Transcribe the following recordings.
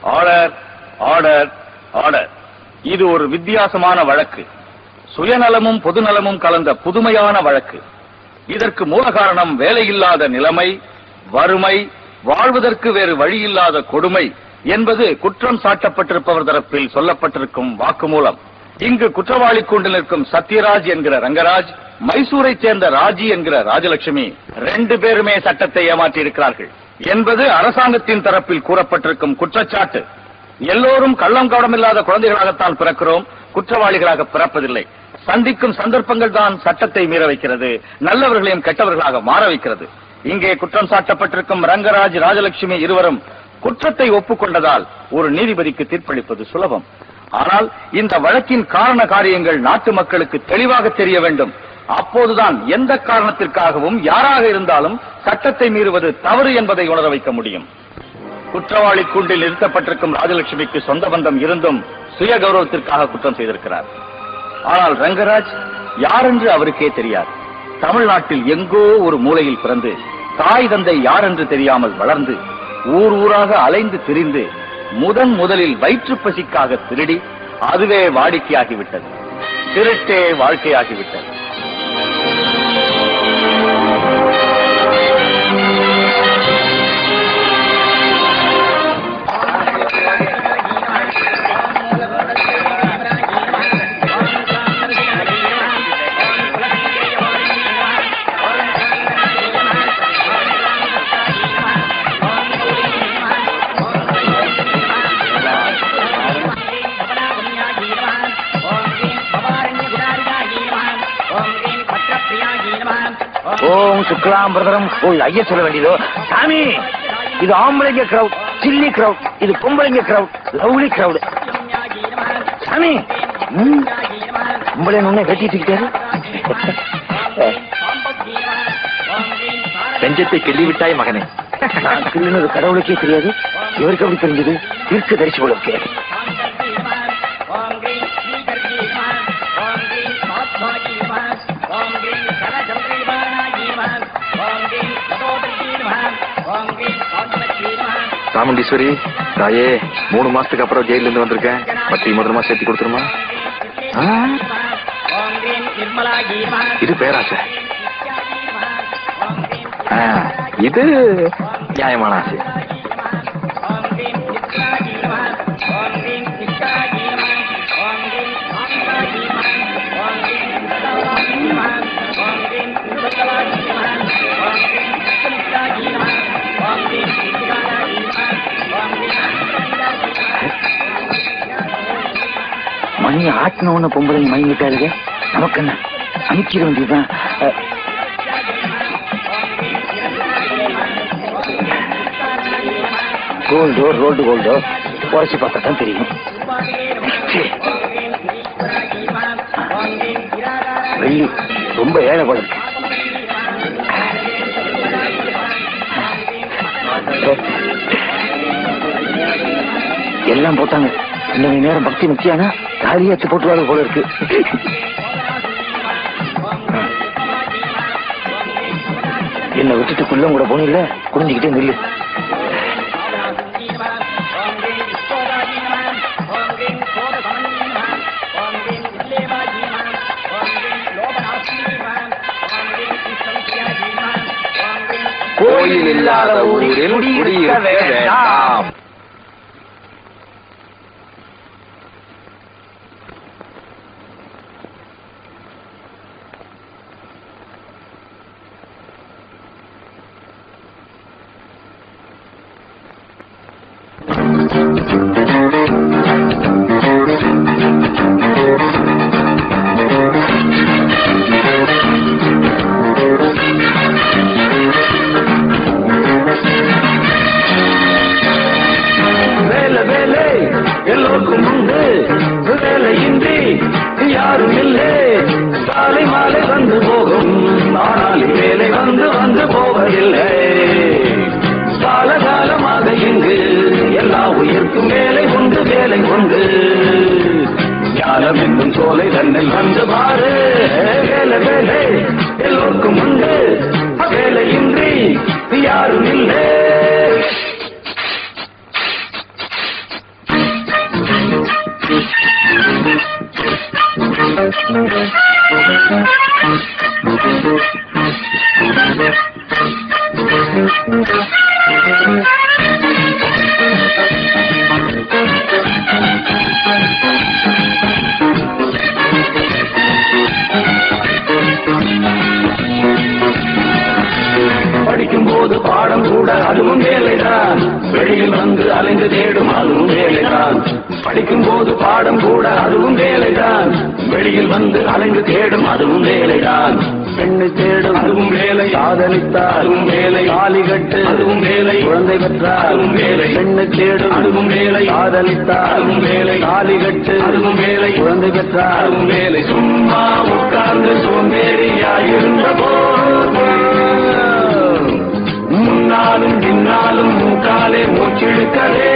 Order order order இது ஒரு வித்தியாசமான வழக்கு சுயநலமும் பொதுநலமும் கலந்த புதுமையான வழக்கு இதற்கு மூல காரணம் வேலையில்லாத நிலைமை வறுமை வாழ்வதற்கு வேறு வழியில்லாத கொடுமை என்பது குற்றம் சாட்டப்பட்டிருப்பவர் தரப்பில் சொல்லப்பட்டிருக்கும் வாக்குமூலம் இங்கு குற்றவாளி கூண்டில் நிற்கும் சத்யராஜ் என்கிற ரங்கராஜ் மைசூரைச் சேர்ந்த ராஜி என்கிற ராஜலட்சுமி ரெண்டு பேருமே சட்டத்தை ஏமாற்றி இருக்கிறார்கள் என்பது அரசாங்கத்தின் தரப்பில் கூறப்பட்டிருக்கும் குற்றச்சாட்டு எல்லோரும் கள்ளம் கவனமில்லாத குழந்தைகளாகத்தான் பிறக்கிறோம் குற்றவாளிகளாக பிறப்பதில்லை சந்திக்கும் சந்தர்ப்பங்கள் தான் சட்டத்தை மீற வைக்கிறது நல்லவர்களையும் கெட்டவர்களாக மாற வைக்கிறது இங்கே குற்றம் சாட்டப்பட்டிருக்கும் ரங்கராஜ் ராஜலட்சுமி இருவரும் குற்றத்தை ஒப்புக்கொண்டதால் ஒரு நீதிபதிக்கு தீர்ப்பளிப்பது சுலபம் ஆனால் இந்த வழக்கின் காரண காரியங்கள் நாட்டு மக்களுக்கு தெளிவாக தெரிய வேண்டும் அப்போதுதான் எந்த காரணத்திற்காகவும் யாராக இருந்தாலும் சட்டத்தை மீறுவது தவறு என்பதை உணர வைக்க முடியும் குற்றவாளி கூண்டில் நிறுத்தப்பட்டிருக்கும் ராஜலட்சுமிக்கு சொந்த பந்தம் இருந்தும் சுய கௌரவத்திற்காக குற்றம் செய்திருக்கிறார் ஆனால் ரங்கராஜ் யாரென்று அவருக்கே தெரியாது தமிழ்நாட்டில் எங்கோ ஒரு மூலையில் பிறந்து தாய் தந்தை யாரென்று தெரியாமல் வளர்ந்து ஊர் ஊராக அலைந்து திரிந்து முதன் முதலில் வயிற்று பசிக்காக திருடி அதுவே வாடிக்கையாகிவிட்டது திருட்டே வாழ்க்கையாகிவிட்டது ஓம் சுக்லாம் பிரதரம் ஓ ஐயா சொல்ல வேண்டியதோ சாமி இது ஆம்பளைங்க கிரவுட் சில்லி கிரவுட் இது பொம்பளைங்க கிரவுட் லவ்லி கிரவுட் சாமி ம், பொம்பளை ஒண்ணு வெட்டிட்டு நெஞ்சத்தை கிள்ளி விட்டாய் மகனே நான் கிள்ளுனது கடவுளுக்கே தெரியாது இவருக்கு எப்படி தெரிஞ்சது தீர்க்க தரிசி போல இருக்கே சாமுண்டீஸ்வரி தாயே மூணு மாசத்துக்கு அப்புறம் ஜெயில இருந்து வந்திருக்கேன் பத்தி முதல் மாசம் சேர்த்து கொடுத்துருமா ஆ, இது பேராசை ஆ, இது நியாயமான ஆசை மணி ஆட்டின உடனே பொம்பளைங்க மயங்கிட்டாருங்க நமக்கு என்ன அமைக்கிற வேண்டியதுதான் அஹ், கோல்டோ ரோல்டு கோல்டோ உரைச்சி பார்த்தா தான் தெரியும் ச்சே. வெள்ளி ரொம்ப ஏழை போல இருக்கு எல்லாம் போட்டாங்க இந்த மணி நேரம் பக்தி முக்கியானா தாலியாச்சு போட்டுவாரு போல இருக்கு என்னை விட்டுட்டு குள்ளம் கூட போனில்ல குடிஞ்சுக்கிட்டே நில்லு கோயில் இல்லாத ஊரில் குடியிருக்க வேண்டாம் வேலை வேலை எல்லோருக்கும் உண்டு வேலையின்றி யாரும் இல்லை காலை மாலை வந்து போகும் ஆனால் வேலை வந்து வந்து போவதில்லை காலகாலமாக இங்கு எல்லா உயிர்க்கும் வேலை உண்டு வேலை உண்டு ஞானம் என்னும் சோலை தன்னை வந்து பாரு வேலை வேலை எல்லோருக்கும் உண்டு வேலையின்றி யாரும் இல்லை வெளியில் வந்து அலைந்து தேடும் அதுவும் வேலைதான் படிக்கும் போது பாடம் கூட அதுவும் வேலைதான் வெளியில் வந்து அலைந்து தேடும் அதுவும் வேலைதான் பெண்ணை தேடும் அதுவும் வேலை காதலித்தார் அதுவும் வேலை தாலி கட்டு அதுவும் வேலை குழந்தை பெற்றார் அதுவும் வேலை பெண்ணை தேடும் அதுவும் வேலை காதலித்தார் அதுவும் வேலை தாலி கட்டு அதுவும் வேலை குழந்தை பெற்றார் அதுவும் வேலை சும்மா உட்கார்ந்து சோம்பேறியாயிருந்த போது முன்னாலும் பின்னாலும் மூக்காலே மூச்செடுக்கவே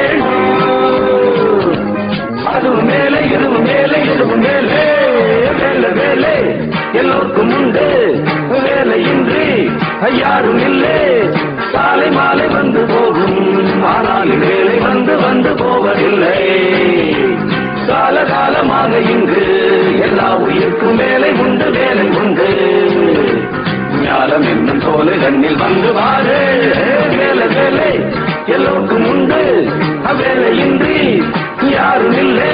அதுவும் மேலே இதுவும் மேலே இதுவும் மேலே வேலை வேலை எல்லோருக்கும் உண்டு வேலையின்றி யாரும் இல்லை காலை மாலை வந்து போகும் ஆனால் வேலை வந்து வந்து போவதில்லை காலகாலமாக இங்கு எல்லா உயிர்க்கும் வேலை உண்டு வேலை உண்டு ஞானம் என்னும் சோலை கண்ணில் வந்து வாரு வேலை வேலை எல்லோருக்கும் உண்டு வேலையின்றி யாரும் இல்லை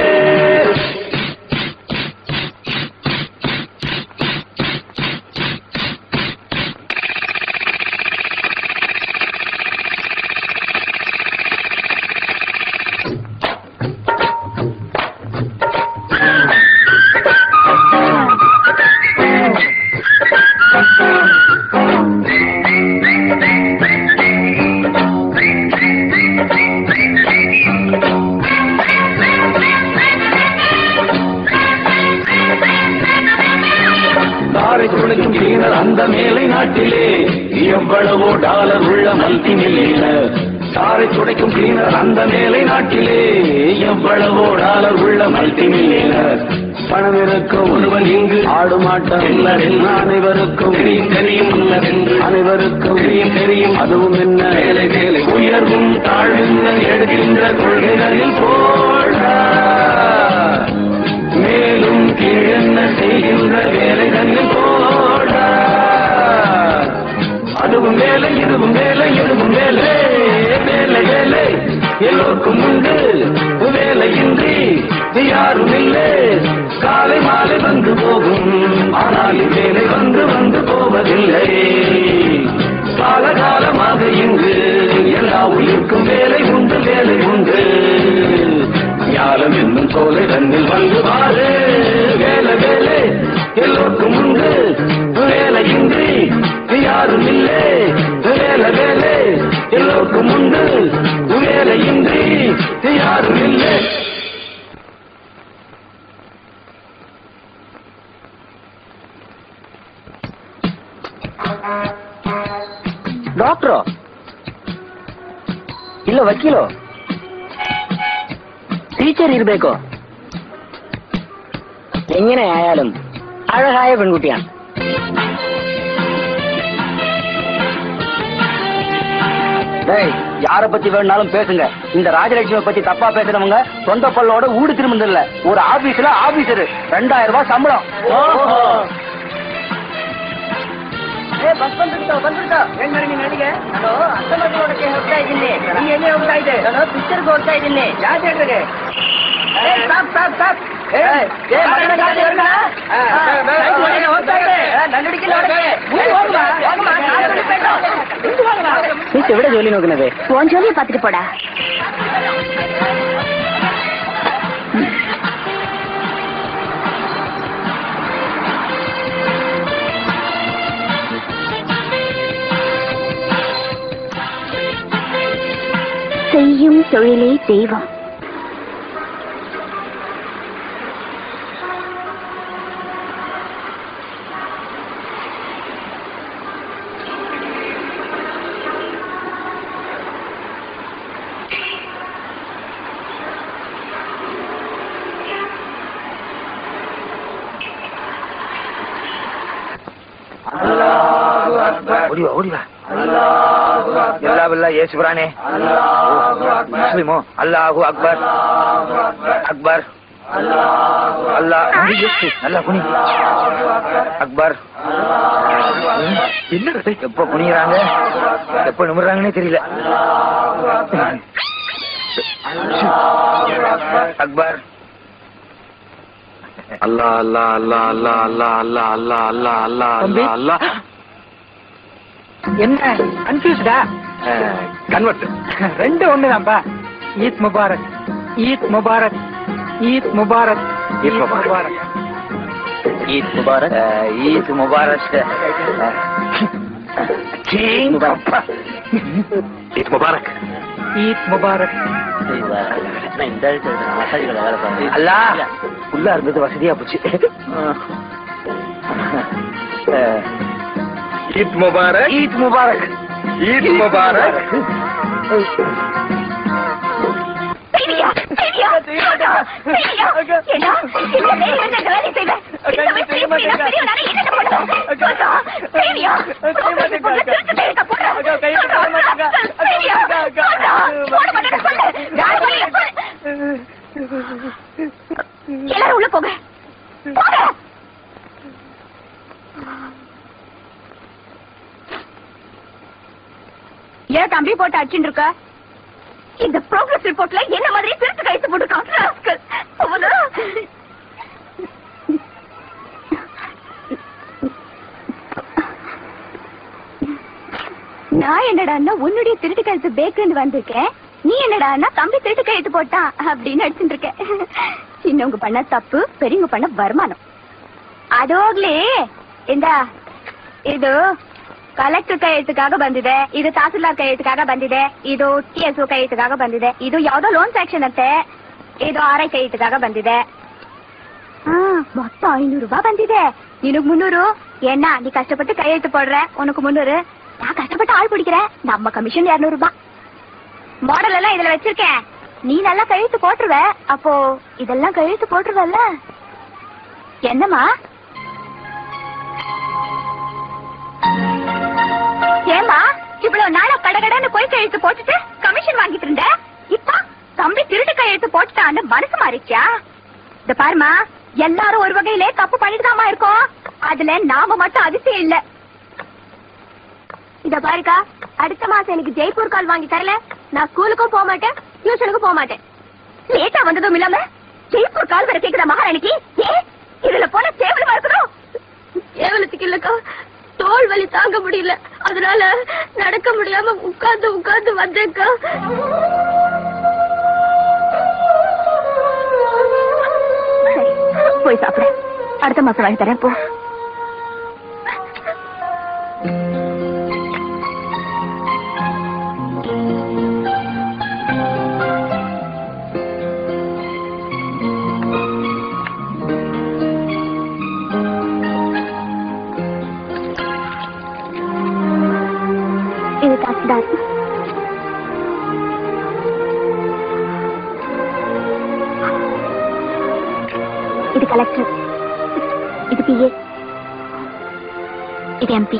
தாரை துளைக்கும் கிளீனர் அந்த மேலை நாட்டிலே எவ்வளவோ டாலர் உள்ள மல்டி மில்லியனர் தாரை துடைக்கும் கிளீனர் அந்த மேலை நாட்டிலே எவ்வளவோ டாலர் உள்ள மல்டி மில்லியனர் பணம் இருக்கும் ஒருவன் இங்கு ஆடுமாட்டம் இல்லதென்று அனைவருக்கும் தெரியும் தெரியும் உள்ளதென்று அனைவருக்கும் தெரியும் தெரியும் அதுவும் என்ன வேலை வேலை உயர்வும் தாழ்வுங்கள் எடுக்கின்ற கொள்கைகளில் போட மேலும் கீழென்ன செய்கின்ற வேலைகளில் போட அதுவும் வேலை இதுவும் வேலை இதுவும் வேலை வேலை வேலை எல்லோருக்கும் உண்டு வேலையின்றி யாரும் இல்லை காலை மாலை வந்து போகும் ஆனால் வேலை வந்து வந்து போவதில்லை காலகாலமாக இங்கு எல்லா உயிர்க்கும் வேலை உண்டு வேலை உண்டு ஞானம் என்னும் சோலை தன்னில் வந்து வாரு வேலை வேலை எல்லோருக்கும் உண்டு வேலையின்றி யாரும் இல்லை வேலை வேலை எல்லோருக்கும் உண்டு வேலையின்றி யாரும் இல்லை ಡಾಕ್ಟ್ರು ಇಲ್ಲ ವಕೀಲು ടീച്ചർ ഇരിಬೇಕು എങ്ങനെ ആയാലും അഴകായ പെൺകുട്ടിയാണ് டேய் யார பத்தி வேணாலும் பேசுங்க இந்த ராஜலட்சுமி பத்தி தப்பா பேசுறவங்க சொந்த பல்லோட ஊடு திரும்ப இல்ல ஒரு ஆபீஸ்ல ஆபீசர் ரெண்டாயிரம் ரூபாய் சம்பளம் ಏ ಬಸ್ ಬಂದ್ಬಿಡ್ತಾವ ಬಂದ್ಬಿಡ್ತಾವ ಏನ್ ಮಾಡಿ ನೀನ್ ನನಗೆ ನಾನು ಅಕ್ಕಮಕ್ಕಳು ನೋಡಕ್ಕೆ ಹೋಗ್ತಾ ಇದ್ದೀನಿ ನೀ ಎಲ್ಲಿ ಹೋಗ್ತಾ ಇದ್ದೆ ನಾನು ಪಿಕ್ಚರ್ಗೆ ಹೋಗ್ತಾ ಇದ್ದೀನಿ ಯಾವ ಥಿಯೇಟರ್ಗೆ ಸ್ಟಾಪ್ ಸ್ಟಾಪ್ ಸ್ಟಾಪ್ എവിടെ ജോലി നോക്കുന്നത് உன் ஜோலியை பார்த்துட்டு போடா செய்யும் தொழிலே தெய்வம் ಓಡಿ ಬಾ ಓಡಿ ಬಾ ಎಲ್ಲ ಬೆಲ್ಲ ಯೇಸುಬ್ರಾನೆ ಮುಸ್ಲಿಮು ಅಲ್ಲಾಹು ಅಕ್ಬರ್ ಅಕ್ಬರ್ அல்லா நல்லா குனி அக்பர் என்ன எப்ப குனிகிறாங்க எப்ப நிமிடுறாங்கன்னே தெரியல அக்பர் அல்லா அல்லா அல்லா அல்லா அல்லா அல்லா அல்லா அல்லா அல்லா அல்லா தம்பி. அல்லா என்ன கன்ஃபியூஸ்டா கன்வெர்ட் ரெண்டு ஒண்ணுதான்பா ஈத் முபாரக் ஈத் முபாரக் ஈத் முபாரக் ஈத் முபாரக். ஈத் முபாரக் ஈத் முபாரக் கிங் ஈத் முபாரக் ஈத் முபாரக் அல்லா உள்ளா இருந்தது வசதியா போச்சு ஈத் முபாரக் ஈத் முபாரக் ஈத் முபாரக் செய்வியா? செய்வியா? செய்வியா? ஏண்டா, இந்த நேரம் இந்த வேலை செய்வ. இந்த வயசுல இப்படி நான் பெரியவனால என்னென்ன பண்ணுவேன்? சொல்றா, செய்வியா? சொல்றது போல திருட்டு கையெழுத்த போடுறா. சொல்றா, செய்வியா? சொல்றா, போட மாட்டேன்னு சொல்லு. நான் வெளிய போறேன். எல்லாரும் உள்ள போங்க போங்க ஏன் தம்பி போட்டு அடிச்சுட்டு இருக்க இந்த ப்ரோக்ரஸ் ரிப்போர்ட்ல என்ன மாதிரி திருட்டு கைத்து போட்டுருக்கான் rascal. அவனா? நான் என்னடான்னா உன்னுடைய திருட்டு கழுத்து பேக்குன்னு வந்திருக்கேன் நீ என்னடான்னா தம்பி திருட்டு கழுத்து போட்டான் அப்படின்னு அடிச்சுட்டு இருக்கேன் சின்னவங்க பண்ண தப்பு பெரியவங்க பண்ண வருமானம் அதோಗ್ಲಿ இந்த ಇದು ಕಲೆಕ್ಟರ್ ಕೈಯೆತ್ತುಕಾಗ ಬಂದಿದೆ ಇದು ತಹಸೀಲ್ದಾರ್ ಕೈಯೆತ್ತುಕಾಗ ಬಂದಿದೆ ಇದು ಟಿ ಎಸ್ ಕೈಯೆತ್ತುಕಾಗ ಬಂದಿದೆ ಇದು ಯಾವ್ದೋ ಲೋನ್ ಸೆಕ್ಷನ್ ಅಂತೆ ಇದು ಆರ್ ಐ ಕೈಯೆತ್ತುಕಾಗ ಬಂದಿದೆ ಹಾ ಮೊತ್ತ ಐನೂರು ರೂಪಾಯಿ ಬಂದಿದೆ ನಿನಗ್ ಮುನ್ನೂರು என்ன நீ கஷ்டப்பட்டு கையெழுத்து போடுற உனக்கு முன்னூறு நான் கஷ்டப்பட்டு ஆள் பிடிக்கிறேன் நம்ம கமிஷன் இருநூறு ரூபாய் மாடல் எல்லாம் இதுல வச்சிருக்கேன் நீ நல்லா கையெழுத்து போட்டுருவ அப்போ இதெல்லாம் கையெழுத்து போட்டுருவல்ல என்னம்மா ஏமா இவ்வளவு நாளா கடகடன்னு போய் கையெழுத்து போட்டுட்டு கமிஷன் வாங்கிட்டு இருந்த இப்ப தம்பி திருட்டு கையெழுத்து போட்டுட்டான்னு மனசு மாறிச்சா இந்த பாருமா எல்லாரும் ஒரு வகையிலே தப்பு பண்ணிட்டுதாம்மா இருக்கோம் அதுல நாம மட்டும் அதிசயம் இல்ல இத பாருக்கா அடுத்த மாசம் எனக்கு ஜெய்ப்பூர் கால் வாங்கி தரல நான் ஸ்கூலுக்கும் போக மாட்டேன் டியூஷனுக்கும் போக மாட்டேன் லேட்டா வந்ததும் இல்லாம ஜெய்ப்பூர் கால் வர கேக்குதா மகாராணிக்கு ஏ இதுல போன கேவலமா இருக்கணும் கேவலத்துக்கு இல்லக்கா தோல் வலி தாங்க முடியல அதனால நடக்க முடியாம உட்கார்ந்து உட்கார்ந்து வந்தேக்கா சரி, போய் சாப்பிட அடுத்த மாசம் வாங்கி தரேன் போ இது தாசில்தார் இது கலெக்டர் இது பிஏ இது எம்பி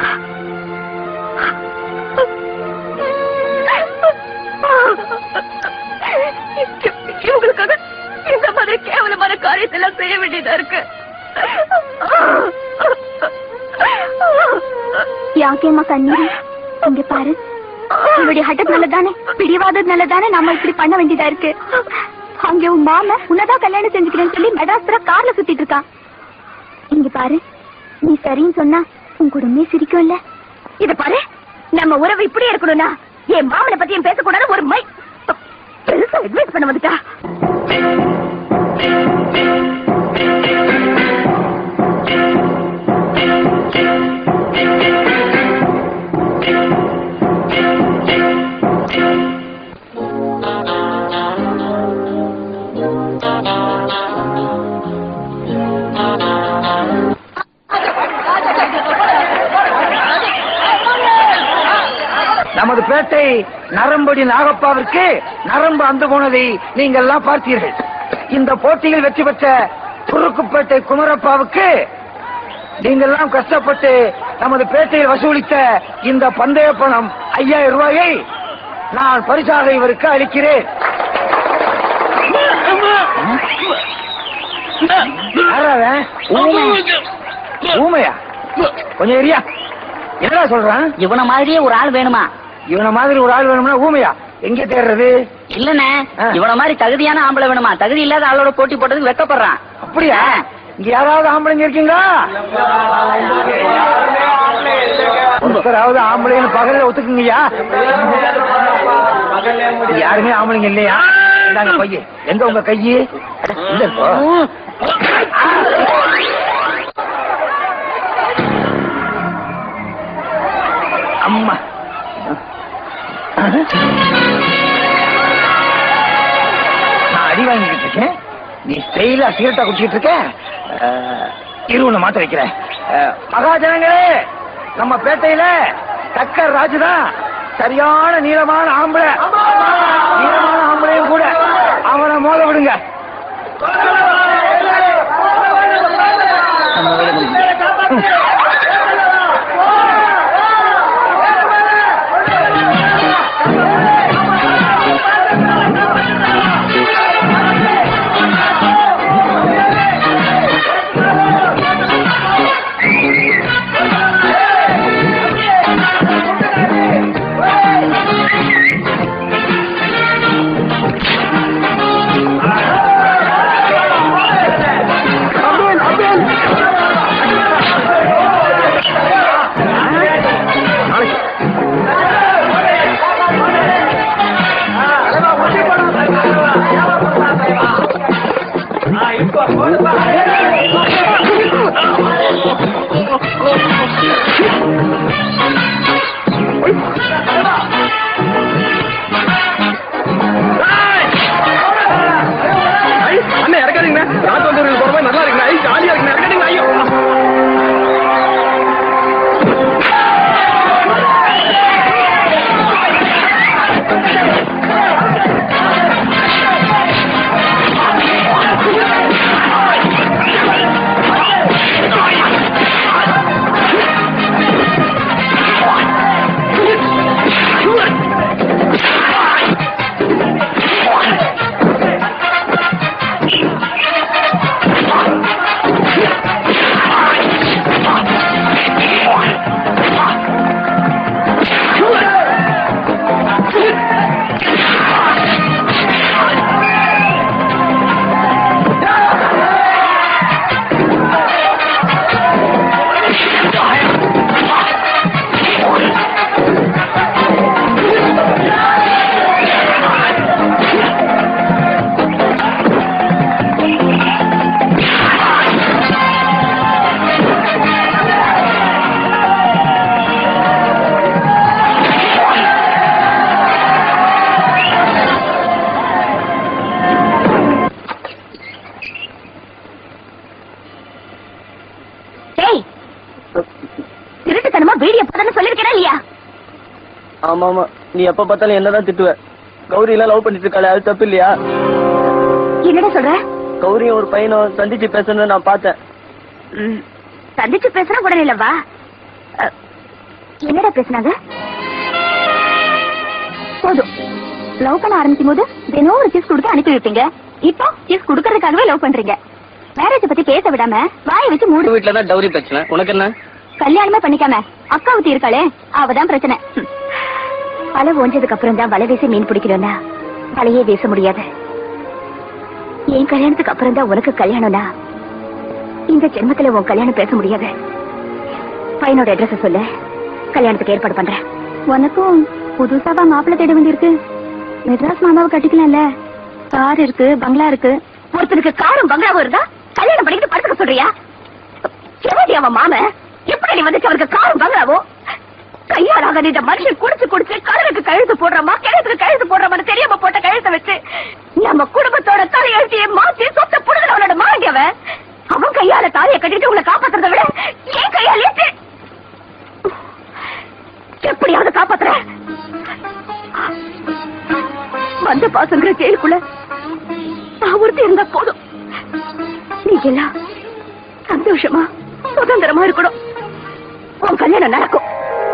இவங்களுக்காக இந்த மாதிரி கேவலமான காரியத்தெல்லாம் செய்ய வேண்டியதா இருக்கு யாக்கேம்மா கண்ணீர் இங்க பாரு இவருடைய ஹட்டத் நல்லதானே பிடிவாதது நல்லதானே நம்ம இப்படி பண்ண வேண்டியதா இருக்கு அங்க உன் மாம உன்னதான் கல்யாணம் செஞ்சுக்கிறேன்னு சொல்லி மெடாஸ்புரா கார்ல சுத்திட்டு இருக்கான் இங்க பாரு நீ சரின்னு சொன்னா உன் குடும்பமே சிரிக்கும்ல இத பாரு நம்ம உறவு இப்படி இருக்கணும்னா என் மாமனை பத்தி என் பேசக்கூடாது ஒரு மை பெருசா அட்வைஸ் பண்ண வந்துட்டா நமது பேட்டை நரம்படி நாகப்பாவிற்கு நரம்பு அந்த போனதை நீங்கள் எல்லாம் பார்த்தீர்கள் இந்த போட்டியில் வெற்றி பெற்ற குறுக்குப்பேட்டை குமரப்பாவுக்கு நீங்கள் எல்லாம் கஷ்டப்பட்டு நமது பேட்டையில் வசூலித்த இந்த பந்தய பணம் ஐயாயிரம் ரூபாயை நான் பரிசாக இவருக்கு அளிக்கிறேன் யாரா அவன்? ஊமை. ஊமையா கொஞ்சம் ஏரியா என்னடா சொல்றான் இவன மாதிரியே ஒரு ஆள் வேணுமா இவன மாதிரி ஒரு ஆள் வேணும்னா ஊமையா எங்க தேடுறது இல்லண்ணே ஆ. இவன மாதிரி தகுதியான ஆம்பளை வேணுமா தகுதி இல்லாத ஆளோட போட்டி போட்டதுக்கு வெக்கப்படுறான் அப்படியா இங்க யாராவது ஆம்பளைங்க இருக்கீங்களா ஒருத்தராவது ஆம்பளைன்னு பகல்ல ஒத்துக்குங்கய்யா யாருமே ஆம்பளைங்க இல்லையா இந்தாங்க பைய எங்க உங்க கையி இல்ல இப்போ அம்மா நான் அடி வாங்கிட்டு இருக்கேன் நீ ஸ்டைலா சீரட்டா குடிச்சிட்டு இருக்க அஹ், இரு உன்னை மாத்த வைக்கிறேன் அஹ், மகாஜனங்களே நம்ம பேட்டையில டக்கர் ராஜுதான் சரியான நீளமான ஆம்பளை நீளமான ஆம்பளையும் கூட அவனை மோத விடுங்க நம்ம வேலை முடிஞ்சு. அண்ணன் இறக்காதீங்க ராஜ் வந்து போற நல்லா இருக்குண்ணா ஐ ஜாலியா இருக்குண்ணா இறக்காதீங்க ஐயோ டேய் திருட்டுத்தனமா வீடியோ போதுன்னு சொல்லிருக்கிறேன் இல்லையா ஆமா ஆமா நீ எப்ப பார்த்தாலும் என்னதான் திட்டுவ கௌரி எல்லாம் லவ் பண்ணிட்டு இருக்காளே அது தப்பு இல்லையா என்னடா சொல்ற கௌரியும் ஒரு பையனும் சந்திச்சு பேசணும்னு நான் பார்த்தேன் ம், சந்திச்சு பேசுனா உடனே இல்லவா அ, என்னடா பேசுனாங்க போதும் லவ் பண்ண ஆரம்பிக்கும் போது தினம் ஒரு சீஸ் கொடுத்து அனுப்பி வைப்பீங்க இப்போ சீஸ் கொடுக்கறதுக்காகவே லவ் பண்றீங்க மேரேஜ் பத்தி பேச விடாம வாயை வச்சு மூடு வீட்டுல தான் டௌரி பிரச்சனை உனக்கு என்ன கல்யாணமே பண்ணிக்காம அக்கா ஊத்தி இருக்காளே அவதான் பிரச்சனை ம். அலை ஓஞ்சதுக்கு அப்புறம் தான் வலை வீசி மீன் பிடிக்கிறோம்னா வலையே வீச முடியாது என் கல்யாணத்துக்கு அப்புறம் தான் உனக்கு கல்யாணம்னா இந்த ஜென்மத்துல உன் கல்யாணம் பேச முடியாது பையனோட அட்ரஸ் சொல்லு கல்யாணத்துக்கு ஏற்பாடு பண்றேன் உனக்கும் புதுசாவா மாப்பிள்ளை தேட வேண்டியிருக்கு மெட்ராஸ் மாமாவை கட்டிக்கலாம்ல கார் இருக்கு பங்களா இருக்கு ஒருத்தருக்கு காரும் பங்களாவும் இருந்தா கல்யாணம் பண்ணிக்கிட்டு படுத்துக்க சொல்றியா எவடி அவன் மாமன் எப்படி நீ வந்துச்சு அவருக்கு காரும் பங்களாவும் கையாளாக இந்த மனுஷன் குடிச்சு குடிச்சு கடலுக்கு கழுத்து போடுறமா கிழத்துக்கு கழுத்து போடுறமான்னு தெரியாம போட்ட கழுத்தை வச்சு நம்ம குடும்பத்தோட தலையெழுத்தியை மாத்தி சொத்த புடுதலவனோட மாண்டியவன் அவன் கையால தாலியை கட்டிட்டு உங்களை காப்பாத்துறதை விட ஏன் கையாலே தி- எப்படியாவது காப்பாத்துற வந்த பாசங்கிற ஜெயிலுக்குள்ள நான் ஒருத்தி இருந்தா போதும் நீங்க எல்லாம் சந்தோஷமா சுதந்திரமா இருக்கணும் உன் கல்யாணம் நடக்கும்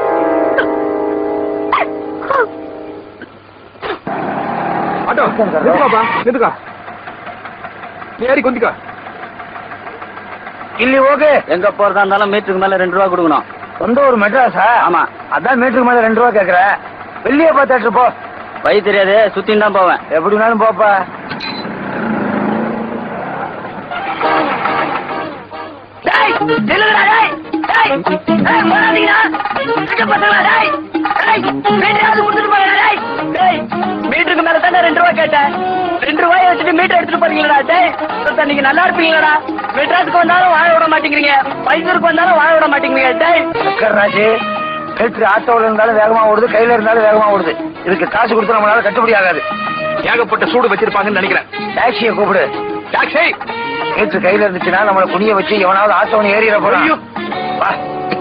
ஆட்டோ நிறுத்துக்காப்பா நிறுத்துக்கா நீ ஏறி குந்திக்கா இல்லி ஓகே எங்க போறதா இருந்தாலும் மீட்டருக்கு மேல ரெண்டு ரூபா கொடுக்கணும் சொந்த ஊர் மெட்ராஸா ஆமா. அதான் மீட்டருக்கு மேல ரெண்டு ரூபா கேக்குற வெளியே பார்த்தாட்டு போ வழி தெரியாது சுத்தின்னு தான் போவேன் எப்படி வேணாலும் போப்பா டேய், நில்லுங்கடா, டேய். டேய், டேய் டேய் போடாதீங்கடா சின்ன பசங்களா டேய் டேய் மீட்டராவது கொடுத்துட்டு போங்கடா டேய் டேய் மீட்டருக்கு மேல தானே ரெண்டு ரூபாய் கேட்டேன் ரெண்டு ரூபாய் வச்சுட்டு மீட்டர் எடுத்துட்டு போறீங்களா டேய் சுத்தா நீங்க நல்லா இருப்பீங்களாடா மெட்ராஸுக்கு வந்தாலும் வாழ விட மாட்டேங்கிறீங்க மைசூருக்கு வந்தாலும் வாழ விட மாட்டேங்கிறீங்க டேய் ராஜு பேட்டரி ஆட்டோல இருந்தாலும் வேகமா ஓடுது கையில இருந்தாலும் வேகமா ஓடுது இதுக்கு காசு கொடுத்து நம்மளால கட்டுப்படி ஆகாது ஏகப்பட்ட சூடு வச்சிருப்பாங்கன்னு நினைக்கிறேன் டாக்ஸியை கூப்பிடு டாக்ஸி பேட்டரி கையில இருந்துச்சுன்னா நம்மள குனிய வச்சு எவனாவது ஆட்டோன்னு ஏறிட போறான் வா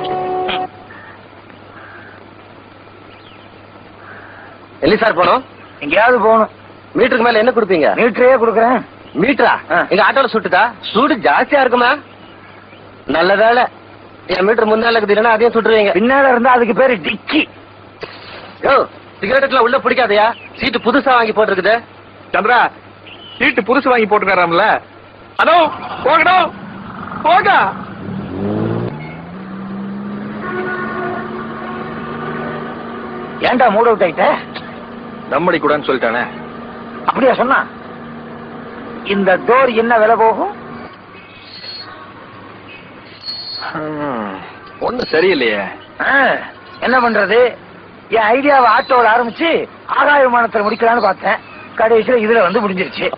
எல்லி சார் போனோம் எங்கேயாவது போகணும் மீட்டருக்கு மேல என்ன கொடுப்பீங்க மீட்டரே கொடுக்குறேன் மீட்டரா ஆ. எங்க ஆட்டோல சுட்டுதா சூடு ஜாஸ்தியா இருக்குமா நல்ல வேலை என் மீட்டர் முன்னால இருக்குது இல்லைன்னா அதையும் சுட்டுருவீங்க பின்னால இருந்தா அதுக்கு பேரு டிக்கி யோ சிகரெட்லாம் உள்ள பிடிக்காதயா சீட்டு புதுசா வாங்கி போட்டிருக்குது சந்திரா சீட்டு புதுசு வாங்கி போட்டுக்காராம்ல அதோ போகணும் போக ஏன்டா மூட் அவுட் ஆயிட்ட நம்மடி கூடன்னு சொல்லிட்டானே அப்படியா சொன்னா இந்த டோர் என்ன விலை போகும் ஒண்ணும் சரியில்லையே ஆ, என்ன பண்றது என் ஐடியாவை ஆட்டோல ஆரம்பிச்சு ஆகாய விமானத்துல முடிக்கலாம்னு பார்த்தேன் கடைசியில இதுல வந்து முடிஞ்சிருச்சு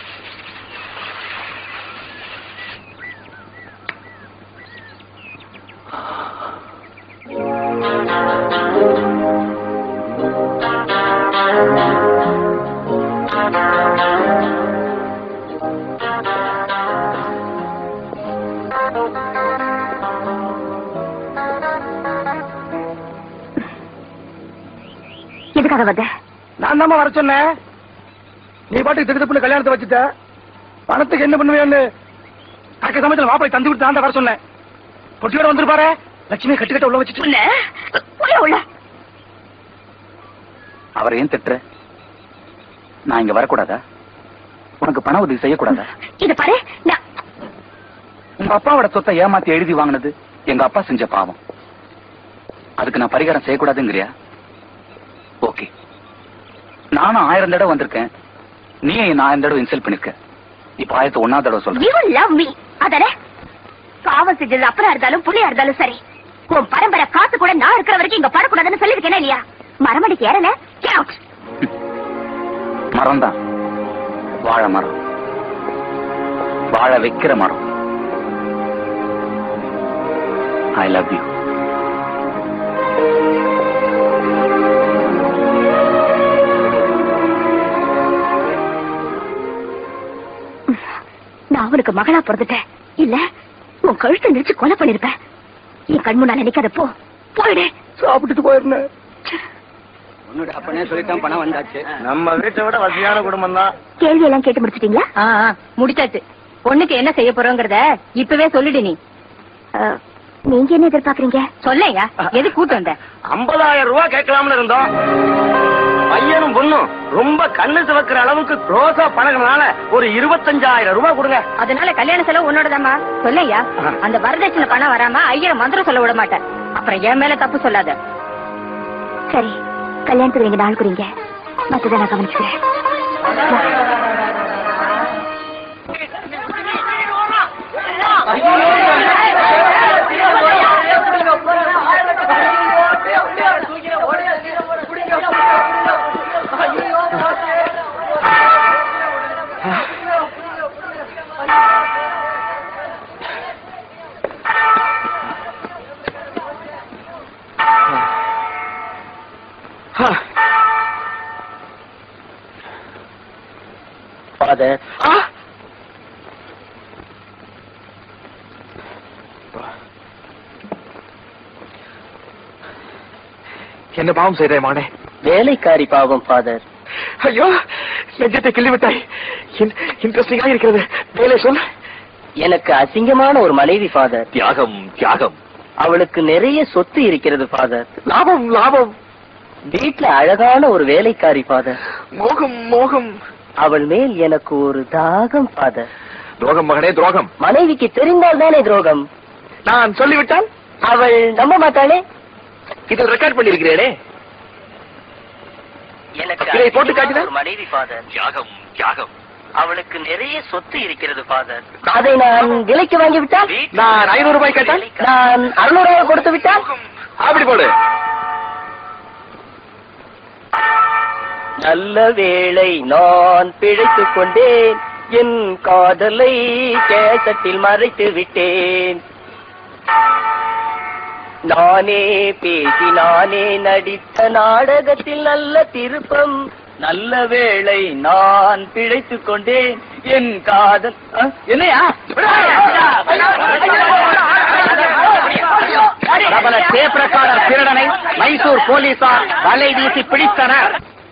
எதுக்காக வந்த நான் தான் வர சொன்னேன் நீ பாட்டுக்கு திடுப்புல கல்யாணத்தை வச்சுட்ட பணத்துக்கு என்ன பண்ணுவேன்னு தக்க சமயத்துல மாப்பிளை தந்து விட்டு தான் வர சொன்னேன் பொட்டியோட வந்துருப்பாரு லட்சுமி கட்டுக்கட்ட உள்ள வச்சுட்டு உள்ள உள்ள உள்ள அவரை ஏன் திட்டுற நான் இங்க வரக்கூடாதா உனக்கு பண உதவி செய்யக்கூடாதா இது பாரு நான் உங்க அப்பாவோட சொத்தை ஏமாத்தி எழுதி வாங்கினது எங்க அப்பா செஞ்ச பாவம் அதுக்கு நான் பரிகாரம் செய்யக்கூடாதுங்கிறியா ஓகே நானும் ஆயிரம் தடவை வந்திருக்கேன் நீ என்ன ஆயிரம் தடவை இன்சல்ட் பண்ணிருக்க இப்ப ஆயிரத்தி ஒன்னா தடவை சொல்றேன் யூ லவ் மீ அதானே பாவம் செஞ்சது அப்பனா இருந்தாலும் புள்ளியா இருந்தாலும் சரி உன் பரம்பரை காசு கூட நான் இருக்கிற வரைக்கும் இங்க படக்கூடாதுன்னு சொல்லிருக்கேனா இல்லையா மரமடிக்கு ஏறல Get out. மரம் தான் வாழை மரம் வாழ வைக்கிற மரம் ஐ லவ் யூ நான் அவனுக்கு மகளா பிறந்துட்டேன் இல்ல உன் கழுத்தை நெரிச்சு கொலை பண்ணிருப்பேன் என் கண் முன்னால நிக்காத போ போயிடு சாப்பிட்டுட்டு போயிருந்தேன் அப்பனே சொல்லிட்டான் பணம் வந்தாச்சு நம்ம வீட்டை விட வசதியான குடும்பம் தான் கேள்வி எல்லாம் கேட்டு முடிச்சிட்டீங்களா முடிச்சாச்சு பொண்ணுக்கு என்ன செய்ய போறோங்கிறத இப்பவே சொல்லிடு நீ அஹ், நீங்க என்ன எதிர்பார்க்கறீங்க சொல்லையா எது கூட்டு வந்த ஐம்பதாயிரம் ரூபாய் கேட்கலாம்னு இருந்தோம் பையனும் பொண்ணும் ரொம்ப கண்ணு சிவக்கிற அளவுக்கு ரோசா பழகினால ஒரு இருபத்தஞ்சாயிரம் ரூபாய் கொடுங்க அதனால கல்யாண செலவு உன்னோடதாம்மா சொல்லையா அந்த வரதட்சணை பணம் வராம ஐயர் மந்திரம் சொல்ல விட மாட்டேன் அப்புறம் என் மேல தப்பு சொல்லாத சரி கல்யாணத்துக்கு நீங்க நாள் குறிங்க மத்ததை நான் கவனிச்சுக்கிறேன் வா. ஃபாதர் என்ன பாவம் செய்தே மானே வேலைக்காரி பாவம் ஃபாதர் ஐயோ நெஞ்சத்தை கிள்ளி விட்டாய் இன்ட்ரெஸ்டிங்கா இருக்கிறது வேலை சொல் எனக்கு அசிங்கமான ஒரு மனைவி ஃபாதர் தியாகம் தியாகம் அவளுக்கு நிறைய சொத்து இருக்கிறது ஃபாதர் லாபம் லாபம் வீட்ல அழகான ஒரு வேலைக்காரி ஃபாதர் மோகம் மோகம் அவள் மேல் எனக்கு ஒரு தாகம் ஃபாதர் துரோகம் மகனே துரோகம் மனைவிக்கு தெரிந்தால் தானே துரோகம் நான் சொல்லிவிட்டால் அவள் நம்ப மாட்டாளே இதில் ரெக்கார்ட் பண்ணிருக்கிறேனே எனக்கு இதை போட்டு அசிங்கமான காட்டினா? ஒரு மனைவி ஃபாதர் தியாகம் தியாகம் அவளுக்கு நிறைய சொத்து இருக்கிறது ஃபாதர் அதை நான் விலைக்கு வாங்கி விட்டால் நான் ஐநூறு ரூபாய் கேட்டேன் நான் அறுநூறு ரூபாய் கொடுத்து விட்டால் அப்படி போடு நல்ல வேளை நான் பிழைத்துக் கொண்டேன் என் காதலை கேசட்டில் மறைத்து விட்டேன் நானே பேசி நானே நடித்த நாடகத்தில் நல்ல திருப்பம் நல்ல வேளை நான் பிழைத்துக் கொண்டேன் என் காதல் அ, என்னையா பிரபல டேப்ரக்காரர் திருடனை மைசூர் போலீசார் வலை வீசி பிடித்தனர்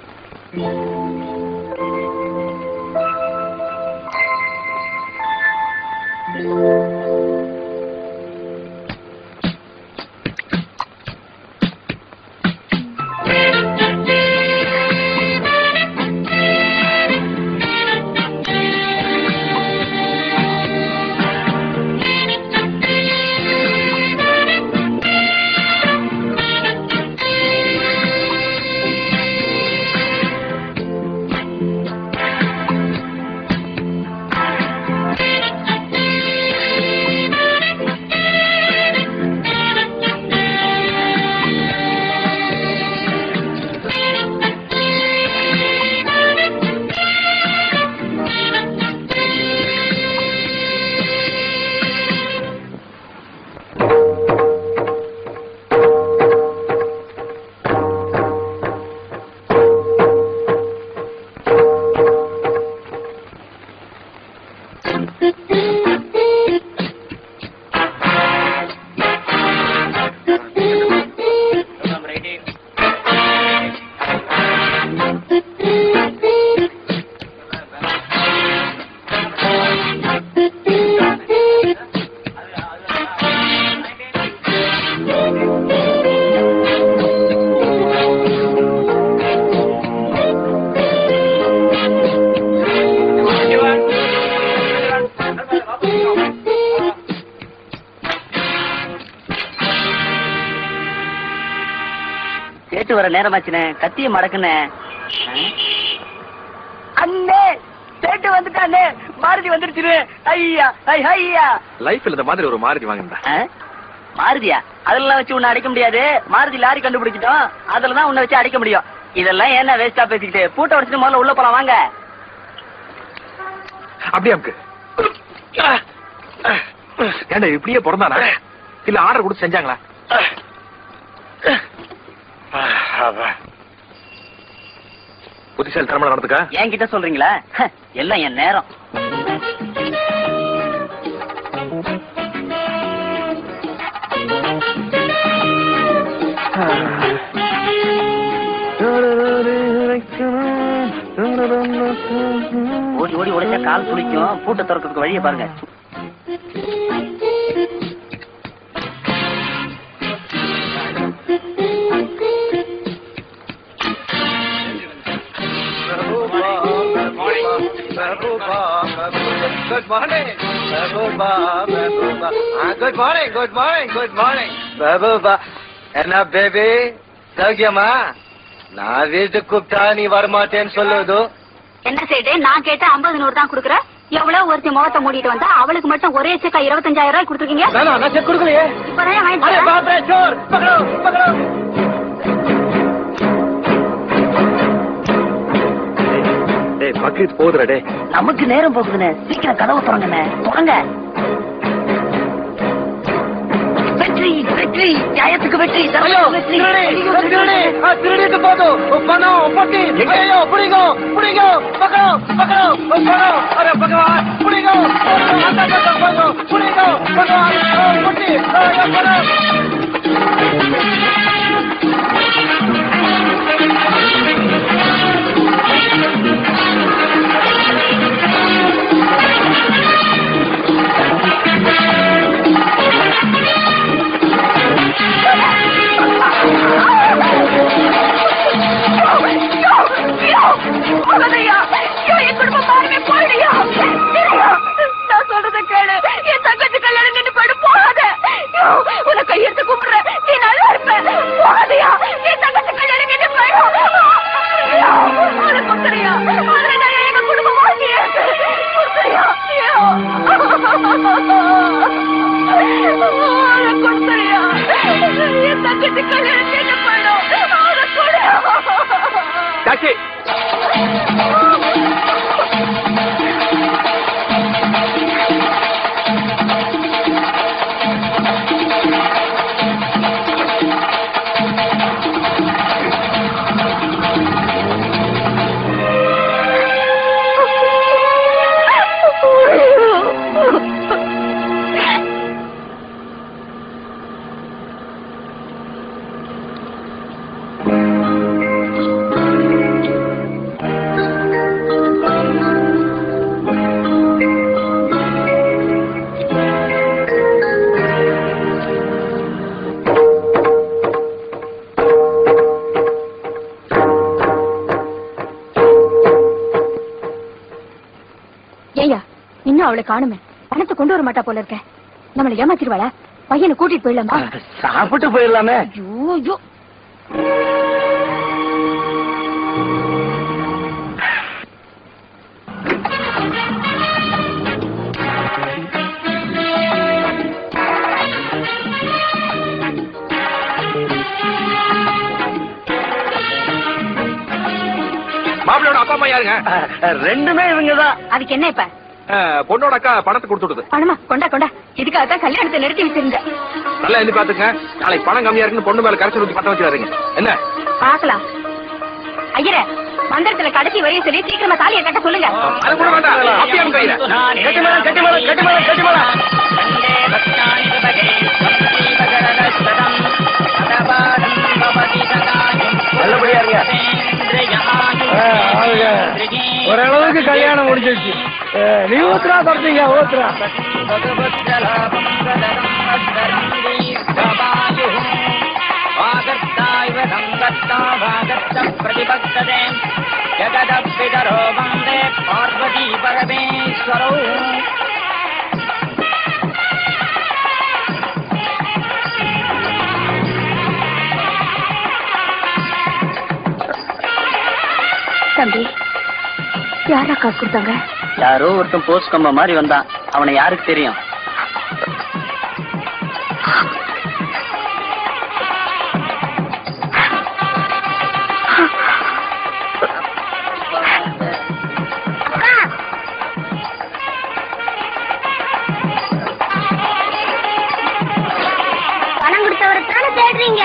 கேட்டு வர நேரமாச்சுனே கத்திய மடக்குனே அண்ணே சேட்டு வந்துட்டானே மாருதி வந்துருச்சு ஐயா ஐ ஐயா லைஃப்ல இந்த மாதிரி ஒரு மாருதி வாங்கினா ஆ? மாருதியா அதெல்லாம் வச்சு உன்னை அடிக்க முடியாது மாருதி லாரி கண்டுபிடிச்சிட்டோம் அதுல தான் உன்னை வச்சு அடிக்க முடியும் இதெல்லாம் என்ன வேஸ்டா பேசிக்கிட்டு பூட்டை உடைச்சிட்டு முதல்ல உள்ள போலாம் வாங்க அப்படியே அமுக்கு ஏண்டா இப்படியே பிறந்தானா இல்ல ஆர்டர் கொடுத்து செஞ்சாங்களா புத்திசாலி தரமா நடந்துக்கா என்கிட்ட சொல்றீங்களா ஹ, எல்லாம் என் நேரம் ஓடி ஓடி உடைச்சா கால் துளிக்கும் பூட்டை திறக்கிறதுக்கு வழியை பாருங்க Good morning. Mehbooba, Mehbooba. Ah, good morning, good morning, good morning. Mehbooba. என்ன பேபி சௌக்கியமா நான் வீட்டுக்கு கூப்பிட்டா நீ வரமாட்டேன்னு சொல்லுது என்ன செய்து நான் கேட்ட ஐம்பது நூறு தான் கொடுக்குற எவ்வளவு ஒருத்தி முகத்தை மூடிட்டு வந்தா அவளுக்கு மட்டும் ஒரே செக்கா இருபத்தஞ்சாயிரம் ரூபாய் கொடுத்துருக்கீங்க நானா நான் செக் கொடுக்கலையே இப்பதான் வாங்கிட்டு अरे வரேன். बाप रे चोर पकड़ो पकड़ो டேய் பக்கெட் போதுடா டேய் நமக்கு நேரம் போகுதுண்ணே சீக்கிரம் கதவை திறங்கண்ணே திறங்க வெற்றி வெற்றி நியாயத்துக்கு வெற்றி ஐயோ தர்மத்துக்கு திருடி வெற்றி திருடி ஆ, திருடிட்டு போது பணம் பொட்டி ஐயோ புடிங்கோ புடிங்கோ பக்கடோ பக்கடோ பணம் அரே பகவான் புடிங்கோ அந்த பக்கம் போங்கோ புடிங்கோ பகவான் ஆ, பொட்டி ஐயோ பணம் நான் சொல்றத கேளு என் தங்கச்சி கல்யாணம் நின்று போயிட்டு போகாத உன கையெடுத்து கூப்பிடுற நீ நல்லா இருப்ப ஏய்யா இன்னும் அவளை காணுமே பணத்தை கொண்டு வர மாட்டா போல இருக்க நம்மளை ஏமாத்திருவாளா பையனை கூட்டிட்டு போயிடலாமா சாப்பிட்டு போயிடலாமே ஐயோ ஐயோ மாப்பிள்ளையோட அப்பா அம்மா யாருங்க ரெண்டுமே இவங்கதான் அதுக்கு என்ன இப்ப அஹ், பொண்ணோட அக்கா பணத்தை கொடுத்து விடுது பணமா கொண்டா கொண்டா இதுக்காக தான் கல்யாணத்தை நிறுத்தி வச்சிருந்த நல்லா எண்ணி பாத்துங்க நாளைக்கு பணம் கம்மியா இருக்குன்னு பொண்ணு மேல கரைச்சு ஊத்தி பட்டம் வச்சுறாருங்க என்ன பாக்கலாம் ஐயரே மந்திரத்துல கடைசி வரையும் சொல்லி சீக்கிரமா தாலியை கட்ட சொல்லுங்க அது கூட வேண்டாம் அப்படியே அவங்க கையில கட்டி மேளம் கட்டி மேளம் கட்டி மேளம் கட்டி மேளம் நல்லபடியா இருங்க ஓரளவுக்கு கல்யாணம் முடிஞ்சிருச்சு அஹ், நீ ஊத்துறா தரத்தீங்க ஊத்துறா प्रतिपक्षते जगदपितरो वन्दे पार्वती परमेश्वरौ தம்பி யாரா காசு கொடுத்தாங்க யாரோ ஒருத்தன் போஸ்ட் கம்ப மாதிரி வந்தான் அவனை யாருக்கு தெரியும் பணம் கொடுத்தவரை தானே தேடுறீங்க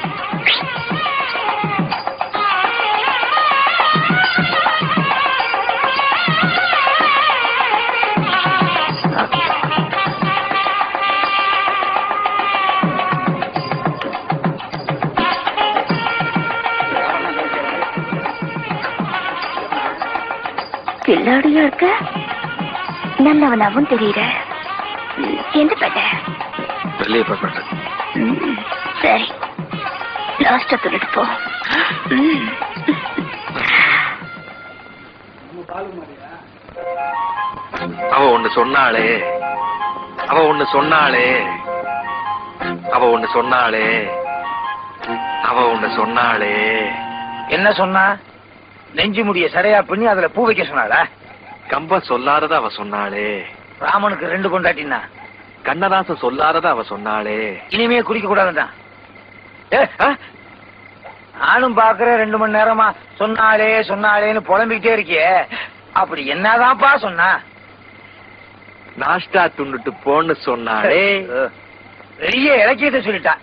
கில்லாடியா இருக்க நல்லவனாவும் தெரியற ம், எந்த பேட்டை வெளியே போய்பட்டு ம், சரி லாஸ்டா சொல்லிட்டு போ ம். அவ ஒண்ணு சொன்னாளே அவ ஒண்ணு சொன்னாளே அவ ஒண்ணு சொன்னாளே அவ ஒண்ணு சொன்னாளே என்ன சொன்னா நெஞ்சு முடிய சரியா பண்ணி அதுல பூ வைக்க சொன்னாளா கம்ப சொல்லாதத அவ சொன்னாளே ராமனுக்கு ரெண்டு கொண்டாட்டினா கண்ணதாசன் சொல்லாதத அவ சொன்னாளே இனிமே குடிக்க கூடாதுதான் ஏ, ஆ? நானும் பாக்குறேன் ரெண்டு மணி நேரமா சொன்னாலே சொன்னாலேன்னு புலம்பிக்கிட்டே இருக்கியே அப்படி என்னதான்ப்பா சொன்னா நாஷ்டா துண்ணுட்டு போன்னு சொன்னாளே பெரிய இலக்கியத்தை சொல்லிட்டா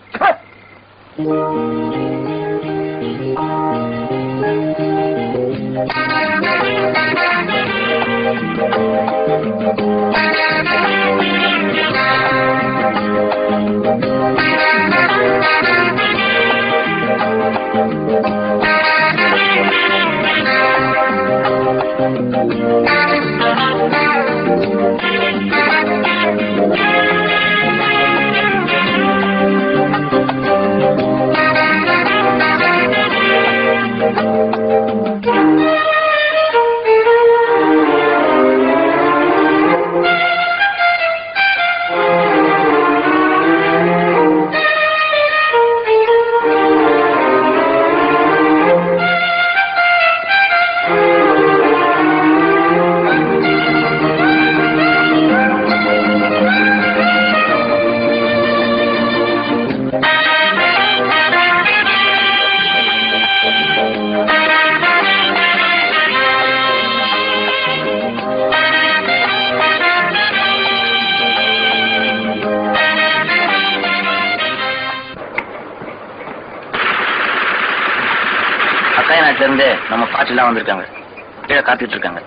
அக்காய நாட்டுல இருந்து நம்ம பாட்டி எல்லாம் வந்திருக்காங்க கீழே காத்துட்டு இருக்காங்க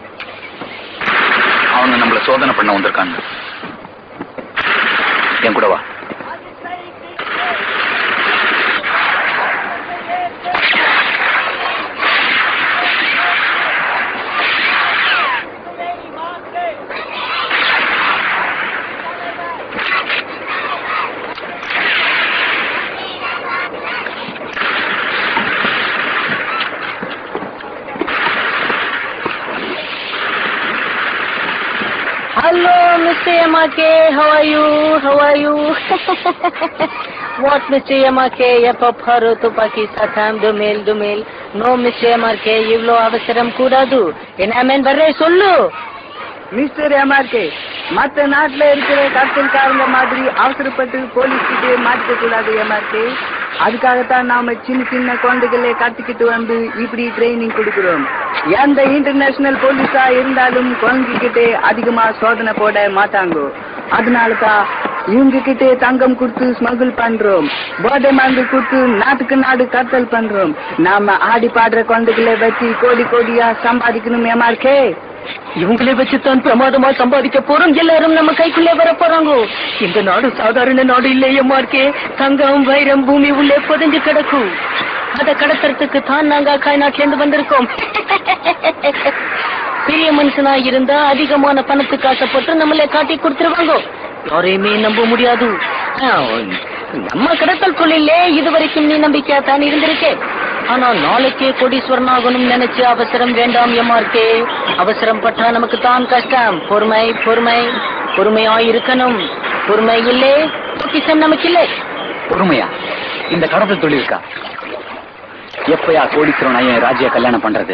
அவங்க நம்மள சோதனை பண்ண வந்திருக்காங்க என் கூட வா Hello, Mr. Yamake. How are you? How are you? what, Mr. Yamake? எப்ப பாரு துப்பாக்கி சத்தம் துமில் துமில் நோ மிஸ்டர் எம்ஆர்கே இவ்ளோ அவசரம் கூடாது என்ன மேன் வர்றே சொல்லு மிஸ்டர் எம்ஆர்கே மத்த நாட்டுல இருக்கிற கர்த்தல்காரங்க மாதிரி அவசரப்பட்டு போலீஸ் கிட்டே மாட்டிக்க கூடாது எம்ஆர்கே அதுக்காகத்தான் நாம சின்ன சின்ன குழந்தைகளை கத்துக்கிட்டு வந்து இப்படி ட்ரைனிங் கொடுக்கிறோம் எந்த இன்டர்நேஷனல் போலீஸா இருந்தாலும் குழந்தைகிட்டே அதிகமா சோதனை போட மாட்டாங்க அதனால தான் இவங்க கிட்டே தங்கம் கொடுத்து ஸ்மகிள் பண்றோம் போதை மருந்து கொடுத்து நாட்டுக்கு நாடு கடத்தல் பண்றோம் நாம ஆடி பாடுற குழந்தைகளை வச்சு கோடி கோடியா சம்பாதிக்கணும் எம்ஆர்கே இவங்களை வச்சுதான் பிரமாதமா சம்பாதிக்க போறோம் எல்லாரும் நம்ம கைக்குள்ளே வர போறாங்க இந்த நாடு சாதாரண நாடு இல்லையே மார்க்கே தங்கம் வைரம் பூமி உள்ளே புதைஞ்சு கிடக்கும் அத கடத்துறதுக்கு தான் நாங்க காய்நாட்டுல இருந்து வந்திருக்கோம் பெரிய மனுஷனா இருந்தா அதிகமான பணத்துக்கு ஆசைப்பட்டு நம்மளே காட்டி கொடுத்துருவாங்க யாரையுமே நம்ப முடியாது ஆ, நம்ம கடத்தல் தொழிலே இதுவரைக்கும் நீ நம்பிக்கையா தான் இருந்திருக்கே ஆனா நாளைக்கே கோடீஸ்வரன் ஆகணும்னு நினைச்சு அவசரம் வேண்டாம் எம்ஆர்கே அவசரம் பட்டா நமக்கு தான் கஷ்டம் பொறுமை பொறுமை பொறுமையா இருக்கணும் பொறுமை இல்லே பொக்கிஷம் நமக்கு இல்லை பொறுமையா இந்த கடத்தல் தொழில் இருக்கா எப்பயா கோடீஸ்வரன் ஐயன் ராஜியா கல்யாணம் பண்றது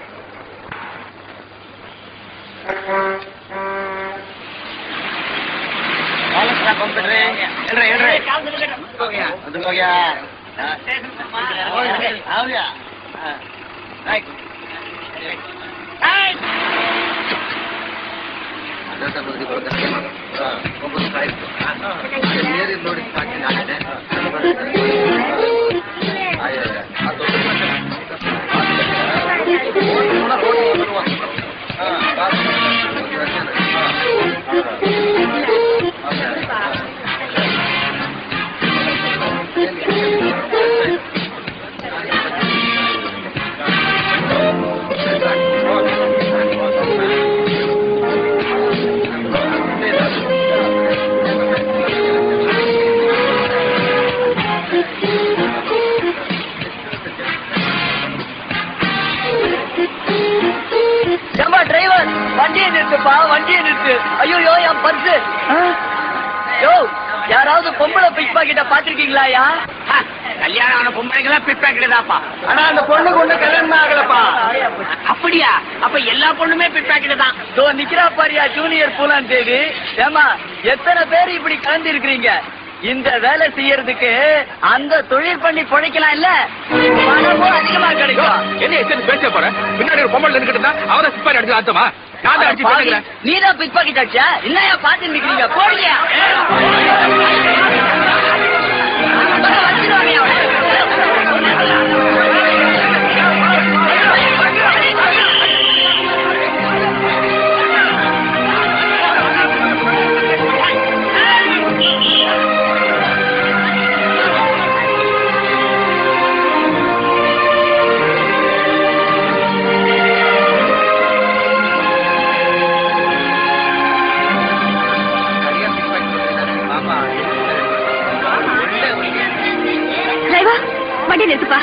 ஏம்பா டிரைவர் வண்டியை நிறுத்துப்பா வண்டியை நிறுத்து ஐயோ என் பர்ஸ் யோ யாராவது பொம்பளை பிக் பாக்கெட்ட பாத்திருக்கீங்களாயா கல்யாணம் ஆன பொம்பளைங்களா பிக் பாக்கெட் ஆனா அந்த பொண்ணுக்கு ஒண்ணு கல்யாணம் ஆகலப்பா அப்படியா அப்ப எல்லா பொண்ணுமே பிக் பாக்கெட் தான் தோ நிக்கிறா பாரியா ஜூனியர் பூலான் தேவி ஏமா எத்தனை பேர் இப்படி கலந்து இருக்கிறீங்க இந்த வேலை செய்யறதுக்கு அந்த தொழில் பண்ணி பிழைக்கலாம் இல்ல பணமும் அதிகமா கிடைக்கும் என்ன எத்தனை பேச போற பின்னாடி ஒரு பொம்பளை நின்னுக்கிட்டு இருந்தா அவரை சிப்பாரி அடிச்சு அர்த்தமா நான் தான் அடிச்சு பேசுகிறேன் நீ தான் பிக் பாக்கெட் அடிச்சா என்னையா பாத்து நிக்கிறீங்க போடுங்க டிரைவர் வண்டி நிறுத்துப்பா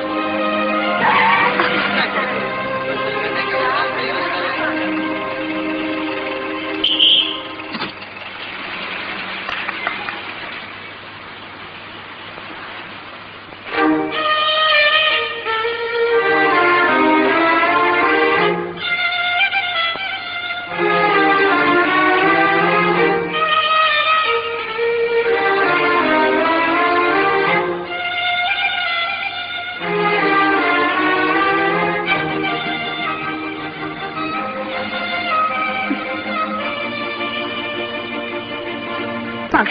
வாங்க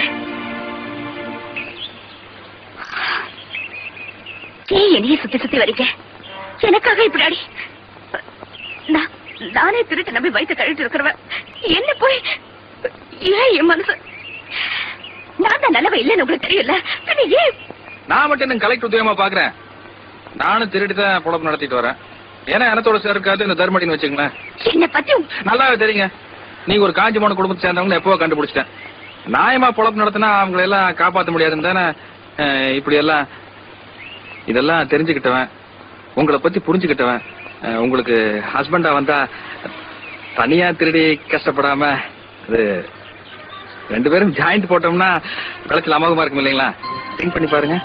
ஏன் என்னையே சுத்தி சுத்தி வரீங்க எனக்காக இப்படி அடி நான் நானே திருட்டு நம்பி வயிற்று கழிட்டு இருக்கிறவன் என்ன போய் ஏன் என் மனசு நான் தான் நல்லவ இல்லைன்னு உங்களுக்கு தெரியல பின்ன ஏன் நான் மட்டும் என்ன கலெக்டர் உதயமா பாக்குறேன் நானும் திருடி தான் பொழப்பு நடத்திட்டு வரேன் ஏன்னா எனத்தோட சேர்க்காது இந்த தர்மடின்னு வச்சுங்களேன் என்னை பத்தி உங்க- நல்லாவே தெரியுங்க நீங்க ஒரு காஞ்சிமான குடும்பத்தை சேர்ந்தவங்க எப்போ கண்டுபிடிச்சிட்டேன் நியாயமா பொழப்பு நடத்தினா அவங்களை எல்லாம் காப்பாத்த முடியாதுன்னு தானே அஹ், இப்படி எல்லாம் இதெல்லாம் தெரிஞ்சுக்கிட்டவன் உங்களை பத்தி புரிஞ்சுக்கிட்டவன் அஹ், உங்களுக்கு ஹஸ்பண்டா வந்தா தனியா திருடி கஷ்டப்படாம அது ரெண்டு பேரும் ஜாயிண்ட் போட்டோம்னா விளைச்சல் அமோகமா இருக்கும் இல்லைங்களா திங்க் பண்ணி பாருங்க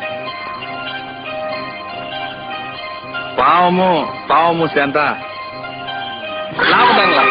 பாவமும் பாவமும் சேர்ந்தா லாபம் தாங்களா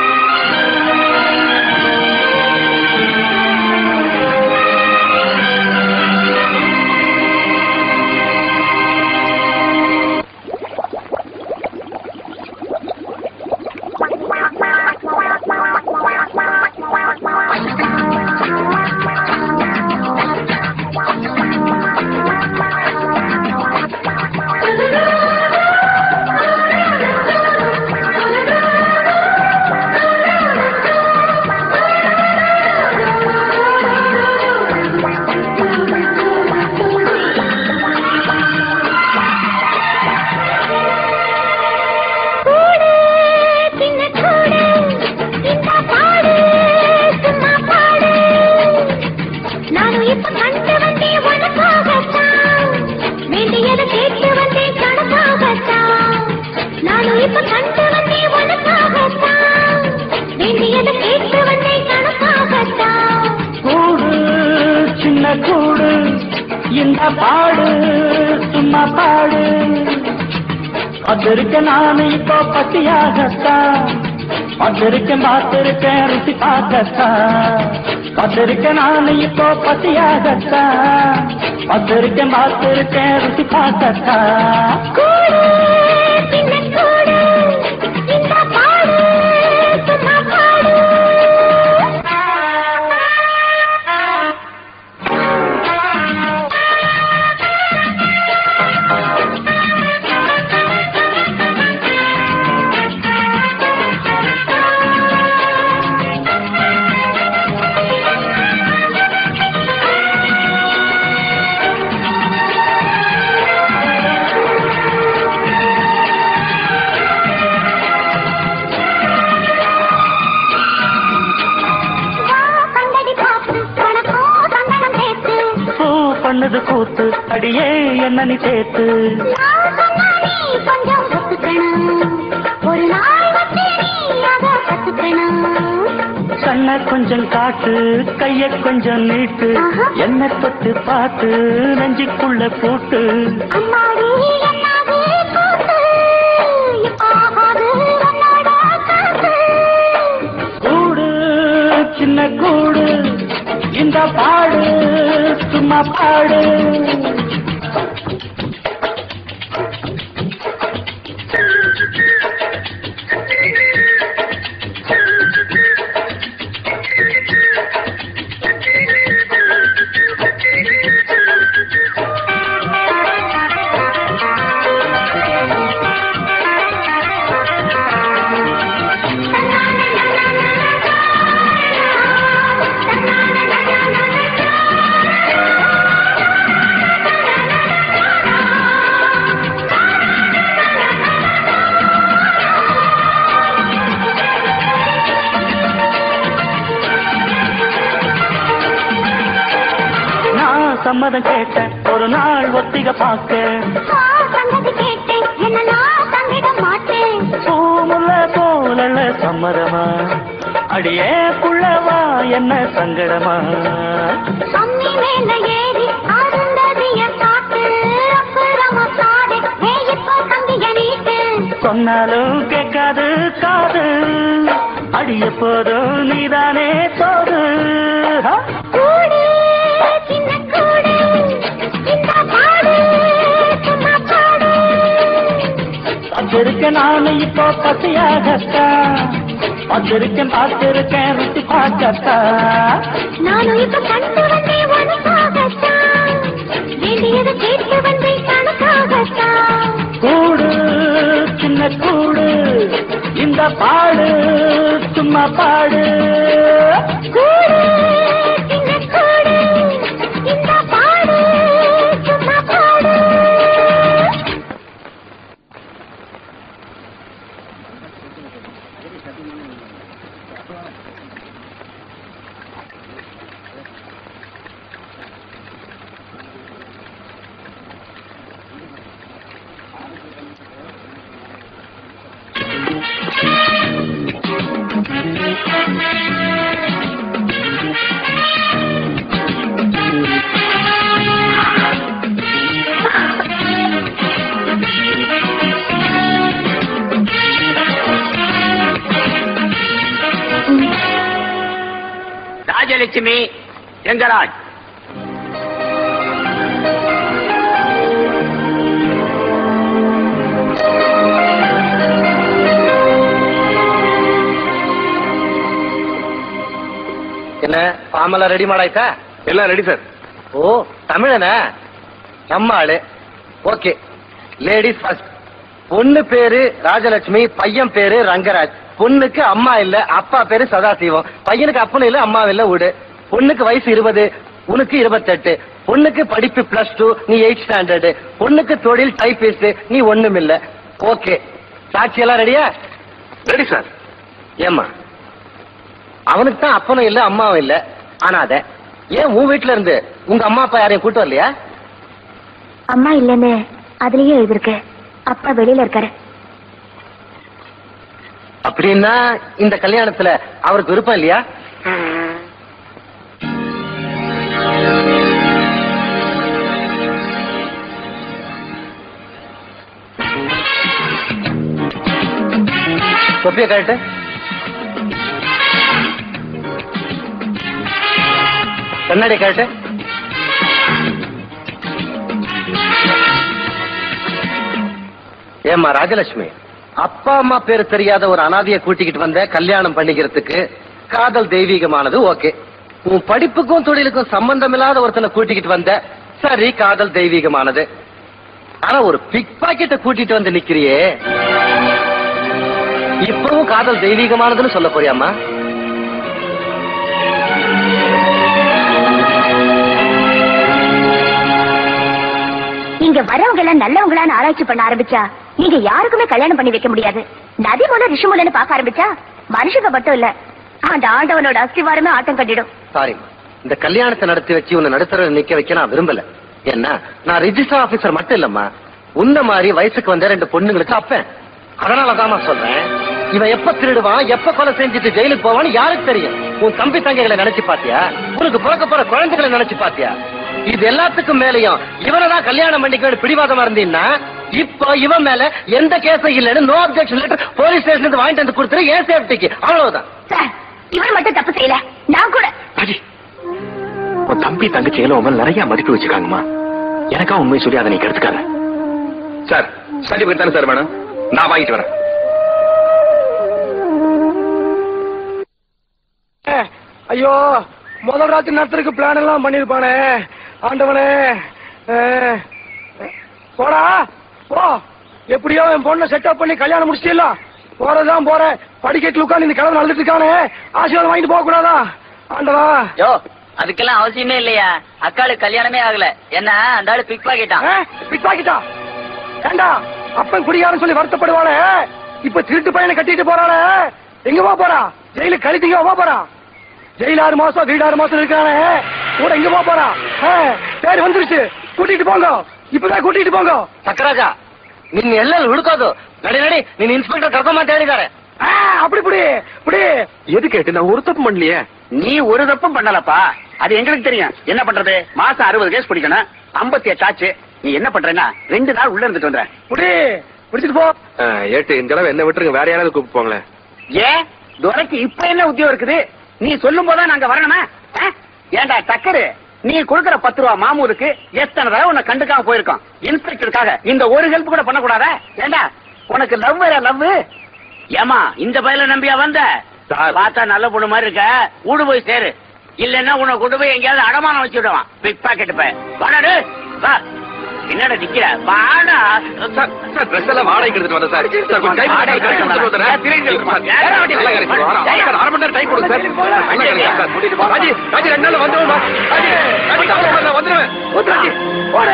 நானும் இப்ப கண்டு வந்தேன் உனக்காகத்தான் வேண்டியதை கேட்டு வந்தேன் கணக்காகத்தான் நானும் இப்ப கண்டு வந்தேன் உனக்காகத்தான் வேண்டியதை கேட்டு வந்தேன் கணக்காகத்தான் கூடு சின்ன கூடு இந்த பாடு சும்மா பாடு அதிருக்க நானு இப்போ பட்டியாகத்தான் அதிருக்கேன் பார்த்திருக்கேன் ருசி பார்க்கத்தான் அதிருக்க நானு இப்போ பட்டியாகத்தான் அதிருக்கேன் பார்த்திருக்கேன் ருசி பார்க்கத்தான் கூடு சின்ன கூடு இந்த பாடு சும்மா பாடு கண்டடி பார்த்து உனக்கும் சந்தனம் சேர்த்து பூ பண்ணது கூத்து அடியே என்ன நீ சேர்த்து நான் சொன்னா நீ கொஞ்சம் ஒத்துக்கணும் ஒரு நாள் வந்து நீ அதை கத்துக்கணும் கண்ண கொஞ்சம் காட்டு கைய கொஞ்சம் நீட்டு என்ன தொட்டு பார்த்து நெஞ்சுக்குள்ள போட்டு அம்மாடி என்னாது கூத்து இப்பாகாது உன்னோட காத்து கூடு சின்ன கூடு இந்த பாடு சும்மா பாடு நான் சம்மதம் கேட்டேன் ஒரு நாள் ஒத்திக பார்க்க நான் சங்கதி கேட்டேன் என்ன நான் தங்கிட மாட்டேன் பூமுல்ல போலல சம்மதமா அடியே புள்ளவா என்ன சங்கடமா அம்மி மேல ஏறி அருந்ததிய காட்டு அப்புறமா சாடு ஏ இப்போ தங்கிய நீட்டு சொன்னாலும் கேட்காது காது அடிய போதும் நீதானே தோது ஹா? கூடு சின்ன கூடு இந்த பாடு சும்மா பாடு வந்திருக்கேன் நானு இப்போ பசியாகத்தான் வந்திருக்கேன் பார்த்திருக்கேன் ருசி பார்க்கத்தான் நானும் இப்ப கண்டு வந்தேன் உனக்காகத்தான் வேண்டியதை கேட்டு வந்தேன் கணக்காகத்தான் கூடு சின்ன கூடு இந்த பாடு சும்மா பாடு கூடு சின்ன கூடு இந்த பாடு சும்மா பாடு Thank you. ராஜலட்சுமி எங்கராஜ் என்ன பாமெல்லாம் ரெடி மாடாயிட்டா எல்லாம் ரெடி சார் ஓ தமிழனா நம்ம ஆளு ஓகே லேடிஸ் ஃபர்ஸ்ட் பொண்ணு பேரு ராஜலட்சுமி பையன் பேரு ரங்கராஜ் பொண்ணுக்கு அம்மா இல்ல அப்பா பேரு சதாசிவம் பையனுக்கு அப்பனும் இல்ல அம்மா இல்ல விடு பொண்ணுக்கு வயசு இருபது உனக்கு இருபத்தெட்டு பொண்ணுக்கு படிப்பு பிளஸ் டூ நீ எயிட் ஸ்டாண்டர்டு பொண்ணுக்கு தொழில் டைபிஸ்ட் நீ ஒண்ணும் இல்ல ஓகே சாட்சி எல்லாம் ரெடியா ரெடி சார் ஏமா அவனுக்கு தான் அப்பனும் இல்ல அம்மாவும் இல்ல ஆனாத ஏன் உன் வீட்டுல இருந்து உங்க அம்மா அப்பா யாரையும் கூட்டு வரலையா அம்மா இல்லைன்னு அதுலயே எழுதிருக்கு அப்பா வெளியில இருக்காரு அப்படின்னா இந்த கல்யாணத்துல அவருக்கு விருப்பம் இல்லையா தொப்பிய கழட்டு கண்ணாடி கழட்டு ஏமா ராஜலட்சுமி அப்பா அம்மா பேரு தெரியாத ஒரு அனாதைய கூட்டிக்கிட்டு வந்த கல்யாணம் பண்ணிக்கிறதுக்கு காதல் தெய்வீகமானது ஓகே உன் படிப்புக்கும் தொழிலுக்கும் சம்பந்தம் இல்லாத ஒருத்தனை கூட்டிக்கிட்டு வந்த சரி காதல் தெய்வீகமானது ஆனா ஒரு பிக் பாக்கெட்ட கூட்டிட்டு வந்து நிக்கிறியே இப்பவும் காதல் தெய்வீகமானதுன்னு சொல்ல போறியாமா இங்க வரவங்க எல்லாம் நல்லவங்களான்னு ஆராய்ச்சி பண்ண ஆரம்பிச்சா நீங்க யாருக்குமே கல்யாணம் பண்ணி வைக்க முடியாது நதி மூல ரிஷி மூலன்னு பார்க்க ஆரம்பிச்சா மனுஷங்க மட்டும் இல்ல அந்த ஆண்டவனோட அஸ்திவாரமே ஆட்டம் கட்டிடும் சாரி இந்த கல்யாணத்தை நடத்தி வச்சு உன்னை நடுத்தர நிக்க வைக்க நான் விரும்பல ஏன்னா நான் ரிஜிஸ்டர் ஆபீசர் மட்டும் இல்லம்மா உன்ன மாதிரி வயசுக்கு வந்த ரெண்டு பொண்ணுங்களுக்கு அப்பேன் அதனாலதான் சொல்றேன் இவன் எப்ப திருடுவான் எப்ப கொலை செஞ்சுட்டு ஜெயிலுக்கு போவான்னு யாருக்கு தெரியும் உன் தம்பி தங்கைகளை நினைச்சு பாத்தியா உனக்கு பிறக்க போற குழந்தைகளை நினைச்சு பாத்தியா இது எல்லாத்துக்கும் மேலயும் இவனதான் கல்யாணம் பண்ணிக்க பிடிவாதமா இருந்தீங்கன்னா இப்போ இவன் மேல எந்த கேஸும் இல்லைன்னு no objection letter police station இருந்து வாங்கிட்டு வந்து கொடுத்துரு ஏன் சேஃப்டிக்கு அவ்வளவுதான் சார் இவன் மட்டும் தப்பு செய்யல நான் கூட உன் தம்பி தங்கச்சிகளும் உன் மேல நிறைய மதிப்பு வச்சுக்காங்கம்மா எனக்கா உண்மை சொல்லி அதை நீ கெடுத்துக்காத சார் சர்டிபிகேட் தானே சார் வேணும் நான் வாங்கிட்டு வரேன் ஐயோ முதல் ராத்திரி நடத்துறதுக்கு பிளான் எல்லாம் பண்ணிருப்பானே ஆண்டவனே அஹ், போடா போ எப்படியோ என் பொண்ணை செட்டப் பண்ணி கல்யாணம் முடிச்சிட்டீங்களா போறதுதான் போறேன் படிக்கட்டுல உட்காந்து இந்த கிழமை நடந்துட்டு இருக்கானே ஆசீர்வாதம் வாங்கிட்டு போக கூடாதா ஆண்டவா யோ அதுக்கெல்லாம் அவசியமே இல்லையா அக்காளுக்கு கல்யாணமே ஆகல என்ன அந்த ஆளு பிக் பாக்கிட்டான் பிக் பாக்கிட்டா ஏண்டா அப்பன் குடிகாரன் சொல்லி வருத்தப்படுவானே இப்ப திருட்டு பையனை கட்டிட்டு போறானே எங்க போக போறா ஜெயிலுக்கு கழித்தீங்க போக போறா ஜெயில ஆறு மாசம் வீடு ஆறு மாசம் இருக்கானே கூட எங்க போக போறா ஆ, பேர் வந்துருச்சு கூட்டிட்டு போங்க இப்பதான் கூட்டிட்டு போங்க சக்கராஜா ನಿನ್ನ ಎಲ್ಲೆಲ್ಲಿ ಹುಡುಕೋದು ನಡಿ ನಡಿ ನೀನ್ ಇನ್ಸ್ಪೆಕ್ಟರ್ ಕರ್ಕೊಂಬಂತ ಹೇಳಿದ್ದಾರೆ ஆ, அப்படி புடி புடி எது கேட்டு நான் ஒரு தப்பு பண்ணலையே நீ ஒரு தப்பும் பண்ணலப்பா அது எங்களுக்கு தெரியும் என்ன பண்றது மாசம் அறுபது கேஸ் பிடிக்கணும் ஐம்பத்தி எட்டு ஆச்சு நீ என்ன பண்றேன்னா ரெண்டு நாள் உள்ள இருந்துட்டு வந்துற புடி பிடிச்சிட்டு போ ஆ, ஏட்டு இந்த தடவை என்ன விட்டுருங்க வேற யாராவது கூப்பிட்டு போங்களேன் ஏன் துரைக்கு இப்ப என்ன உத்தியோகம் இருக்குது நீ சொல்லும் போதா நாங்க வரணுமா ஆ? ஏன்டா டக்கரு நீ கொடுக்கற பத்து ரூபா மாமூருக்கு எத்தனை தடவை உன்னை கண்டுக்காம போயிருக்கோம் இன்ஸ்பெக்டருக்காக இந்த ஒரு ஹெல்ப் கூட பண்ணக்கூடாதா ஏண்டா உனக்கு லவ் வேற லவ் ஏமா இந்த பயில நம்பியா வந்த பார்த்தா நல்ல பொண்ணு மாதிரி இருக்க ஊடு போய் சேரு இல்லன்னா உன்னை கொண்டு போய் எங்கேயாவது அடமானம் வச்சு விடுவான் பிக் பாக்கெட் பையன் வாடா டேய், வா என்னடா நிக்கிற வாடா சார் சார் ட்ரெஸ் எல்லாம் வாடகைக்கு எடுத்துட்டு வந்தேன் சார் சார் கொஞ்சம் டைம் வாடகை கொடுங்க, டைம் கொடுத்துட்டு வந்துடுறேன். திரும்பி இருப்பா. வந்து யாரா வண்டி? நல்லா கிடைக்கும். வரோம். ஏய். சார், அரை மணி நேரம் டைம் கொடுங்க சார் நல்லா கிடைக்கும் சார். ராஜி ராஜி ரெண்டு நாள்ல வந்துருவேன் ராஜி ராஜி கவலைப்படாத, நான் வந்துருவேன் ராஜி போடு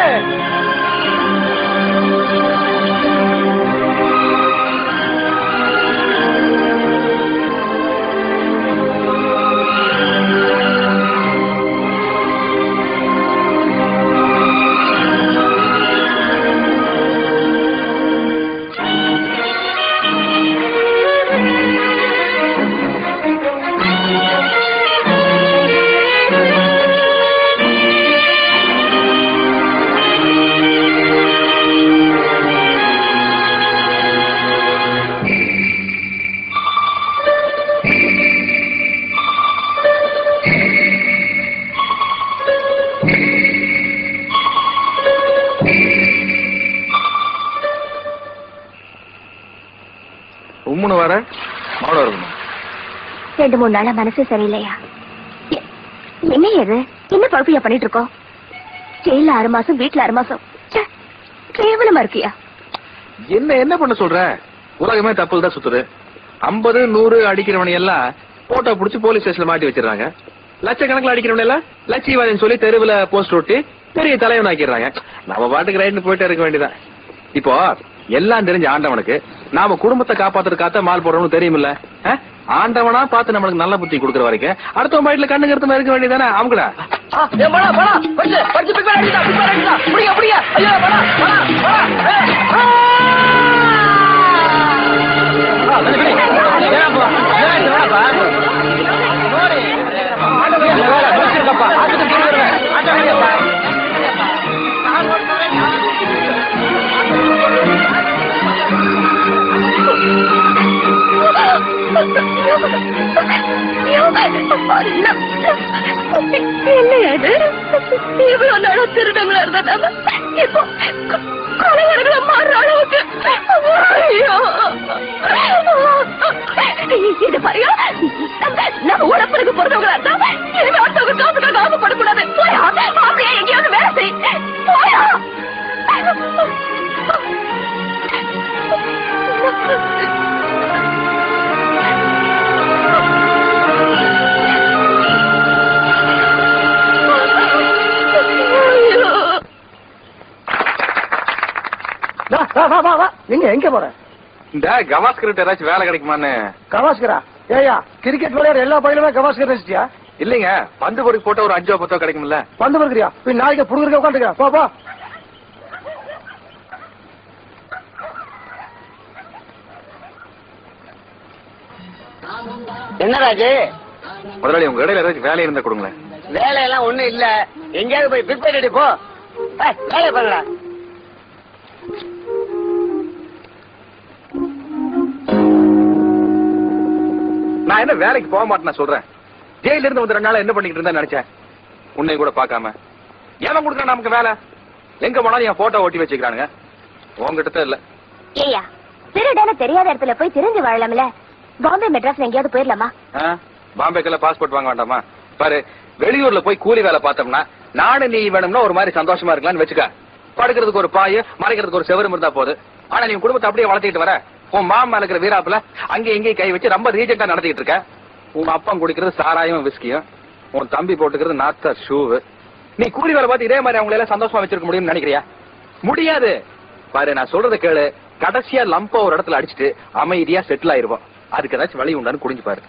ஆ ரெண்டு மூணு நாளா மனசே சரியில்லையா எ- என்ன இது என்ன பழப்பியா பண்ணிட்டு இருக்கோம் ஜெயில ஆறு மாசம் வீட்டுல ஆறு மாசம் ச்சே, கேவலமா இருக்கியா என்ன என்ன பண்ண சொல்ற உலகமே தப்புல தான் சுத்துது ஐம்பது நூறு அடிக்கிறவனை எல்லாம் போட்டோ புடிச்சு போலீஸ் ஸ்டேஷன்ல மாட்டி வச்சிடறாங்க லட்சக்கணக்கில் அடிக்கிறவனை எல்லாம் லட்சியவாதின்னு சொல்லி தெருவுல போஸ்ட் ஒட்டி பெரிய தலைவன் ஆக்கிடுறாங்க நம்ம பாட்டுக்கு ரைட்னு போயிட்டே இருக்க வேண்டியதான் இப்போ எல்லாம் தெரிஞ்ச ஆண்டவனுக்கு நாம குடும்பத்தை காப்பாத்துறதுக்காக மால் போடுறோம்னு தெரியுமில்ல அஹ்? ஆண்டவனா பார்த்து நம்மளுக்கு நல்ல புத்தி கொடுக்குற வரைக்கும் அடுத்தவன் பாட்டுல கண்ணு கருத்து இருக்க வேண்டியதானே அவங்கடா ஏன் பணா பணா பறிச்சு பறிச்சு பிக் பண்ண அடிடா பிக் பண்ண அடிடா புடிங்க புடிங்க ஐயோ பணா பணா பணா ஏய், ஆ! ஆ, வெளிய, வெளிய. ஏன்ப்பா? ஏன் வேணாப்பா? இல்ல, வேலை, முடிச்சிருக்கப்பா. ஆத்துக்கு திரும்பி வருவேன். ஆட்டோ வெளியப்பா. என்ன இது இவ்வளவு நாளா திருடங்களா இருந்தா நாம இப்போ கொ- கொலைகாரங்களா மாறுற அளவுக்கு ஐயோ. இது பாருங்க நம்ம உடம்புக்கு பிறந்தவங்களா இருந்தா இனிமே அடுத்தவங்க காசுக்காக ஆசைப்படக்கூடாது போயா அப்படியே எங்கேயாவது வேலை செய் போயா வா, வா, வா, வா, வா. எங்க எங்க போற இந்த கவாஸ்கர்கிட்ட ஏதாச்சும் வேலை கிடைக்குமான்னு கவாஸ்கரா ஏயா கிரிக்கெட் விளையாடுற எல்லா பயிலுமே கவாஸ்கர் ரசிச்சியா இல்லைங்க பந்து பொறுக்கு போட்ட ஒரு அஞ்சோ பத்தோ கிடைக்கும்ல பந்து படுக்கிறியா போய் நாளைக்கு புடுங்குறக்க உட்காந்துக்க போ போ என்ன ராஜு முதலாளி உங்க இடையில ஏதாச்சும் வேலை இருந்தா கொடுங்களேன் வேலையெல்லாம் ஒண்ணும் இல்ல எங்கேயாவது போய் பிக் பண்ணிட்டு போ ஏய், வேலையை பாருடா நான் என்ன வேலைக்கு போக மாட்டேன் நான் சொல்றேன் ஜெயில இருந்து வந்து ரெண்டு நாளா என்ன பண்ணிட்டு இருந்தா நினைச்சேன் உன்னை கூட பார்க்காம ஏன் கொடுக்குறான் நமக்கு வேலை எங்க போனாலும் என் போட்டோ ஒட்டி வச்சுக்கிறானுங்க உங்ககிட்ட தான் இல்ல ஏயா திருடன தெரியாத இடத்துல போய் தெரிஞ்சு வாழலாம்ல பாம்பே மெட்ராஸ்ல எங்கேயாவது போயிடலாமா ஆ? பாம்பேக்கெல்லாம் பாஸ்போர்ட் வாங்க வேண்டாமா பாரு வெளியூர்ல போய் கூலி வேலை பார்த்தோம்னா நாடு நீ வேணும்னா ஒரு மாதிரி சந்தோஷமா இருக்கலாம்னு வச்சுக்க படுக்கிறதுக்கு ஒரு பாய் மறைக்கிறதுக்கு ஒரு செவரும் இருந்தா போது ஆனா நீ உன் குடும்பத்தை அப்படியே வளர்த்திட்டு வர உன் மாமா இருக்கிற வீராப்புல அங்கேயும் இங்கேயும் கை வச்சு ரொம்ப ரீஜெண்டா நடத்திட்டு இருக்க உன் அப்பன் குடிக்கிறது சாராயம் விஸ்கியும் உன் தம்பி போட்டுக்கிறது நாத்தா ஷூவு நீ கூலி வேலை பார்த்து இதே மாதிரி அவங்களை எல்லாம் சந்தோஷமா வச்சிருக்க முடியும்னு நினைக்கிறியா முடியாது பாரு நான் சொல்றத கேளு கடைசியா லம்பா ஒரு இடத்துல அடிச்சிட்டு அமைதியா செட்டில் ஆயிருவோம் அதுக்கு ஏதாச்சும் வழி உண்டான்னு குடிஞ்சு பாரு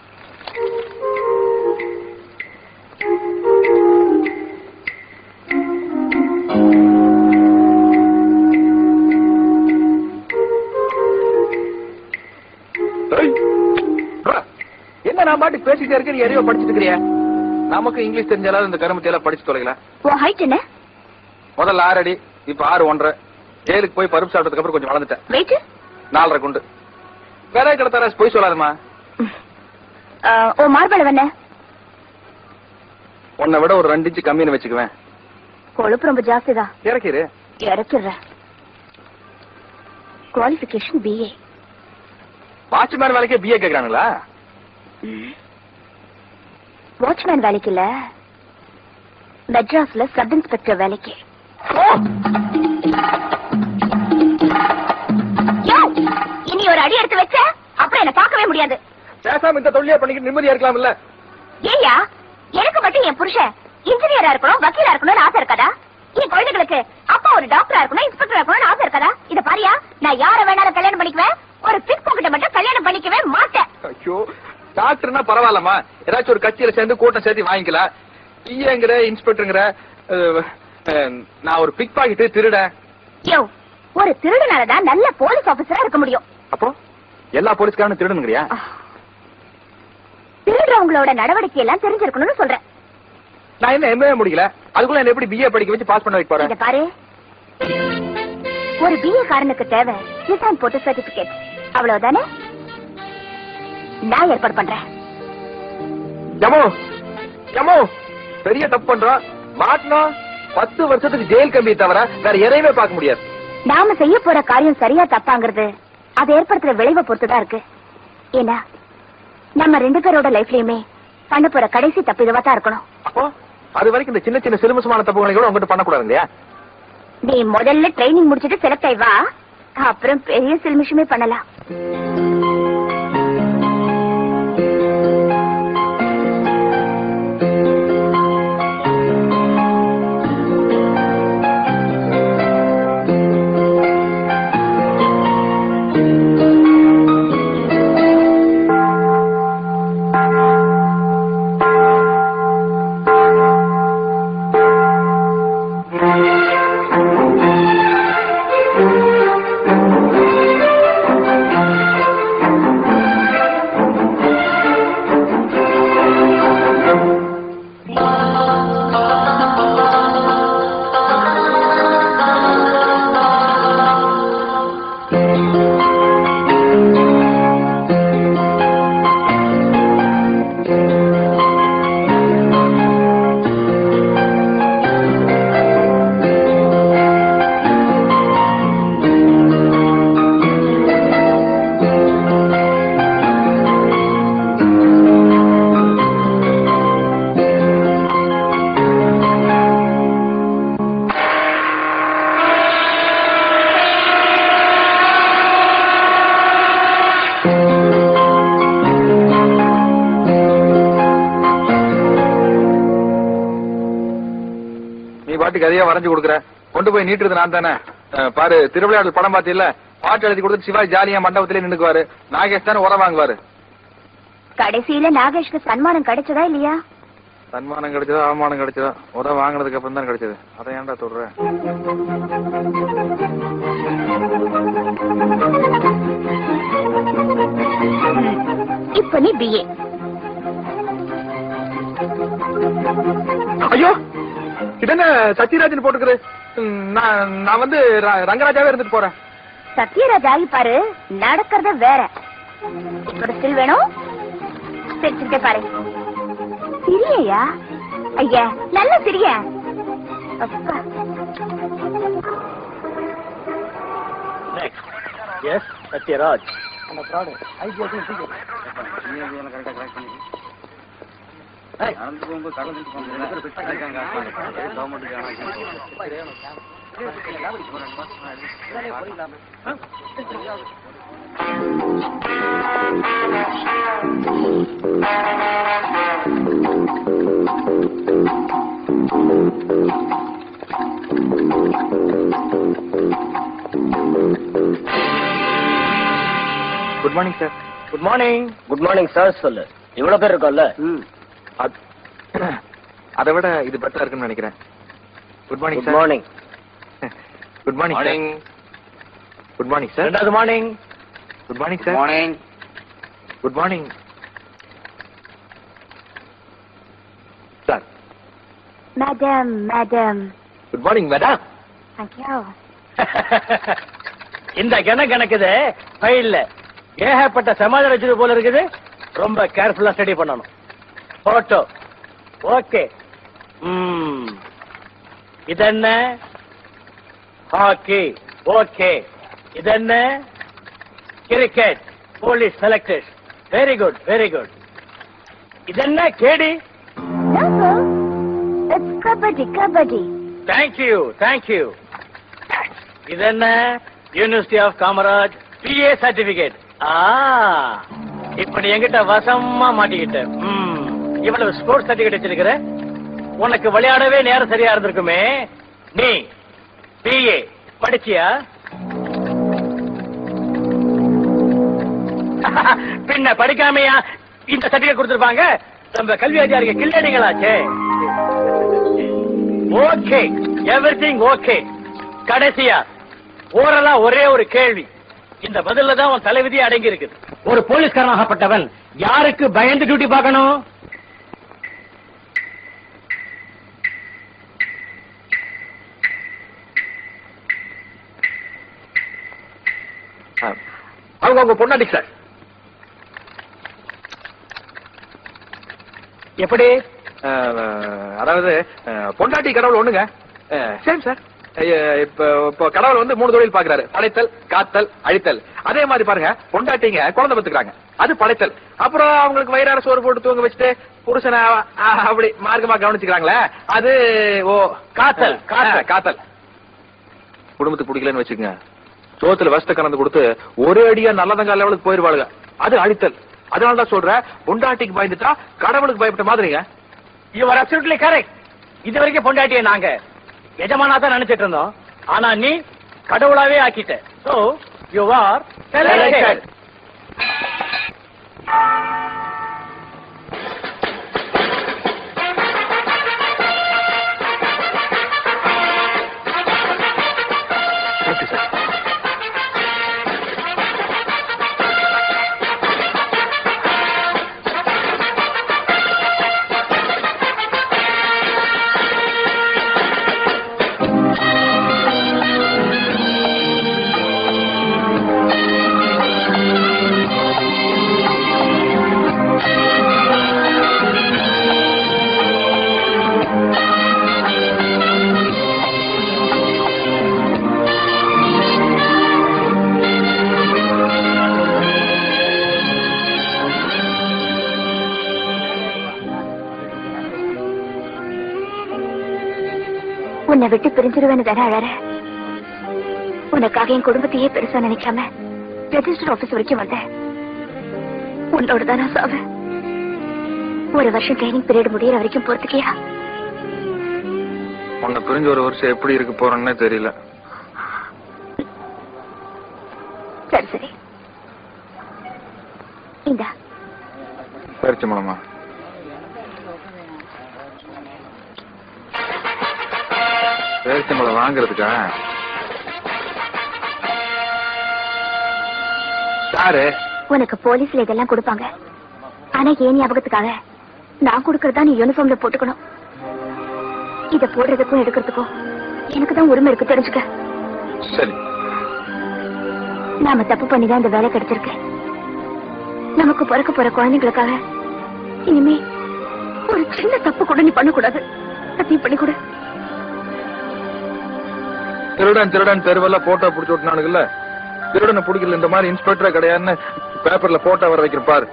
ஏய், வா. என்ன நான் பாட்டு பேசிட்டே இருக்க நீ எதையோ படிச்சுட்டு இருக்கிறிய நமக்கு இங்கிலீஷ் தெரிஞ்சாலும் இந்த கருமத்தை எல்லாம் படிச்சு தொலைக்கலாம் உன் ஹைட் என்ன முதல்ல ஆறு அடி இப்ப ஆறு ஒன்றரை ஜெயிலுக்கு போய் பருப்பு சாப்பிட்டதுக்கு அப்புறம் கொஞ்சம் வளர்ந்துட்டேன் வெயிட் நாலரை குண்டு வேற கிடத்தார போய் சொல்லாதம்மா உன் மார்பளவு என்ன உன்னை விட ஒரு ரெண்டு இன்ச்சு கம்மின்னு வச்சுக்குவேன் கொழுப்பு ரொம்ப ஜாஸ்தி தான் இறக்கிரு இறக்கிடுறேன் குவாலிபிகேஷன் பிஏ வாட்ச்மேன் வேலைக்கே பிஏ கேக்குறானுங்களா வாட்ச்மேன் வேலைக்கு இல்ல மெட்ராஸ்ல சப் இன்ஸ்பெக்டர் வேலைக்கு யோவ், இனி ஒரு அடி எடுத்து வச்ச அப்புறம் என்ன பார்க்கவே முடியாது பேசாம இந்த தொழிலே பண்ணிக்கிட்டு நிம்மதியா இருக்கலாம்ல ஏயா எனக்கு மட்டும் என் புருஷன் இன்ஜினியரா இருக்கணும் வக்கீலா இருக்கணும்னு ஆசை இருக்காதா என் குழந்தைகளுக்கு அப்பா ஒரு டாக்டரா இருக்கணும் இன்ஸ்பெக்டரா இருக்கணும்னு ஆசை இருக்காதா இத பாரியா நான் யார வேணாலும் கல்யாணம் பண்ணிக்குவேன் ஒரு பிக் பாக்கெட்ட மட்டும் கல்யாணம் பண்ணிக்கவே மாட்டேன் ஐயோ டாக்டர்னா பரவாயில்லம்மா ஏதாச்சும் ஒரு கட்சியில சேர்ந்து கூட்டம் சேர்த்து வாங்கிக்கலாம் பிஏங்கிற இன்ஸ்பெக்டருங்கிற அஹ், அஹ், நான் ஒரு பிக் பாக்கெட்டு திருடேன் யோ ஒரு திருடனாலதான் நல்ல போலீஸ் ஆபீசரா இருக்க முடியும் அப்போ எல்லா போலீஸ்காரனும் திருடனுங்கிறியா திருடுறவங்களோட நடவடிக்கை எல்லாம் தெரிஞ்சிருக்கணும்னு சொல்றேன் நான் என்ன எம்ஏ முடியல அதுக்குள்ள என்ன எப்படி பிஏ படிக்க வச்சு பாஸ் பண்ண வைக்க போறேன் இத பாரு ஒரு பிஏ காரனுக்கு தேவை கிசான் போட்டு சர்டிபிகேட் அவ்வளவுதானே நான் ஏற்பாடு பண்றேன் ஜமோ ஜமோ பெரிய தப்பு பண்றோம் மாட்டினா பத்து வருஷத்துக்கு ஜெயில் கம்பி தவிர வேற எதையுமே பார்க்க முடியாது நாம செய்ய போற காரியம் சரியா தப்பாங்கிறது அதை ஏற்படுத்துற விளைவை பொறுத்துதான் இருக்கு ஏன்னா நம்ம ரெண்டு பேரோட லைஃப்லயுமே பண்ண போற கடைசி தப்பு இதுவா தான் இருக்கணும் அப்போ அது வரைக்கும் இந்த சின்ன சின்ன சிலுமிசமான தப்புகளை கூட உங்ககிட்ட பண்ணக்கூடாது இல்லையா நீ முதல்ல ட்ரைனிங் முடிச்சிட்டு செலக்ட் ஆயி வா அப்புறம் பெரிய சில்மிஷமே பண்ணலாம் நீ பாட்டுக்கு அதையே வரைஞ்சு கொடுக்குற கொண்டு போய் நீட்டுறது நான் தானே அஹ், பாரு திருவிளையாடல் படம் பாத்தியில்ல பாட்டு எழுதி கொடுத்து சிவாஜி ஜாலியா மண்டபத்திலே நின்னுக்குவாரு நாகேஷ் தானே உரம் வாங்குவாரு கடைசியில நாகேஷ்க்கு சன்மானம் கிடைச்சதா இல்லையா சன்மானம் கிடைச்சதா அவமானம் கிடைச்சதா உரம் வாங்கினதுக்கு அப்புறம் தான் கிடைச்சது அதை ஏன்டா சொல்ற இப்ப நீ பிஏ ஐயோ இது என்ன சத்யராஜன் போட்டுக்குது ம், நான் நான் வந்து ர- ரங்கராஜாவே இருந்துட்டு போறேன் சத்யராஜ் ஆகி பாரு நடக்கிறத வேற என்னோட ஸ்டில் வேணும் சிரிச்சுட்டே பாரு சிரியையா ஐயா நல்ல சிரிய அப்பா yes Satyaraj good morning sir good morning good morning sir சொல்லு இவ்வளவு பேர் இருக்கோம்ல அதை விட இது பெட்டரா இருக்குன்னு நினைக்கிறேன் good morning good morning good morning sir good morning sir ரெண்டாவது morning good morning sir morning good morning sir madam madam good morning madam thank you இந்த கண கணக்குது ஃபைல்ல ஏகப்பட்ட சமாதானம் வச்சது போல இருக்குது ரொம்ப கேர்ஃபுல்லா ஸ்டடி பண்ணணும் போட்டோ ஓகே ம் இது என்ன ஹாக்கி ஓகே இது என்ன cricket police selected very good very good இது என்ன கேடி it's kabaddi kabaddi thank you thank you இது என்ன university of Kamaraj BA certificate ஆ இப்ப நீ என்கிட்ட வசமா மாட்டிக்கிட்ட ம், இவ்வளவு ஸ்போர்ட்ஸ் சர்டிபிகேட் வச்சிருக்கிற உனக்கு விளையாடவே நேரம் சரியா இருந்திருக்குமே நீ பிஏ படிச்சியா பின்ன படிக்காமையா இந்த சர்டிபிகேட் கொடுத்திருப்பாங்க நம்ம கல்வி அதிகாரிக்கு கில்லடிங்களாச்சே ஓகே எவ்ரிதிங் ஓகே கடைசியா ஓரலா ஒரே ஒரு கேள்வி இந்த பதில்ல தான் உன் தலைவிதி அடங்கி இருக்குது ஒரு போலீஸ்காரனாகப்பட்டவன் யாருக்கு பயந்து டியூட்டி பார்க்கணும் அவங்க உங்க பொண்டாட்டி சார் எப்படி அஹ், அதாவது அஹ், பொண்டாட்டி கடவுள் ஒண்ணுங்க சேம் சார் ஐய- இப்ப இப்போ கடவுள் வந்து மூணு தொழில் பாக்குறாரு படைத்தல் காத்தல் அழித்தல் அதே மாதிரி பாருங்க பொண்டாட்டிங்க குழந்தை பெத்துக்கிறாங்க அது படைத்தல் அப்புறம் அவங்களுக்கு வயிறார சோறு போட்டு தூங்க வச்சுட்டு புருஷனை அ, அப்படி மார்க்கமா கவனிச்சுக்கிறாங்களே அது ஓ காத்தல் காத்தல் காத்தல் குடும்பத்துக்கு பிடிக்கலன்னு வச்சுக்கங்க சோத்துல விஷத்தை கலந்து கொடுத்து ஒரே அடியா நல்லதங்க லெவலுக்கு போயிருவாளுங்க அது அழித்தல் அதனாலதான் சொல்றேன் பொண்டாட்டிக்கு பயந்துட்டா கடவுளுக்கு பயப்பட்ட மாதிரிங்க யூ ஆர் அப்சல்யூட்லி கரெக்ட் இது வரைக்கும் பொண்டாட்டிய நாங்க எஜமானா தான் நினைச்சிட்டு இருந்தோம் ஆனா நீ கடவுளாவே ஆக்கிட்ட சோ யூ ஆர் செலக்டட் உன்னை விட்டு பிரிஞ்சிருவேன்னு தானே அழற உனக்காக என் குடும்பத்தையே பெருசா நினைக்காம ரெஜிஸ்டர் ஆபீஸ் வரைக்கும் வந்தேன் உன்னோட தான் நான் சாவேன் ஒரு வருஷம் ட்ரைனிங் பீரியட் முடியற வரைக்கும் பொறுத்துக்கியா உன்னை பிரிஞ்சு ஒரு வருஷம் எப்படி இருக்க போறேன்னே தெரியல சரி சரி இந்தா பயிற்சி மூலமா பேரிச்சை பழம் வாங்குறதுக்கா யாரு உனக்கு போலீஸ்ல இதெல்லாம் கொடுப்பாங்க ஆனா ஏன் ஞாபகத்துக்காக நான் கொடுக்கறதா நீ யூனிஃபார்ம்ல போட்டுக்கணும் இத போடுறதுக்கும் எடுக்கிறதுக்கும் எனக்கு தான் உரிமை இருக்கு தெரிஞ்சுக்க சரி நாம தப்பு பண்ணி தான் இந்த வேலை கிடைச்சிருக்கு நமக்கு பிறக்க போற குழந்தைங்களுக்காக இனிமே ஒரு சின்ன தப்பு கூட நீ பண்ணக்கூடாது சத்தியம் பண்ணி கொடு திருடன் திருடன் தெருவெல்லாம் போட்டோ புடிச்சு விட்டுனானுங்கல்ல திருடனை பிடிக்கல இந்த மாதிரி இன்ஸ்பெக்டரே கிடையாதுன்னு பேப்பர்ல போட்டோ வர வைக்கிற பாரு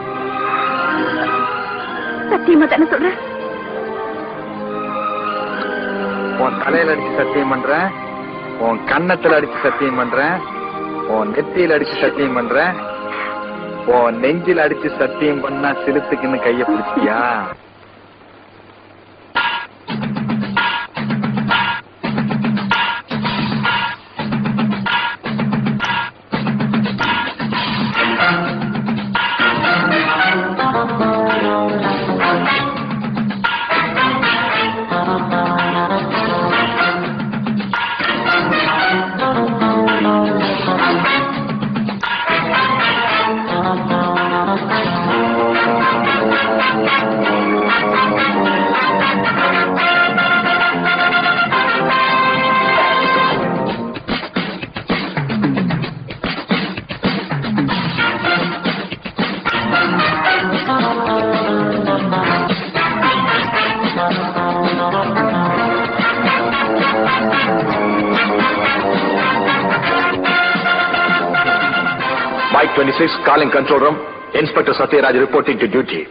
சத்தியமா தானே சொல்றேன் உன் தலையில அடிச்சு சத்தியம் பண்றேன் உன் கன்னத்துல அடிச்சு சத்தியம் பண்றேன் உன் நெத்தியில அடிச்சு சத்தியம் பண்றேன் உன் நெஞ்சில அடிச்சு சத்தியம் பண்ணா சிலுத்துக்குன்னு கைய பிடிச்சியா Mike 26, calling control room. Inspector Satyaraj reporting to duty.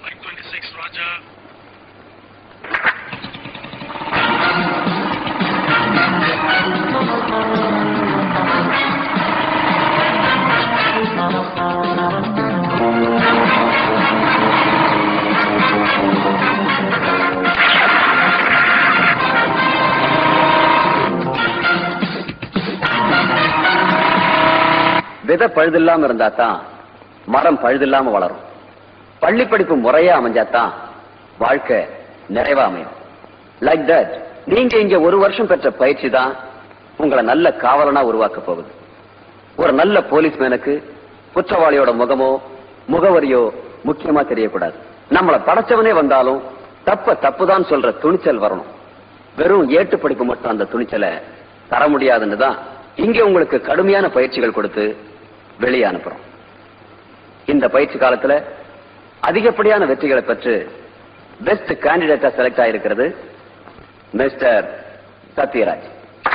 விதை பழுதில்லாம இருந்தா தான் மரம் பழுதில்லாம வளரும் பள்ளி படிப்பு முறையா அமைஞ்சாதான் வாழ்க்கை நிறைவா அமையும் லைக் தட் நீங்க இங்க ஒரு வருஷம் பெற்ற பயிற்சி தான் உங்களை நல்ல காவலனா உருவாக்க போகுது ஒரு நல்ல போலீஸ்மேனுக்கு குற்றவாளியோட முகமோ முகவரியோ முக்கியமா தெரியக்கூடாது நம்மள படைச்சவனே வந்தாலும் தப்ப தப்புதான் சொல்ற துணிச்சல் வரணும் வெறும் ஏட்டு படிப்பு மட்டும் அந்த துணிச்சலை தர முடியாதுன்னு தான் இங்க உங்களுக்கு கடுமையான பயிற்சிகள் கொடுத்து வெளியே அனுப்புறோம் இந்த பயிற்சி காலத்துல அதிகப்படியான வெற்றிகளை பெற்று பெஸ்ட் கேண்டிடேட்டா செலக்ட் ஆயிருக்கிறது மிஸ்டர் சத்யராஜ்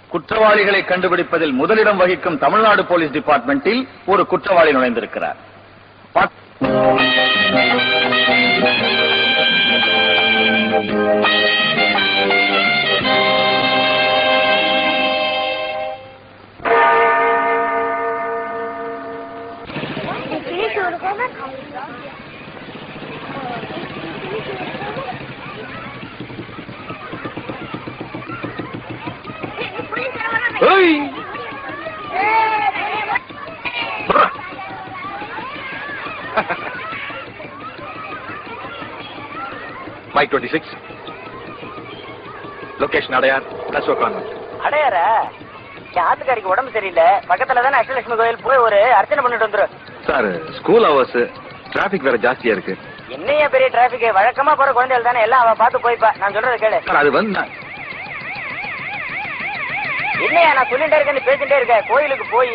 குற்றவாளிகளை கண்டுபிடிப்பதில் முதலிடம் வகிக்கும் தமிழ்நாடு போலீஸ் டிபார்ட்மெண்டில் ஒரு குற்றவாளி நுழைந்திருக்கிறார் பத்- mike twenty six location Adyar plus convent அடையார என் ஆத்துக்காரிக்கு உடம்பு சரியில்லை பக்கத்துல தானே அஷ்டலட்சுமி கோயில் போய் ஒரு அர்ச்சனை பண்ணிட்டு வந்துரும் சார் ஸ்கூல் ஹவர்ஸ் டிராபிக் வேற ஜாஸ்தியா இருக்கு என்னையா பெரிய டிராபிக் வழக்கமா போற குழந்தைகள் தானே எல்லாம் அவ பார்த்து போய்ப்பா நான் சொல்றத கேளு சார் அது வந்து என்னையா நான் சொல்லிட்டே இருக்கேன் பேசிட்டே இருக்க கோயிலுக்கு போய்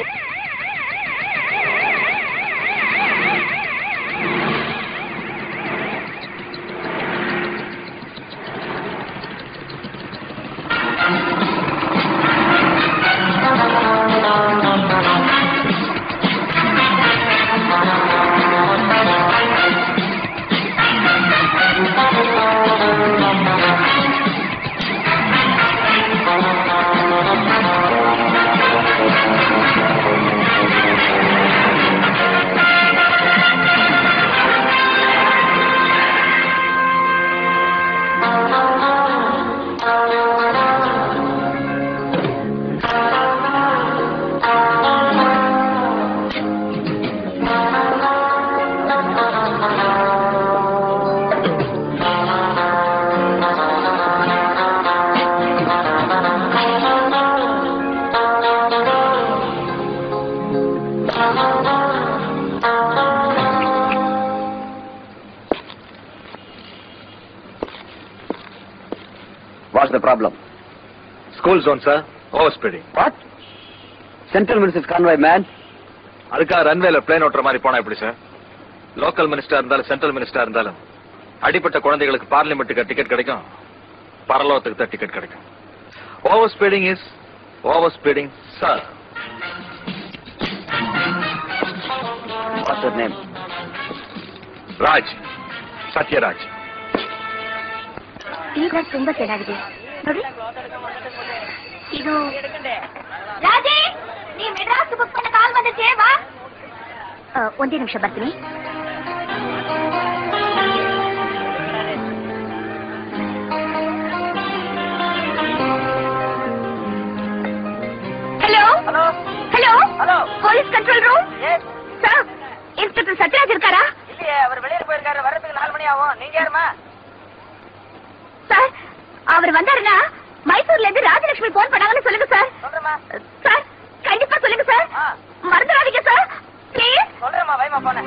What's the problem? School zone sir over speeding What? Central Minister's convoy, man. அதுக்காக ரன்வேல பிளேன் ஓட்டுற மாதிரி போனா எப்படி சார் லோக்கல் மினிஸ்டர் இருந்தாலும் சென்ட்ரல் மினிஸ்டர் இருந்தாலும் அடிப்பட்ட குழந்தைகளுக்கு பார்லிமெண்ட்டுக்கு டிக்கெட் கிடைக்கும் பரலோகத்துக்கு தான் டிக்கெட் கிடைக்கும் over speeding is over speeding sir What's your name? Raj Satyaraj ಈಗ ತುಂಬಾ ಚೆನ್ನಾಗಿದೆ ನೋಡಿ ಇದು ರಾಜೇ ನೀ ಮೆಡ್ರಾಸ್ ಬುಕ್ பண்ண ಕಾಲ್ ಬಂದಿದೆ ಬಾ ಒಂದೇ ನಿಮಿಷ ಬರ್ತೀನಿ hello hello hello hello police control room sir inspector Satyaraj இருக்காரா இல்லையே அவர் வெளியில போயிருக்காரு வர்றதுக்கு நாலு மணி ஆகும் நீங்க யாருமா சார் அவர் வந்தாருன்னா மைசூர்ல இருந்து ராஜலட்சுமி போன் பண்ணாங்கன்னு சொல்லுங்க சார் சார் கண்டிப்பா சொல்லுங்க சார் மறந்துடாதீங்க சார் ப்ளீஸ் சொல்றேம்மா வைமா போன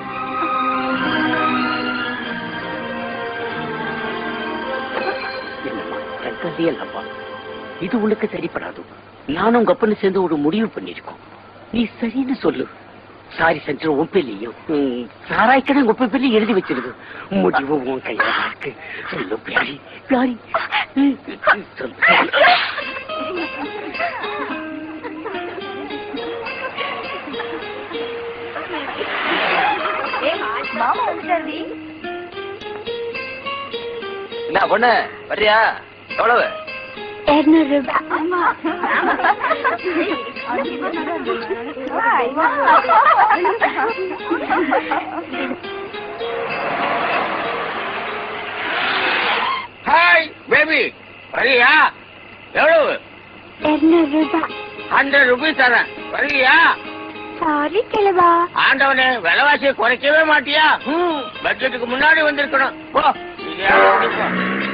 இல்லப்பா இது உனக்கு சரிப்படாது நானும் உங்க அப்பன்னு சேர்ந்து ஒரு முடிவு பண்ணிருக்கோம் நீ சரின்னு சொல்லு சாரி சென்டர் உன் பேர்லயும் ம், சாராய்க்கடை உங்க பேர்ல எழுதி வச்சிருக்கு முடிவு உன் கையில தான் இருக்கு சொல்லு பியாரி பியாரி ம், சொல்லு மாமா வந்துட்டாரு என்ன பொண்ணு வர்றியா எவ்வளவு இருநூறு ரூபாய் ஆமா ஹாய் பேபி வரியா எவ்வளவு இருநூறு ரூபாய் ஹண்ட்ரட் ருபீஸ் தரேன் வரியா சாரி கிழவா ஆண்டவனே விலைவாசியை குறைக்கவே மாட்டியா பட்ஜெட்டுக்கு முன்னாடி வந்திருக்கணும் போ இது யாரோ குடிப்போம்.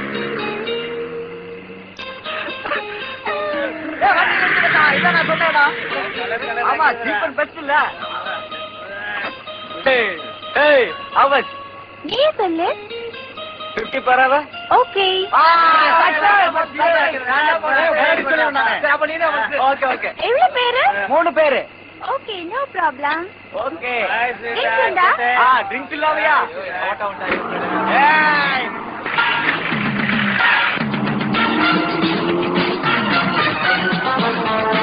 ஆமா சீப் அண்ட் பெஸ்ட் இல்ல ஏய் அவஸ் நீ சொல்லு பிப்டி பரவ ஓகே ஓகே ஓகே எவ்வளவு பேரு மூணு பேரு okay no problem okay Drinks உண்டா? ஆ ட்ரிங்க்ஸ் இல்லாமையா ஏய் Thank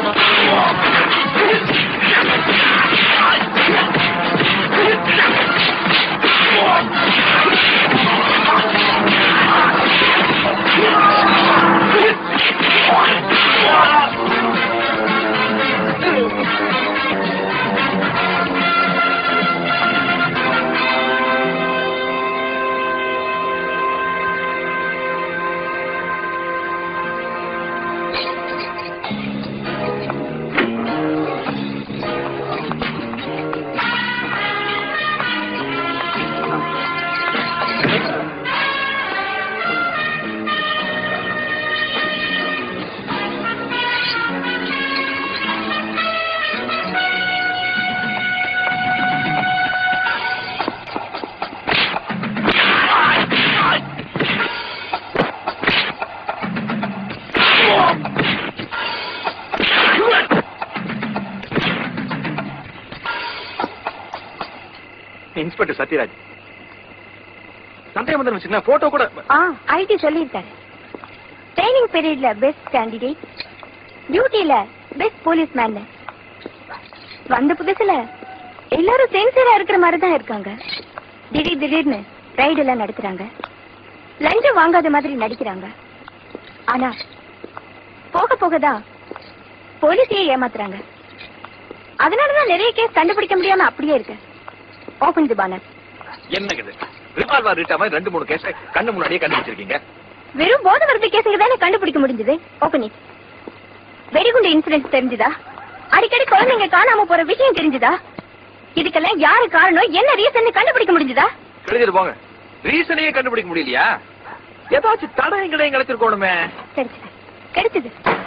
இன்ஸ்பெக்டர் சத்யராஜ் சந்தேகம் வந்து வச்சுக்கோங்க போட்டோ கூட ஆ ஐடி சொல்லியிருக்காரு ட்ரைனிங் பீரியட்ல பெஸ்ட் கேண்டிடேட் டியூட்டில பெஸ்ட் போலீஸ் மேன் வந்த புதுசுல எல்லாரும் சென்சியரா இருக்கிற மாதிரி தான் இருக்காங்க திடீர் திடீர்னு ரைடு எல்லாம் நடத்துறாங்க லஞ்சம் வாங்காத மாதிரி நடிக்கிறாங்க ஆனா போக போகதான் போலீஸையே ஏமாத்துறாங்க அதனாலதான் நிறைய கேஸ் கண்டுபிடிக்க முடியாம அப்படியே இருக்கு ஓபன் தி பானர் என்னங்க இது ரிவால்வர் ரிட்டா மாதிரி ரெண்டு மூணு கேஸ் கண்ணு முன்னாடியே கண்டுபிடிச்சிருக்கீங்க வெறும் போதை மருந்து கேஸுங்க தானே கண்டுபிடிக்க முடிஞ்சது ஓபன் இட் வெடிகுண்டு இன்சிடென்ட் தெரிஞ்சுதா அடிக்கடி குழந்தைங்க காணாம போற விஷயம் தெரிஞ்சுதா இதுக்கெல்லாம் யாரு காரணம் என்ன ரீசன் கண்டுபிடிக்க முடிஞ்சதா கிடைச்சது போங்க ரீசனையே கண்டுபிடிக்க முடியலையா ஏதாச்சும் தடயங்களை எங்களுக்கு இருக்கணுமே கிடைச்சது கிடைச்சது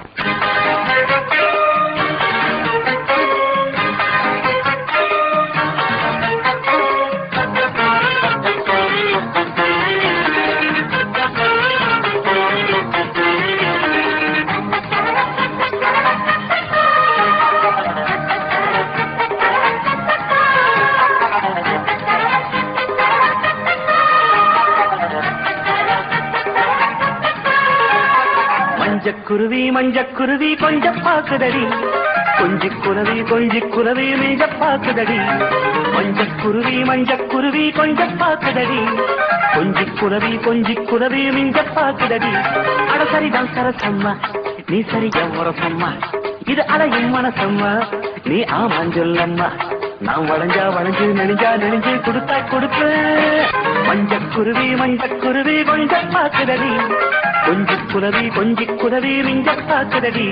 மஞ்சக்குருவி மஞ்சக்குருவி கொஞ்சம் பாக்குதடி கொஞ்சி குருவி கொஞ்சி குருவி மிஞ்ச பாக்குதடி மஞ்சக்குருவி மஞ்சக்குருவி கொஞ்சம் பாக்குதடி கொஞ்சி குருவி கொஞ்சி குருவி மிஞ்ச பாக்குதடி அட சரிதான் சரசம்மா நீ சரி எவ்வரசம்மா இது அலையும் மனசம்மா நீ ஆமாஞ்சொல்லம்மா நான் வளைஞ்சா வளைஞ்சு நெளிஞ்சா நெளிஞ்சு கொடுத்தா கொடுப்பு மஞ்சக்குருவி மஞ்சக்குருவி கொஞ்சம் பாக்குதடி கொஞ்சி குருவி கொஞ்சி குருவி மிஞ்ச பாக்குதடி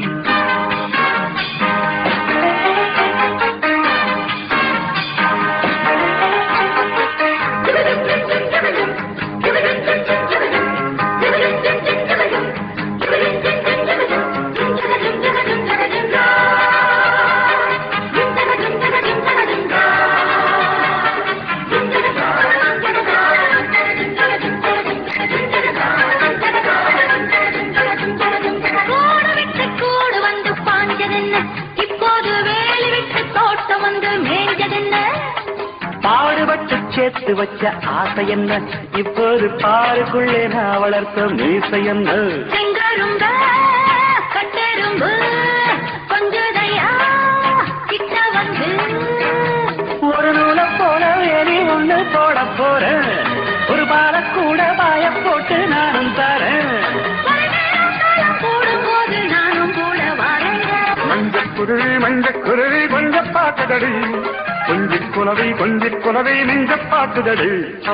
கூடு விட்டு கூடு வந்து பாஞ்சதென்ன இப்போது வேலி விட்டு தோட்டம் வந்து மேஞ்சதென்ன பாடுபட்டு சேர்த்து வச்ச ஆசை என்ன இப்போது பாருக்குள்ளே நான் வளர்த்த மீசை என்ன செங்கரும்ப கட்டெரும்பு கொஞ்சதையா கிட்ட வந்து ஒரு நூலை போல வேலி ஒண்ணு போட போறேன் ஒரு பால கூட பாய போட்டு நானும் தரேன் போடும்போது நானும் கூட வரேங்க மஞ்சக்குருவி மஞ்சக்குருவி கொஞ்சம் பாக்குதடி கொஞ்சி குலவி கொஞ்சி குலவி நெஞ்ச பாக்குதடி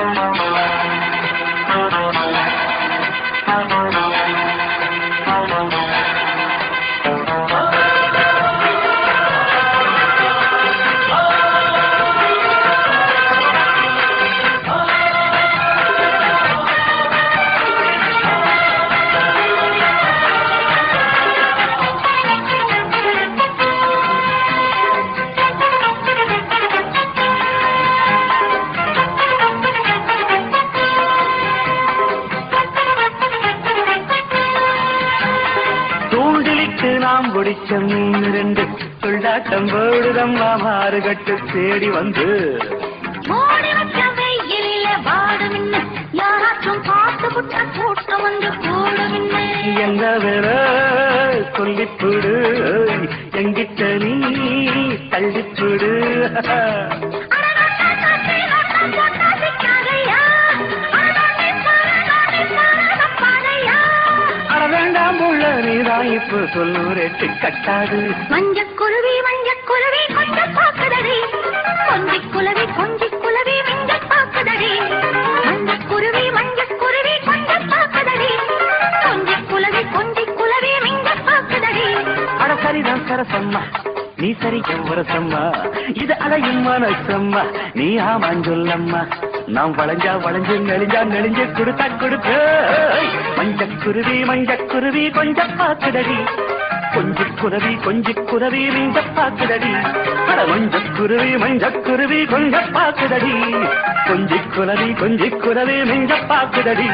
தூண்டிலிட்டு நாம் பிடிச்ச மீன் ரெண்டு துள்ளாட்டம் போடுதம்மா மாறுகட்டு தேடி வந்து மூடி வச்ச வெயிலில வாடுமின்ன யாராச்சும் பார்த்து புட்ட கூட்டம் வந்து கூடுமின்ன என்ன வேற சொல்லிப்புடு எங்கிட்ட நீ தள்ளிப்புடு அட வேண்டாம் உள்ள நீதான் இப்ப சொல்லு ரேட்டு கட்டாது மஞ்சக்குருவி மஞ்சக்குருவி கொஞ்சம் பாக்குதடி கொஞ்சி குலவி கொஞ்சி குலவி மிஞ்ச பாக்குதடி மஞ்சக்குருவி மஞ்சக்குருவி கொஞ்சம் பாக்குதடி கொஞ்சி குலவி கொஞ்சி குலவி மிஞ்ச பாக்குதடி அட சரிதான் சரசம்மா நீ சரி எவ்வரசம்மா இது அலையும் மனசம்மா நீ ஆமாஞ்சொல்லம்மா நாம் வளைஞ்சா வளைஞ்சு நெளிஞ்சா நெளிஞ்சு கொடுத்தா கொடுப்பு மஞ்சக்குருவி மஞ்சக்குருவி கொஞ்சம் பாக்குதடி கொஞ்சி குருவி கொஞ்சி குருவி மிஞ்ச பாக்குதடி அட மஞ்சக்குருவி மஞ்சக்குருவி கொஞ்சம் பாக்குதடி கொஞ்சி குருவி கொஞ்சி குருவி மிஞ்ச பாக்குதடி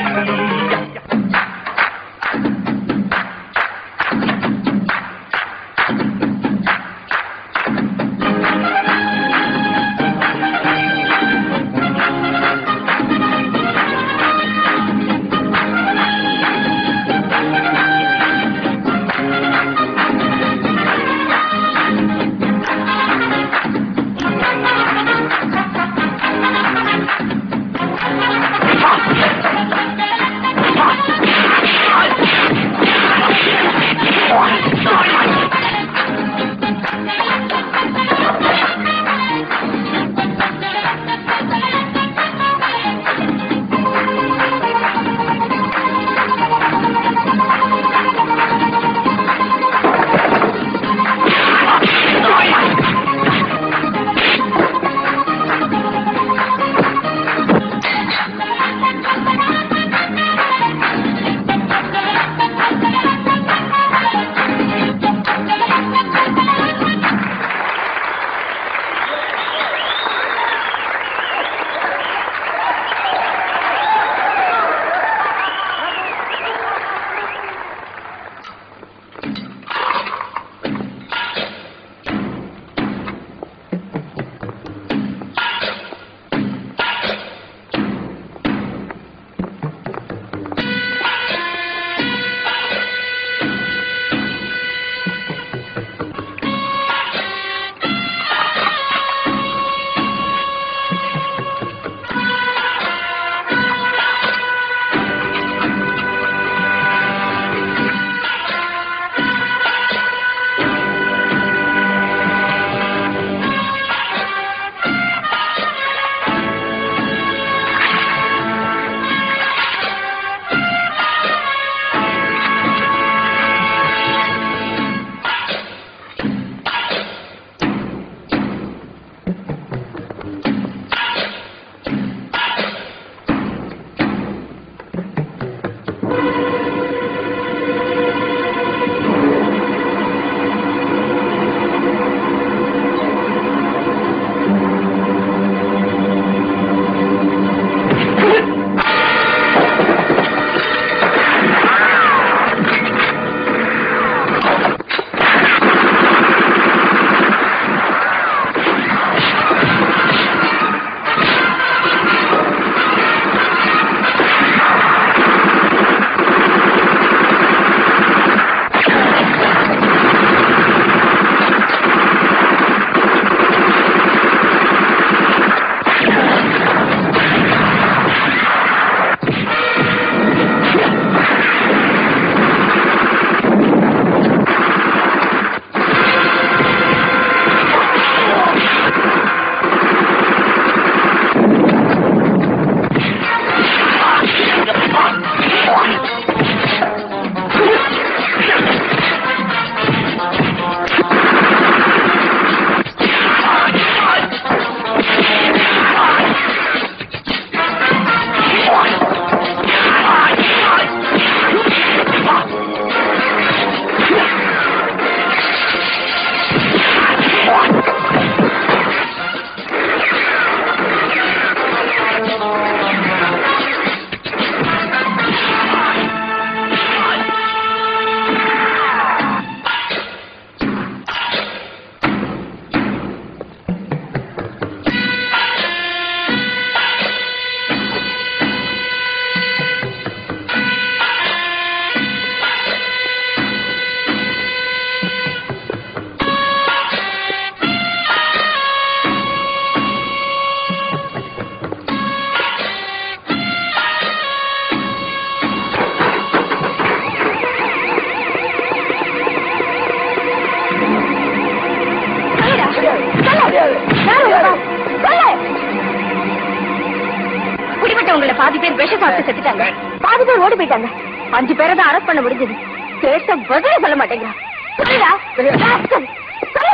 ஓடி போயிட்டாங்க அஞ்சு பேரை தான் அரெஸ்ட் பண்ண முடிஞ்சது கேட்ட பதிலே சொல்ல மாட்டேங்கிறான் சொல்லுடா ராஸ்கல், சொல்லு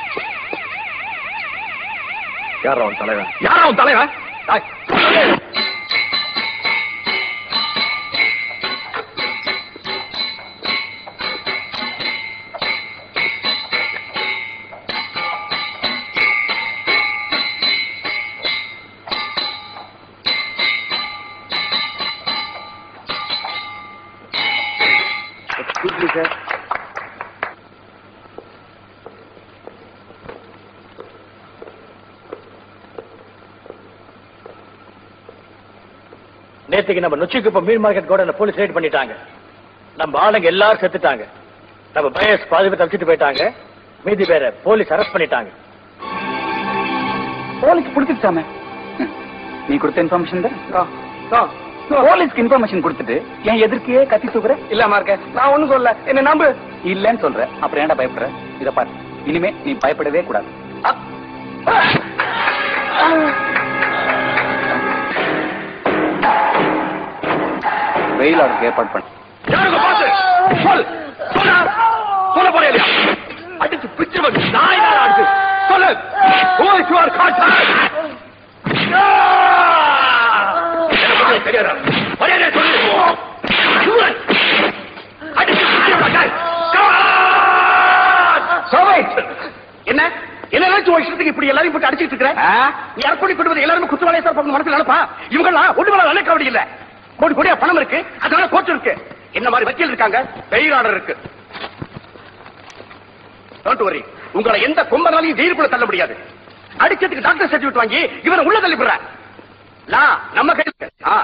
யார் அவன் தலைவன் யார் அவன் தலைவன் டேய், சொல்லு. நேத்துக்கு நம்ம நொச்சிக்குப்பம் மீன் மார்க்கெட் கூட போலீஸ் ரைட் பண்ணிட்டாங்க நம்ம ஆளுங்க எல்லாரும் செத்துட்டாங்க நம்ம பயஸ் பாதி தப்பிச்சுட்டு போயிட்டாங்க மீதி பேரை போலீஸ் அரெஸ்ட் பண்ணிட்டாங்க போலீஸ் பிடிச்சிருச்சாமே நீ கொடுத்த இன்ஃபர்மேஷன் தான் போலீஸ்க்கு இன்ஃபர்மேஷன் கொடுத்துட்டு என் எதிர்க்கையே கத்தி தூக்குற இல்ல இருக்க நான் ஒண்ணும் சொல்ல என்ன நம்பு இல்லன்னு சொல்ற அப்புறம் ஏன்டா பயப்படுற இத பாரு இனிமே நீ பயப்படவே கூடாது வெயில் அவருக்கு ஏற்பாடு பண்ண யாருங்க பாத்து சொல் சொல்ல சொல்ல போறே இல்லையா அடிச்சு பிச்சு வந்து நாய் நாள் அடிச்சு சொல்லு who is your contact எனக்கு ஒண்ணும் தெரியாதா மரியாதை சொல்லு சூரன் அடிச்சு பிச்சு விடாத என்ன என்ன நினைச்சு ஒரு இஷ்டத்துக்கு இப்படி எல்லாரையும் போட்டு அடிச்சிட்டு இருக்கிற நீ அர்ப்பணி கொடுவது எல்லாருமே குற்றவாளியா சார் மனசுல நினைப்பா இவங்க எல்லாம் ஒண்ணு மேல நினைக்க அப்படி இல்ல கோடி கோடியா பணம் இருக்கு அதனால கோர்ட் இருக்கு என்ன மாதிரி வக்கீல் இருக்காங்க பெயில் ஆர்டர் இருக்கு டோன்ட் வரி உங்களை எந்த கொம்பனாலையும் ஜெயிலுக்குள்ள தள்ள முடியாது அடிச்சதுக்கு டாக்டர் சர்டிபிகேட் வாங்கி இவரை உள்ள தள்ளி விடுற நான் நம்ம கையில் இருக்கு. ஆ.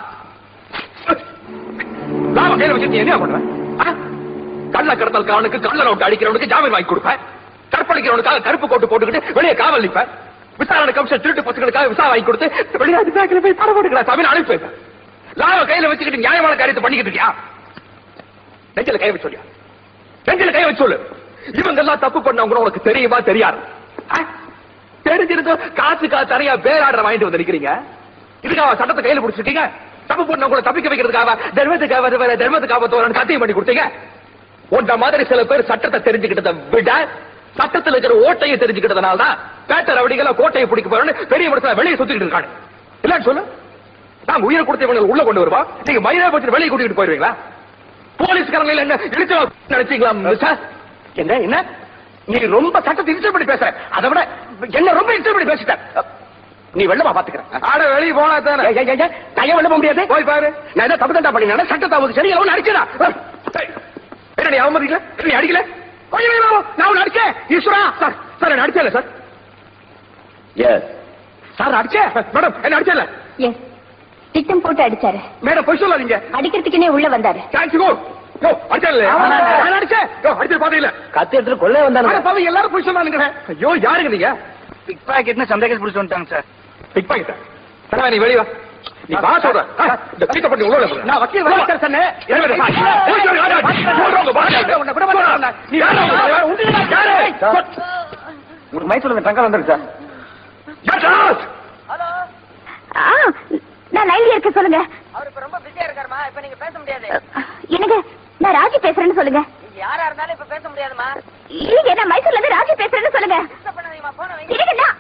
நாம கையில வச்சுட்டு என்ன பண்ணுவேன் ஆ? கள்ள கடத்தல்காரனுக்கு கள்ள நோட்டு அடிக்கிறவனுக்கு ஜாமீன் வாங்கி கொடுப்பேன் கற்பழிக்கிறவனுக்காக கருப்பு கோட்டு போட்டுக்கிட்டு வெளியே காவல் நிப்பேன் விசாரணை கமிஷன் திருட்டு பசங்களுக்காக விசா வாங்கி கொடுத்து வெளிநாட்டு பேங்க்ல போய் பணம் போட்டுக்கிறா தமிழ் அனுப்பி வைப்பேன் லாப கையில வச்சுக்கிட்டு நியாயமான காரியத்தை பண்ணிக்கிட்டு இருக்கியா நெஞ்சில கை வச்சு சொல்லியா நெஞ்சில கை வச்சு சொல்லு இவங்க எல்லாம் தப்பு பண்ணவங்க உனக்கு தெரியுமா தெரியாது ஆ? தெரிஞ்சிருந்தோம் காசுக்கா தனியா பேராடுற வாங்கிட்டு வந்து நிக்கிறீங்க இதுக்காக சட்டத்தை கையில பிடிச்சிருக்கீங்க தப்பு பண்ணவங்களை தப்பிக்க வைக்கிறதுக்காக தர்மத்துக்காக வேற தர்மத்துக்காக தோறன்னு சத்தியம் பண்ணி கொடுத்தீங்க உன்ன மாதிரி சில பேர் சட்டத்தை தெரிஞ்சுக்கிட்டதை விட சட்டத்தில் இருக்கிற ஓட்டையை தெரிஞ்சுக்கிட்டதுனால தான் பேட்ட ரவடிகளை கோட்டையை பிடிக்க போறோம்னு பெரிய மனுஷன் வெளியே சுத்திக்கிட்டு இருக்காங்க இல்லன்னு சொல்லு நாங்க உயிரை கொடுத்து இவங்களை உள்ள கொண்டு வருவா நீங்க மயிலா பற்றி வெளியே கூட்டிட்டு போயிருவீங்களா போலீஸ்காரங்க என்ன இழுத்து நினைச்சீங்களா மிஸ்டர்? என்ன என்ன நீ ரொம்ப சட்டத்தை இன்ஸ்டல் பண்ணி பேசுற அதை விட என்ன ரொம்ப இன்ஸ்டல் பண்ணி பேசிட்ட நீ வெள்ளமா பாத்துக்கிறேன் ஆட வெளியே போனா தானே கைய வெள்ள போக முடியாது போய் பாரு நான் என்ன தப்பு தண்டா பண்ணினா சட்டத்தை அவங்க சரியில்லை ஒன்னு அடிச்சதா என்ன நீ அவமதிக்கல என்ன நீ அடிக்கல கொஞ்சம் வெளியே வா. நான் உன்னை அடிச்சேன் ஈஸ்வரா சார் சார் என்ன அடிச்சல சார் எஸ் சார் அடிச்சேன் மேடம் என்ன அடிச்சல எஸ் திட்டம் போட்டு அடிச்சாரு மேடம் பொய் சொல்லாதீங்க அடிக்கிறதுக்குன்னே உள்ள வந்தாரு தேங்க்ஸ் கோ யோ அடிச்சல நான் அடிச்சேன் யோ அடிச்சு பாத்தீங்களா கத்தி எடுத்துட்டு கொள்ளே வந்தானுங்க அட பாவி எல்லாரும் பொய் சொன்னானுங்க ஐயோ யாருங்க நீங்க பிக் பாக்கெட்னு சந்தேகம் பிடிச்சு வந்துட்டாங்க சார் பிக் பாக்கெட் தலைவா நீ வெளிய வா நீ வா சொல்ற ஆ, இந்த பீட்ட பண்ணி உள்ள விடு. நான் வக்கீல் வக்கீல் சொன்னேன். என்ன வேணும்? போய் சொல்லு, யாரு? சொல்றவங்க பாருங்க. உன்னை விட மாட்டேன். நீ யாரு? உண்டு யாரு? உங்களுக்கு மைசூர்ல தங்கம் வந்துருக்கு சார் யார்? ஆ, நான் லைன்ல இருக்க சொல்லுங்க அவர் இப்ப ரொம்ப பிஸியா இருக்காருமா இப்ப நீங்க பேச முடியாது எனக்கு நான் ராஜி பேசுறேன்னு சொல்லுங்க நீங்க யாரா இருந்தாலும் இப்ப பேச முடியாதுமா இல்லைங்க நான் மைசூர்ல இருந்து ராஜி பேசுறேன்னு சொல்லுங்க பண்ணாதீங்கம்மா போன வைங்க இல்லைங்கண்ணா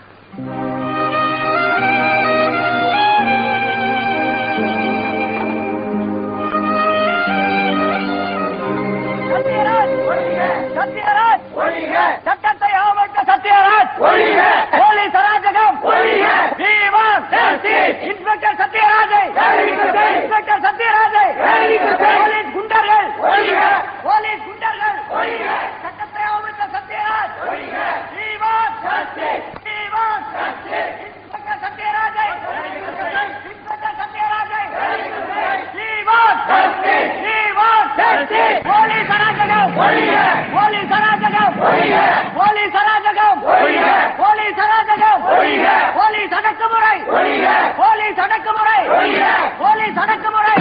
சத்யராஜ் சத்யராஜ் சட்டத்தை ஆவட்ட சத்யராஜ் போலீஸ் அராஜகம் தீவான் இன்ஸ்பெக்டர் சத்யராஜை இன்ஸ்பெக்டர் சத்யராஜை போலீஸ் குண்டர்கள் போலீஸ் குண்டர்கள் சட்டத்தை ஆவட்ட சத்யராஜ் தீவான் தீவான் இன்ஸ்பெக்டர் சத்யராஜை இன்ஸ்பெக்டர் சத்யராஜை தீவான் தீவான் போலீஸ் அராஜகம் போலீஸ் அராஜகம் போலீஸ் அராஜகம் போலீஸ் அராஜகம் போலீஸ் அடக்குமுறை போலீஸ் அடக்குமுறை போலீஸ் அடக்குமுறை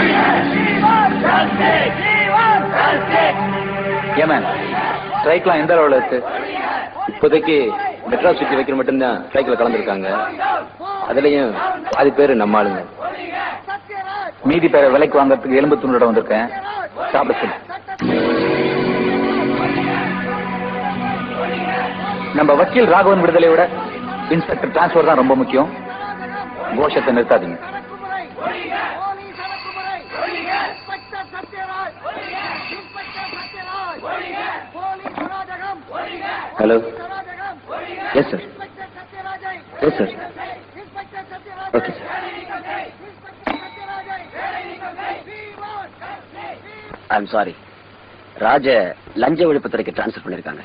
ஏமேன் ஸ்ட்ரைக்லாம் எந்த அளவுல இருக்கு இப்போதைக்கு மெட்ராஸ் சுற்றி வைக்கிற மட்டும்தான் ஸ்ட்ரைக்ல கலந்துருக்காங்க அதுலயும் பாதி பேர் நம்ம ஆளுங்க மீதி பேரை விலைக்கு வாங்குறதுக்கு எலும்பு துண்டோட வந்திருக்கேன் சாப்பிட சொல்லு நம்ம வக்கீல் ராகவன் விடுதலை விட இன்ஸ்பெக்டர் டிரான்ஸ்பர் தான் ரொம்ப முக்கியம் கோஷத்தை நிறுத்தாதீங்க hello yes sir yes sir okay sir I'm sorry ராஜ லஞ்ச ஒழிப்புத்துறைக்கு டிரான்ஸ்ஃபர் பண்ணிருக்காங்க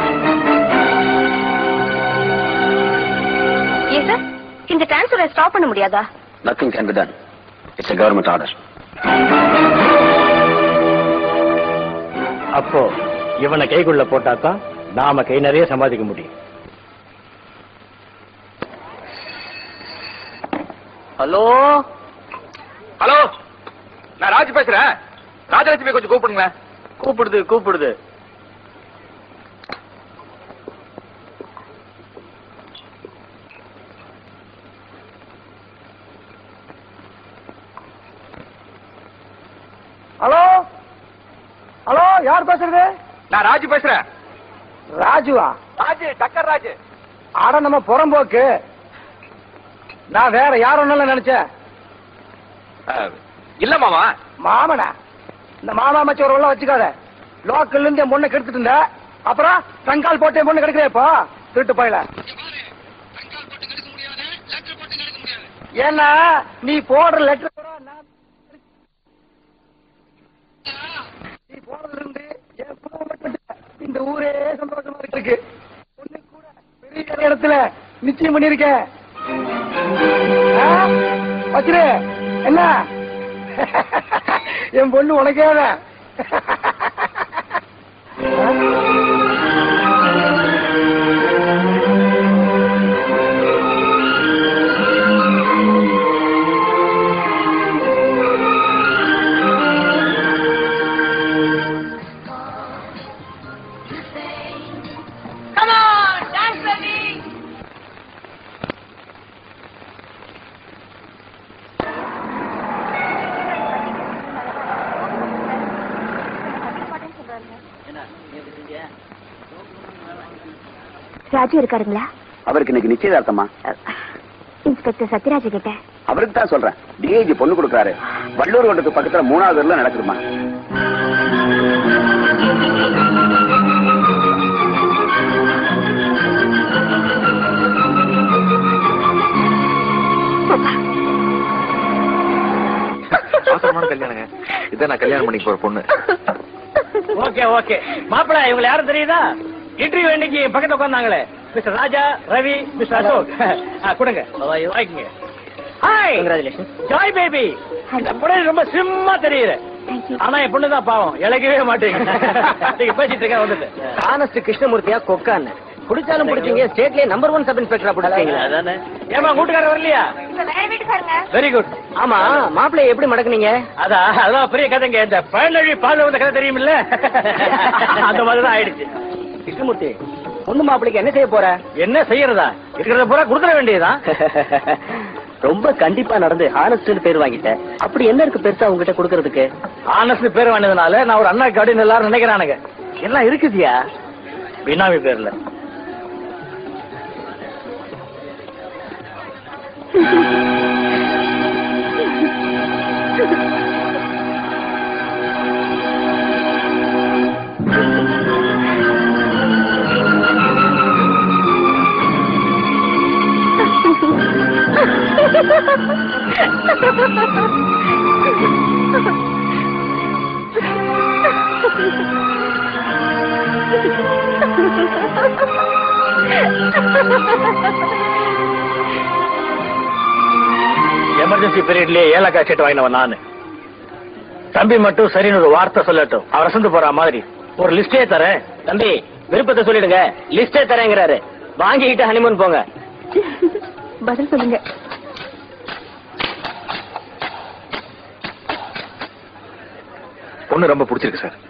ஏன் சார் இந்த டிரான்ஸ்பரை ஸ்டாப் பண்ண முடியாதா nothing can be done it's a government order அப்போ இவனை கைக்குள்ள போட்டாதான் நாம கை நிறைய சம்பாதிக்க முடியும் ஹலோ ஹலோ நான் ராஜ் பேசுறேன் ராஜலட்சுமி கொஞ்சம் கூப்பிடுங்களேன் கூப்பிடுது கூப்பிடுது ஹலோ ஹலோ யார் பேசுறது நான் ராஜு பேசுறேன் ராஜுவா ராஜு டக்கர் ராஜு ஆட நம்ம புறம்போக்கு நான் வேற யார் ஒன்னால நினைச்சேன் இல்ல மாமா மாமனா இந்த மாமா மச்ச ஒரு உள்ள வச்சுக்காத லோக்கல்ல இருந்து என் பொண்ணை கெடுத்துட்டு இருந்த அப்புறம் தங்கால் போட்டு என் பொண்ணு கிடைக்கிறே இப்போ திருட்டு போயில ஏன்னா நீ போடுற லெட்டர் நீ போறதுல இருந்து என் குடும்பம் மட்டும் இல்ல, இந்த ஊரே சந்தோஷமா இருக்கு பொண்ணு கூட பெரிய இடத்துல நிச்சயம் பண்ணிருக்கேன் ஆ? வச்சிரு என்ன என் பொண்ணு உனக்கே தான். Come on, dance ready. Raju இருக்காருங்களா அவருக்கு இன்னைக்கு நிச்சயதார்த்தமா இன்ஸ்பெக்டர் சத்யராஜ் கிட்ட அவருக்கு தான் சொல்றேன் டிஐஜி பொண்ணு கொடுக்குறாரு வள்ளூர் கோட்டத்துக்கு பக்கத்துல மூணாவது ஊர்ல நடக்குதுமா அவசரமான கல்யாணங்க இதான் நான் கல்யாணம் பண்ணிக்க போற பொண்ணு ஓகே ஓகே மாப்பிள இவங்க யாரும் தெரியுதா இன்டர்வியூ இன்னைக்கு பக்கத்துல உட்கார்ந்தாங்களே மிஸ்டர் ராஜா ரவி மிஸ்டர் அசோக் ஆ, கொடுங்க வாங்கிங்க ஹாய் கங்க்ராச்சுலேஷன் ஜாய் பேபி இந்த பொண்ணு ரொம்ப ஸ்லிம்மா தெரியுது ஆனா என் பொண்ணு தான் பாவம் இழக்கவே மாட்டேங்க நீங்க பேசிட்டு இருக்க வந்துட்டு ஆனஸ்ட் கிருஷ்ணமூர்த்தியா கொக்கான்னு பிடிச்சாலும் பிடிச்சீங்க ஸ்டேட்லயே நம்பர் ஒன் சப் இன்ஸ்பெக்டரா பிடிச்சீங்க அதானே ஏமா கூட்டுக்காரர் வரலையா வேற வீட்டுக்காரங்க வெரி குட் ஆமா மாப்பிள்ளைய எப்படி மடக்குனீங்க அதான் அதான் பெரிய கதைங்க இந்த பயனழி பாத வந்த கதை தெரியுமில்ல அந்த மாதிரி தான் ஆயிடுச்சு கிருஷ்ணமூர்த்தி பொண்ணு மாப்பிள்ளைக்கு என்ன செய்ய போற என்ன செய்யறதா இருக்கிறத பூரா கொடுத்துட வேண்டியதுதான் ரொம்ப கண்டிப்பா நடந்து ஹானஸ்ட்னு பேர் வாங்கிட்டேன் அப்படி என்ன இருக்கு பெருசா உங்ககிட்ட கொடுக்கறதுக்கு ஆனஸ்ட் பேர் வாங்கினதுனால நான் ஒரு அண்ணா அப்படின்னு எல்லாரும் நினைக்கிறானுங்க எல்லாம் இருக்குதியா பினாமி பேர்ல எமர்ஜென்சி பீரியட்லயே ஏலக்காய் சீட்டு வாங்கினவன் நானு தம்பி மட்டும் சரின்னு ஒரு வார்த்தை சொல்லட்டும் அவர் அசந்து போற மாதிரி ஒரு லிஸ்டே தரேன் தம்பி விருப்பத்தை சொல்லிடுங்க லிஸ்டே தரேங்கிறாரு வாங்கிக்கிட்டு ஹனிமூன் போங்க பதில் சொல்லுங்க பொண்ணு ரொம்ப பிடிச்சிருக்கு சார்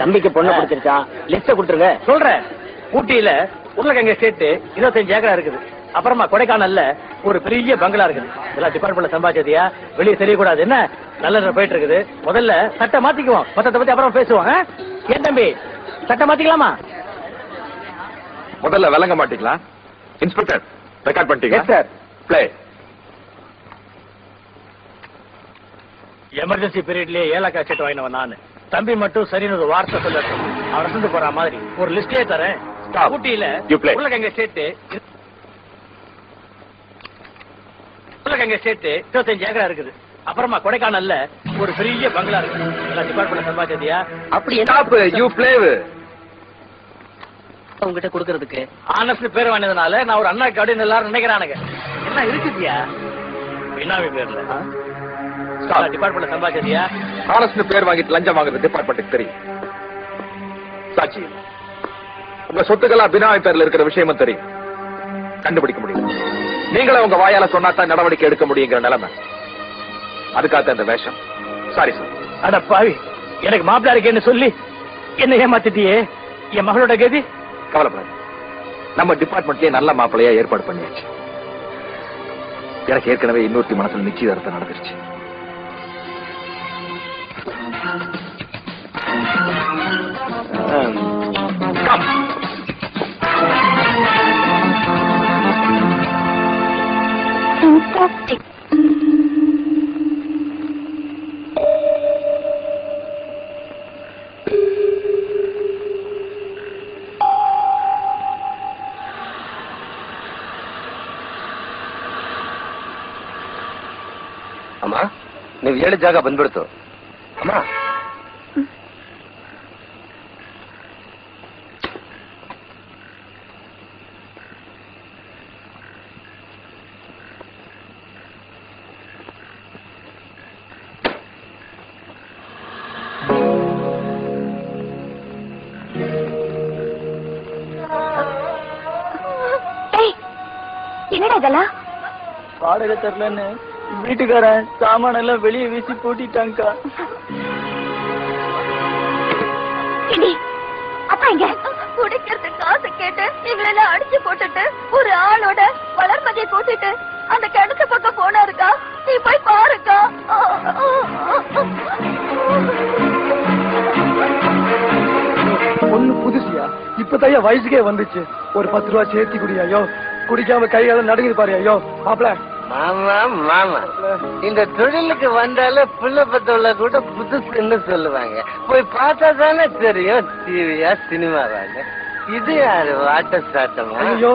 தம்பிக்கு பொண்ணு பிடிச்சிருச்சான் லிஸ்ட கொடுத்துருங்க சொல்றேன் ஊட்டியில உருளைக்கிழங்கு ஸ்டேட் இருபத்தஞ்சு ஏக்கரா இருக்குது அப்புறமா கொடைக்கானல்ல ஒரு பெரிய பங்களா இருக்குது இதெல்லாம் டிபார்ட்மெண்ட்ல சம்பாதிச்சதியா வெளியே தெரியக்கூடாது என்ன நல்ல போயிட்டு இருக்குது முதல்ல சட்டை மாத்திக்குவோம் மொத்தத்தை பத்தி அப்புறம் பேசுவோம் ஆ? ஏன் தம்பி சட்டை மாத்திக்கலாமா முதல்ல விளங்க மாட்டீங்களா இன்ஸ்பெக்டர் ரெக்கார்ட் பண்ணிட்டீங்களா Yes, sir. பிளே எமர்ஜென்சி பீரியட்லயே ஏலக்காய் செட்டு வாங்கினவன் நானு தம்பி மட்டும் சரின்னு ஒரு வார்த்தை சொல்லட்டும் அவன் ரசந்து போற மாதிரி ஒரு லிஸ்டே தரேன் ஊட்டியில You play. உருளைக்கிழங்கு ஸ்டேட் உருளைக்கிழங்கு ஸ்டேட் இருபத்தஞ்சு ஏக்கரா இருக்குது அப்புறமா கொடைக்கானல்ல ஒரு பெரிய பங்களா இருக்குது எல்லாம் டிபார்ட்மெண்ட் சம்பாதிச்சதியா அப்படி ஸ்டாப் யூ பிளே உங்ககிட்ட கொடுக்கறதுக்கு ஆனஸ்ட் பேர் வாங்கினதுனால நான் ஒரு அண்ணா அப்படின்னு எல்லாரும் நினைக்கிறானுங்க என்ன இருக்குதியா பினாமி பேர்ல டிபார்ட்மெண்ட் சம்பாதிச்சதியா ஆனஸ்ட் பேர் வாங்கிட்டு லஞ்சம் வாங்குறது டிபார்ட்மெண்ட்டுக்கு தெரியும் சாட்சி உங்க சொத்துக்கெல்லாம் பினாமி பேர்ல இருக்கிற விஷயமும் தெரியும் கண்டுபிடிக்க முடியும் நீங்களே உங்க வாயால சொன்னா தான் நடவடிக்கை எடுக்க முடியுங்கிற நிலைமை அதுக்காக இந்த வேஷம் சாரி சார் அட பாவி எனக்கு மாப்பிள்ளை இருக்கேன்னு சொல்லி என்ன ஏமாத்திட்டியே என் மகளோட கதி கவலைப்படாது நம்ம டிபார்ட்மெண்ட்லயே நல்ல மாப்பிள்ளையா ஏற்பாடு பண்ணியாச்சு எனக்கு ஏற்கனவே இன்னொருத்தி மனசுல நிச்சயதார்த்தம் நடந்துருச்சு Fantastic. ಅಮ್ಮ ನೀವು ಹೇಳಿದ ಜಾಗ ಬಂದ್ಬಿಡ್ತು ಅಮ್ಮ ஏய், என்னடா இதெல்லாம் வாடகை தரலன்னு வீட்டுக்காரன் சாமான எல்லாம் வெளியே வீசி பூட்டிட்டாங்கக்கா இடி, அப்பா இங்க குடிக்கிறதுக்கு காசு கேட்டு எங்களெல்லாம் அடிச்சு போட்டுட்டு ஒரு ஆளோட வளர்மதியை கூட்டிட்டு அந்த கிணத்து பக்கம் போனாருக்கா நீ போய் பாருக்கா ஒண்ணு புதுசியா இப்பதான் வயசுக்கே வந்துச்சு ஒரு பத்து ரூபா சேர்த்தி குடி ஐயோ குடிக்காம கையெல்லாம் நடுங்குது பாரு ஐயோ மாப்பிள மாமா மாமா இந்த தொழிலுக்கு வந்தாலே புள்ள பத்தவள கூட புதுசுன்னு சொல்லுவாங்க போய் பார்த்தா தானே தெரியும் டிவியா சினிமாவாங்க இது யாரு வாட்ட சாட்டமா ஐயோ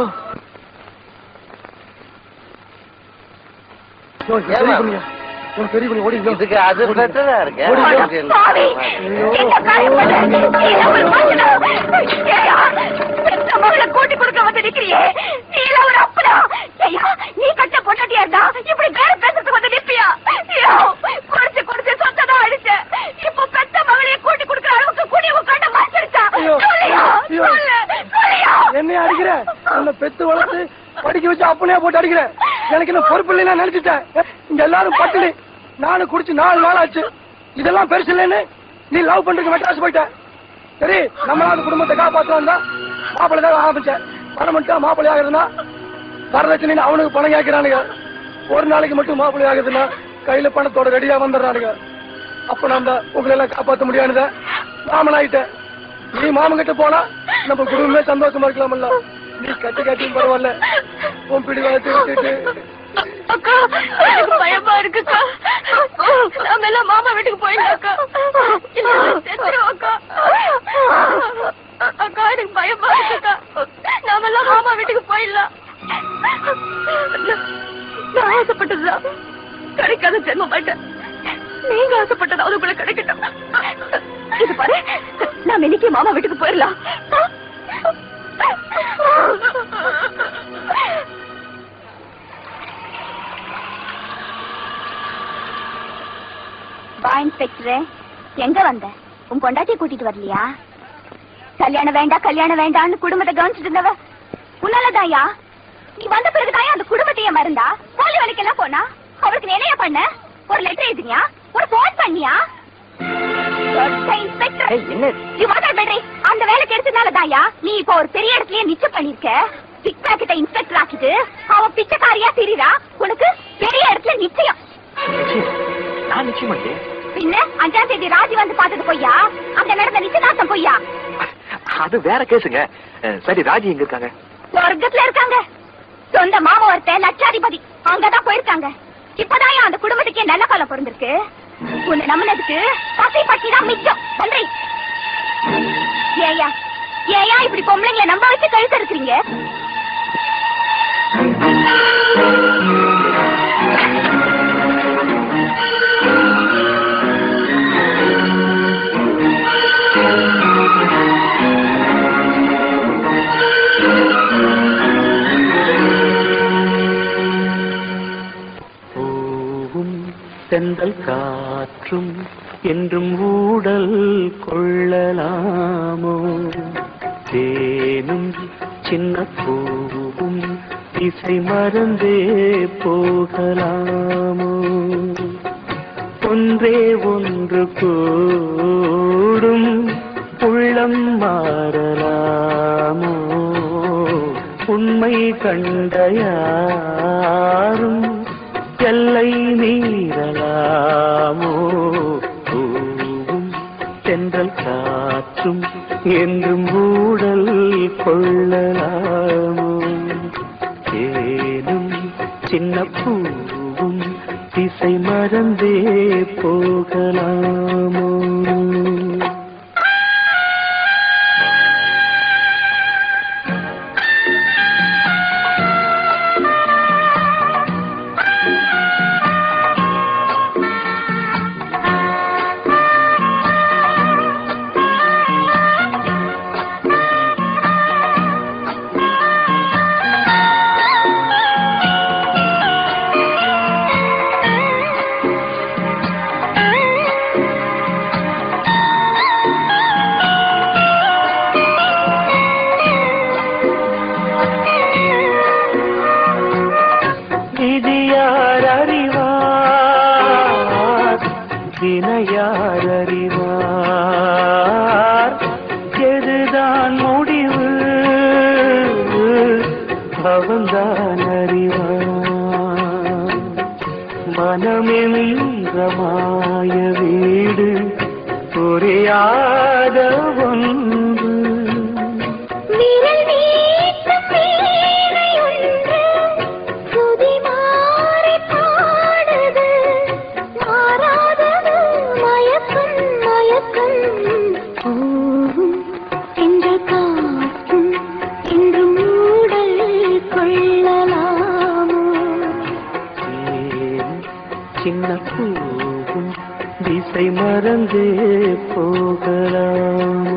ஐயோ, இது பெரிய குனியா. இவன் பெரிய குனி, ஓடி இதுக்கு அது பெட்டரா இருக்கு பாவி, என்ன காரியம் பண்ண? நீ என்ன ஒரு மனுஷனா? ஏய்யா, பெத்த மகளை கூட்டி கொடுக்க வந்து நிக்கிறியே நீ எல்லாம் ஒரு அப்பனா ஐயா நீ கட்ட பொண்டாட்டியா இருந்தா இப்படி வேற பேசுறதுக்கு வந்து நிப்பியா ஐயோ, குடிச்சு குடிச்சு சொத்ததான் அடிச்ச இப்போ பெத்த மகளையே கூட்டி கொடுக்குற அளவுக்கு குடி உன் கண்ண மாத்திருச்சா ஐயோ, சொல்லியா ஐயோ. சொல்லு சொல்லியா என்னைய அடிக்கிற உன்னை பெத்து வளர்த்து படிக்க வச்சு அப்பனையா போட்டு அடிக்கிற எனக்கு என்ன பொறுப்பு இல்லைன்னு நினைச்சிட்டேன் இங்க எல்லாரும் பட்டுடு நானும் குடிச்சு நாலு நாள் ஆச்சு இதெல்லாம் பெருசு இல்லைன்னு நீ லவ் பண்றதுக்கு மெட்ராஸ் போயிட்ட சரி நம்மளாவது குடும்பத்தை காப்பாத்தலாம் தான் மாப்பிள்ளை தான் ஆரம்பிச்சேன் பணம் மட்டும் மாப்பிள்ளை ஆகுதுன்னா வரதட்சணை அவனுக்கு பணம் கேட்கிறானுங்க ஒரு நாளைக்கு மட்டும் மாப்பிள்ளை ஆகுதுன்னா கையில பணத்தோட ரெடியா வந்துடுறானுங்க அப்ப நம்ம உங்களை எல்லாம் காப்பாத்த முடியாதுத மாமன் ஆயிட்டேன் நீ மாமன் கிட்ட போனா நம்ம குடும்பமே சந்தோஷமா இருக்கலாம்ல நீ கட்டி கட்டியும் பரவாயில்ல உன் பிடி வளர்த்து விட்டுட்டு அக்கா எனக்கு பயமா இருக்குக்கா நாங்க எல்லாம் மாமா வீட்டுக்கு போயிடலாக்கா அக்கா அக்கா எனக்கு பயமா இருக்குக்கா நாம எல்லாம் மாமா வீட்டுக்கு போயிடலாம் நான் ஆசைப்பட்டதுதான் கிடைக்காத ஜென்மம் மாட்டேன் நீங்க ஆசைப்பட்டதாவது கூட கிடைக்கட்டும் இது பாரு நாம இன்னைக்கு மாமா வீட்டுக்கு போயிடலாம் வா இன்ஸ்பெக்டரே எங்க வந்த உன் பொண்டாட்டியை கூட்டிட்டு வரலையா கல்யாணம் வேண்டாம் கல்யாணம் வேண்டாம்னு குடும்பத்தை கவனிச்சிட்டு இருந்தவ உன்னாலதாயா நீ வந்த பிறகுதான் அந்த குடும்பத்தையே மறந்தா போலி வேலைக்கெல்லாம் போனா அவளுக்கு நீ என்னையா பண்ண ஒரு லெட்டர் எழுதினியா ஒரு போன் பண்ணியா என்ன அந்த வேலை கிடைச்சதுனால தாயா நீ இப்போ ஒரு பெரிய இடத்துலயே நிச்சயம் பண்ணிருக்க பிக் பாக்கெட்ட இன்ஸ்பெக்டர் ஆக்கிட்டு அவன் பிச்சைக்காரியா திரிரா உனக்கு பெரிய இடத்துல நிச்சயம் நான் நிச்சயம் பண்ணிட்டேன் பின்ன அஞ்சாம் தேதி ராஜி வந்து பார்த்தது பொய்யா அந்த நடந்த நிச்சயதார்த்தம் பொய்யா அது வேற கேஸுங்க அஹ், சரி ராஜி எங்க இருக்காங்க சொர்க்கத்துல இருக்காங்க சொந்த மாமா ஒருத்த லட்சாதிபதி அங்கதான் போயிருக்காங்க இப்பதான் அந்த குடும்பத்துக்கே நல்ல காலம் பிறந்திருக்கு உன்னை நம்பினதுக்கு பசி பட்டி தான் மிச்சம் நன்றி ஏயா ஏயா இப்படி பொம்பளைங்களை நம்ப வச்சு கழுத்து இருக்கிறீங்க பூவும் செந்தல் காற்றும் என்றும் ஊடல் கொள்ளலாமோ தேனும் சின்ன பூவும் இசை மறந்தே போகலாமோ ஒன்றே ஒன்று கூடும் உள்ளம் மாறலாமோ உண்மை கண்ட யாரும் எல்லை மீறலாமோ பூவும் தென்றல் காற்றும் என்றும் ஊடல் கொள்ளலாமோ ஏனும் சின்ன பூவும் திசை மறந்தே போகலாமோ விதியார் அறிவார் வினையார் அறிவார் எதுதான் முடிவு அவன்தான் அறிவார் மனமென்ற மாய வீடு புரியாத ஒன்று விரல் நீட்டும் வீணை ஒன்று சுதி மாறி பாடுது மாறாதது மயக்கம் மயக்கம் பூவும் என்ற காற்றும் என்று மூடல் கொள்ளலாமோ ஏன் சின்ன பூவும் திசை மறந்தே போகலாமோ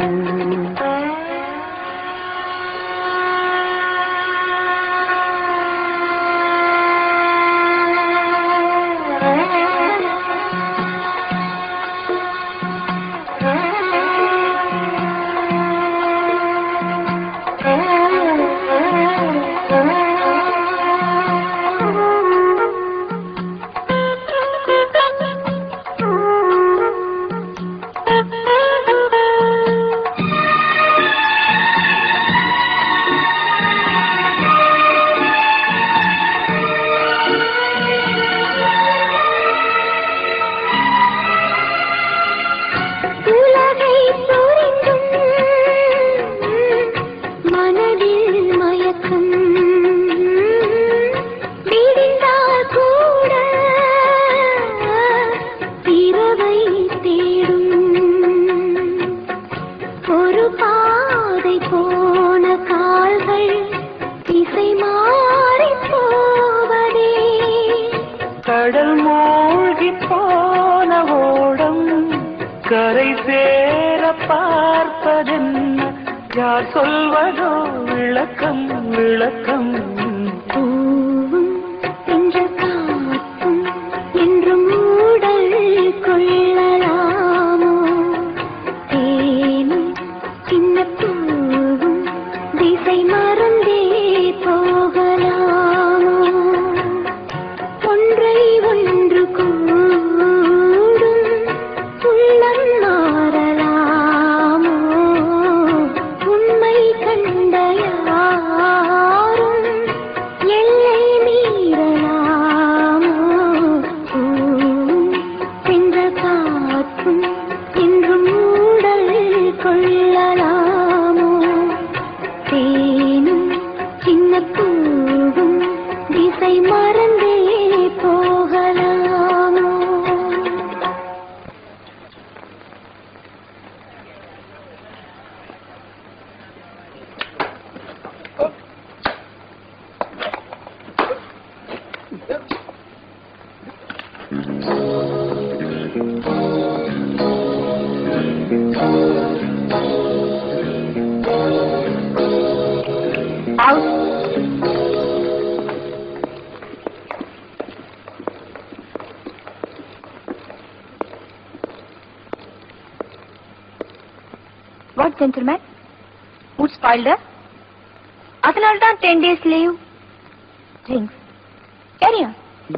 உலகை புரிந்தும் மனதில் மயக்கம் விடிந்தால் கூட இரவை தேடும் ஒரு பாதை போன கால்கள் திசை மாறி போவதே கடல் மூழ்கி போன ஓடம் கரை சேர பார்ப்பதென்ன யார் சொல்வதோ விளக்கம் விளக்கம் பூவும் என்ற காற்றும் என்று மூடல் கொள்ளலாமோ தேனும் சின்ன பூவும் திசை மறந்தே போகலாமோ ஒன்றை ஒன்று கூடும் உள்ளம் தேனும் சின்ன பூவும் திசை மறந்தே போகலாமோ வாட் ஜென்டில்மேன் மூட் ஸ்பாயில்டு அதனால தான் டென் டேஸ் லீவ் ட்ரிங்க்ஸ் சரியா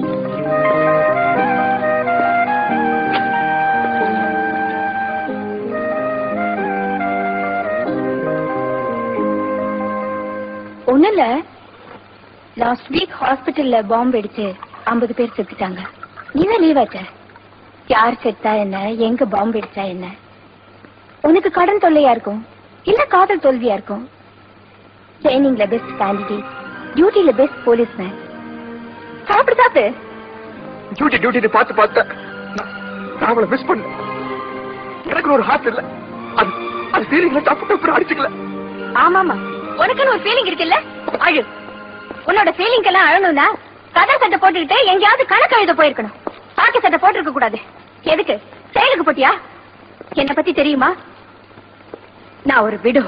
ஒண்ணும் இல்ல லாஸ்ட் வீக் ஹாஸ்பிட்டல்ல பாம்பு வெடிச்சு ஐம்பது பேர் செத்துட்டாங்க நீதான் லீவ் ஆச்ச யார் செத்தா என்ன எங்க பாம்பு வெடிச்சா என்ன உனக்கு கடன் தொல்லையா இருக்கும் இல்ல காதல் தோல்வியா இருக்கும் ட்ரைனிங்ல பெஸ்ட் கேண்டிடேட் டியூட்டில பெஸ்ட் போலீஸ்மேன் சாப்பிடு சாப்பிடு டியூட்டி டியூட்டி பார்த்து பார்த்தேன் நான் நான் அவளை மிஸ் பண்ணேன் எனக்கு ஒரு ஹார்ட் இல்ல அது அது ஃபீலிங்ல டப்பு டப்பு அடிச்சுக்கல ஆமாமா உனக்குன்னு ஒரு ஃபீலிங் இருக்குல்ல அழு உன்னோட ஃபீலிங் எல்லாம் அழணும்னா கதை சட்டை போட்டுக்கிட்டு எங்கேயாவது கணக்கு எழுத போயிருக்கணும் பாக்கி சட்டை போட்டிருக்க கூடாது எதுக்கு செயலுக்கு போட்டியா என்ன பத்தி தெரியுமா நான் ஒரு விடு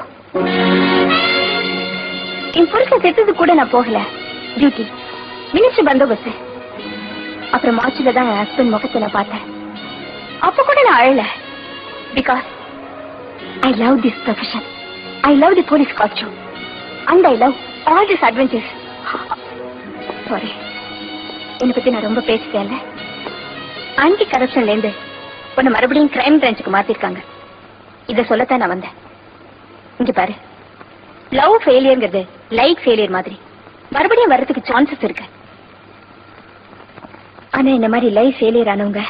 என் புருஷன் செத்தது கூட நான் போகல டியூட்டி மினிஸ்டர் பந்தோபஸ்து அப்புறம் மார்ச்சில தான் என் ஹஸ்பண்ட் முகத்தை நான் பார்த்தேன் அப்ப கூட நான் அழல because I love this profession I love the police costume and I love all this adventures sorry என்னை பத்தி நான் ரொம்ப பேசிட்டேன்ல ஆன்டி கரப்ஷன்ல இருந்து உன்னை மறுபடியும் கிரைம் பிரான்ச்சுக்கு மாத்திருக்காங்க இத சொல்லத்தான் நான் வந்தேன் இங்க பாரு லவ் ஃபெயிலியர்ங்கிறது லைக் ஃபெயிலியர் மாதிரி மறுபடியும் வர்றதுக்கு சான்சஸ் இருக்கு ஆனா இந்த மாதிரி லைஃப் ஃபெயிலியர் ஆனவங்க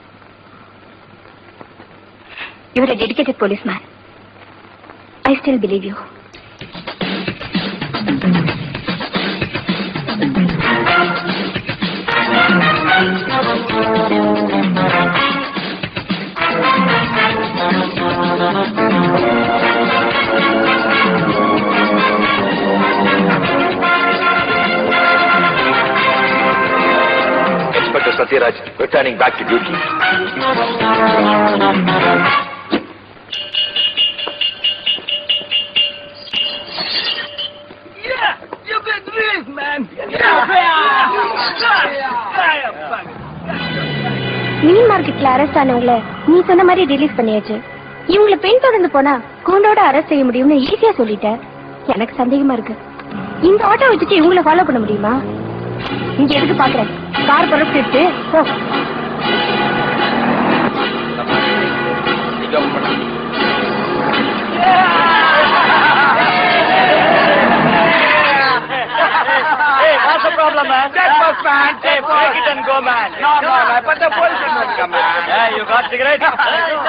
இவர் dedicated policeman I still believe you Inspector Satyaraj returning back to duty. Yeah, you've been released, man. Mini மார்க்கெட்ல அரெஸ்ட் ஆனவங்கள நீ சொன்ன மாதிரி ரிலீஸ் பண்ணியாச்சு இவங்களை பின்தொடர்ந்து போனா கூண்டோட அரெஸ்ட் செய்ய முடியும்னு ஈஸியா சொல்லிட்டேன் எனக்கு சந்தேகமா இருக்கு இந்த ஆட்டோ வச்சுட்டு இவங்கள ஃபாலோ பண்ண முடியுமா இங்க எதுக்கு பாக்குறேன் கார் புறப்பட்டு போ Hey, what's the problem, man? That was man. Hey, take it and go, man. No, no, man. But the police will come, man. Yeah, you got cigarette? no,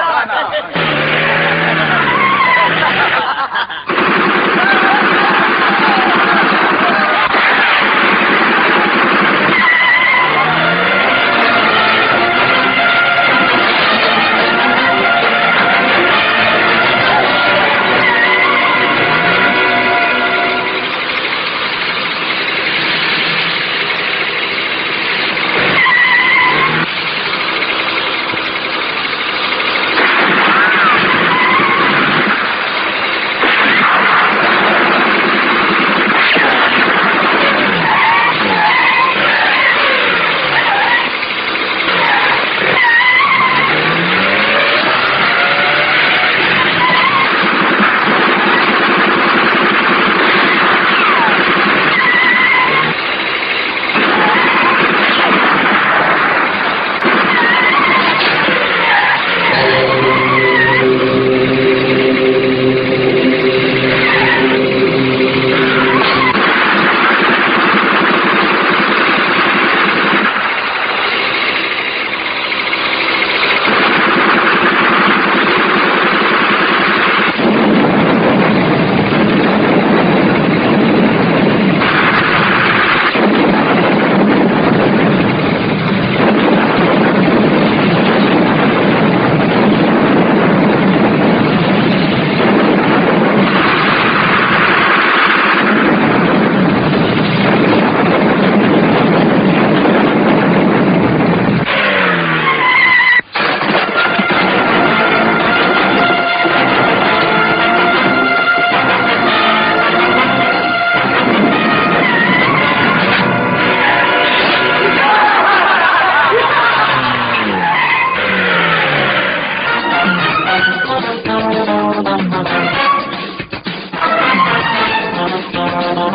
no. ஆ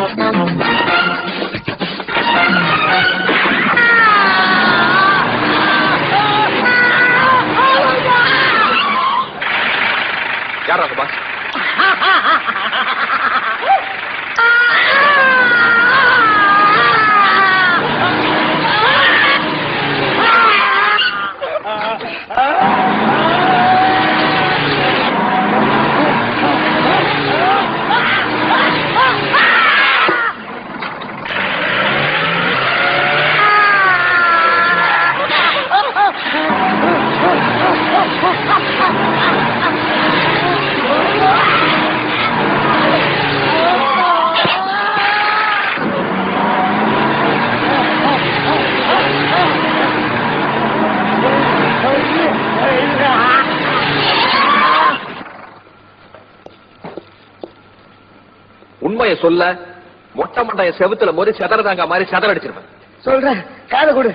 யாரா அந்த pass உண்மையை சொல்ல மொட்டை மண்டைய செவுத்துல மோதி செதறதாங்க மாதிரி செதறடிச்சிருவேன் சொல்றேன் காதை கொடு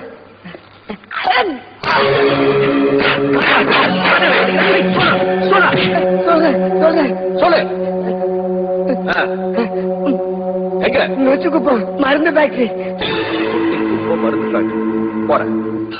சொல்றேன் சொல்றேன் சொல்லு ஆ. எங்க நொச்சுக்குப்போம் மருந்து ஃபேக்டரி இப்போ மருந்து factory. போறேன்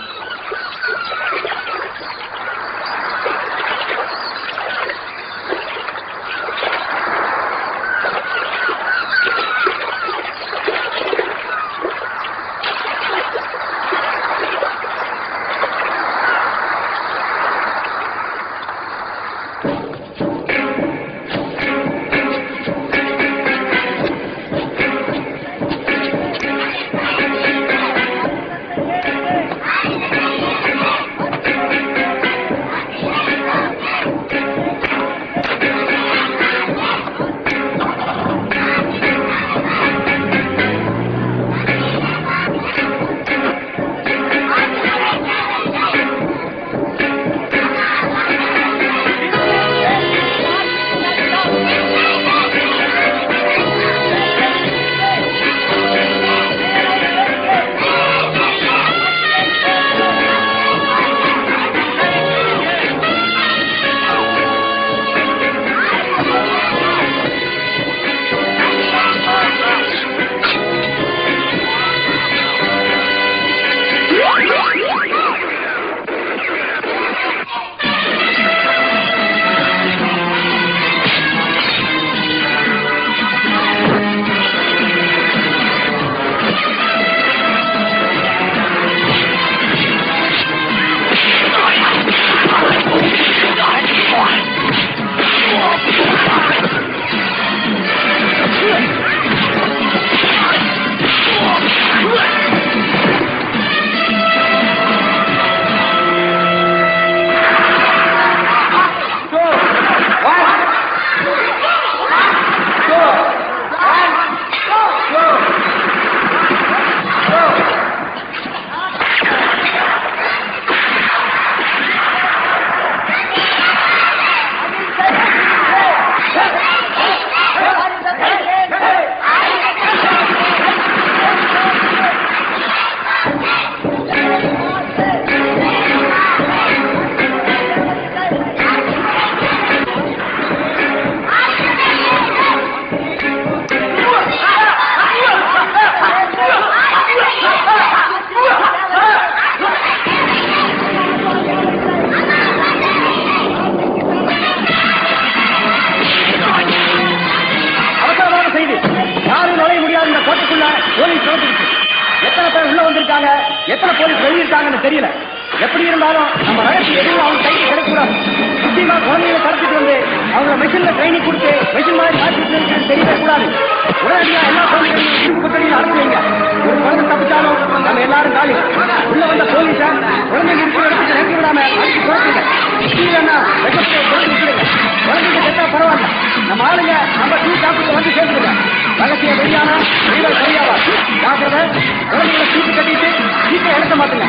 அவசரமான செய்தி யாரும் நுழைய முடியாத இந்த கோட்டைக்குள்ள போலீஸ் நோட்டிருக்கு எத்தனை பேர் உள்ள வந்திருக்காங்க எத்தனை போலீஸ் வெளியிருக்காங்கன்னு தெரியல எப்படி இருந்தாலும் நம்ம ரகசிய எதுவும் அவங்க கைக்கு கிடைக்கூடாது முக்கியமா குழந்தைகளை கடத்திட்டு வந்து அவங்க மெஷின்ல ட்ரைனிங் கொடுத்து மெஷின் மாதிரி மாற்றிட்டு தெரியவே கூடாது உடனடியா எல்லா குழந்தைகளையும் இரும்பு கொட்டடியில் அனுப்பி வைங்க ஒரு குழந்தை தப்பிச்சாலும் நம்ம எல்லாரும் காலி உள்ள வந்த போலீஸ குழந்தைங்க இருக்கிற இடத்துக்கு நெருங்கி விடாம அடிச்சு குறைச்சுங்க இல்லைன்னா வெட்டத்தை குழந்தை விட்டுடுங்க குழந்தைங்க செத்தா பரவாயில்ல நம்ம ஆளுங்க நம்ம டீ சாப்பிட்டு வந்து சேர்ந்துருங்க ரகசிய வெளியானா நீங்கள் சரியாவா ஜாக்கிரதை குழந்தைகளை தூக்கி கட்டிட்டு சீட்டை எடுக்க மாட்டுங்க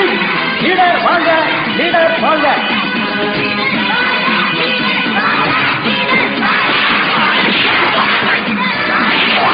லீடர் வாங்க லீடர் வாங்க ஆ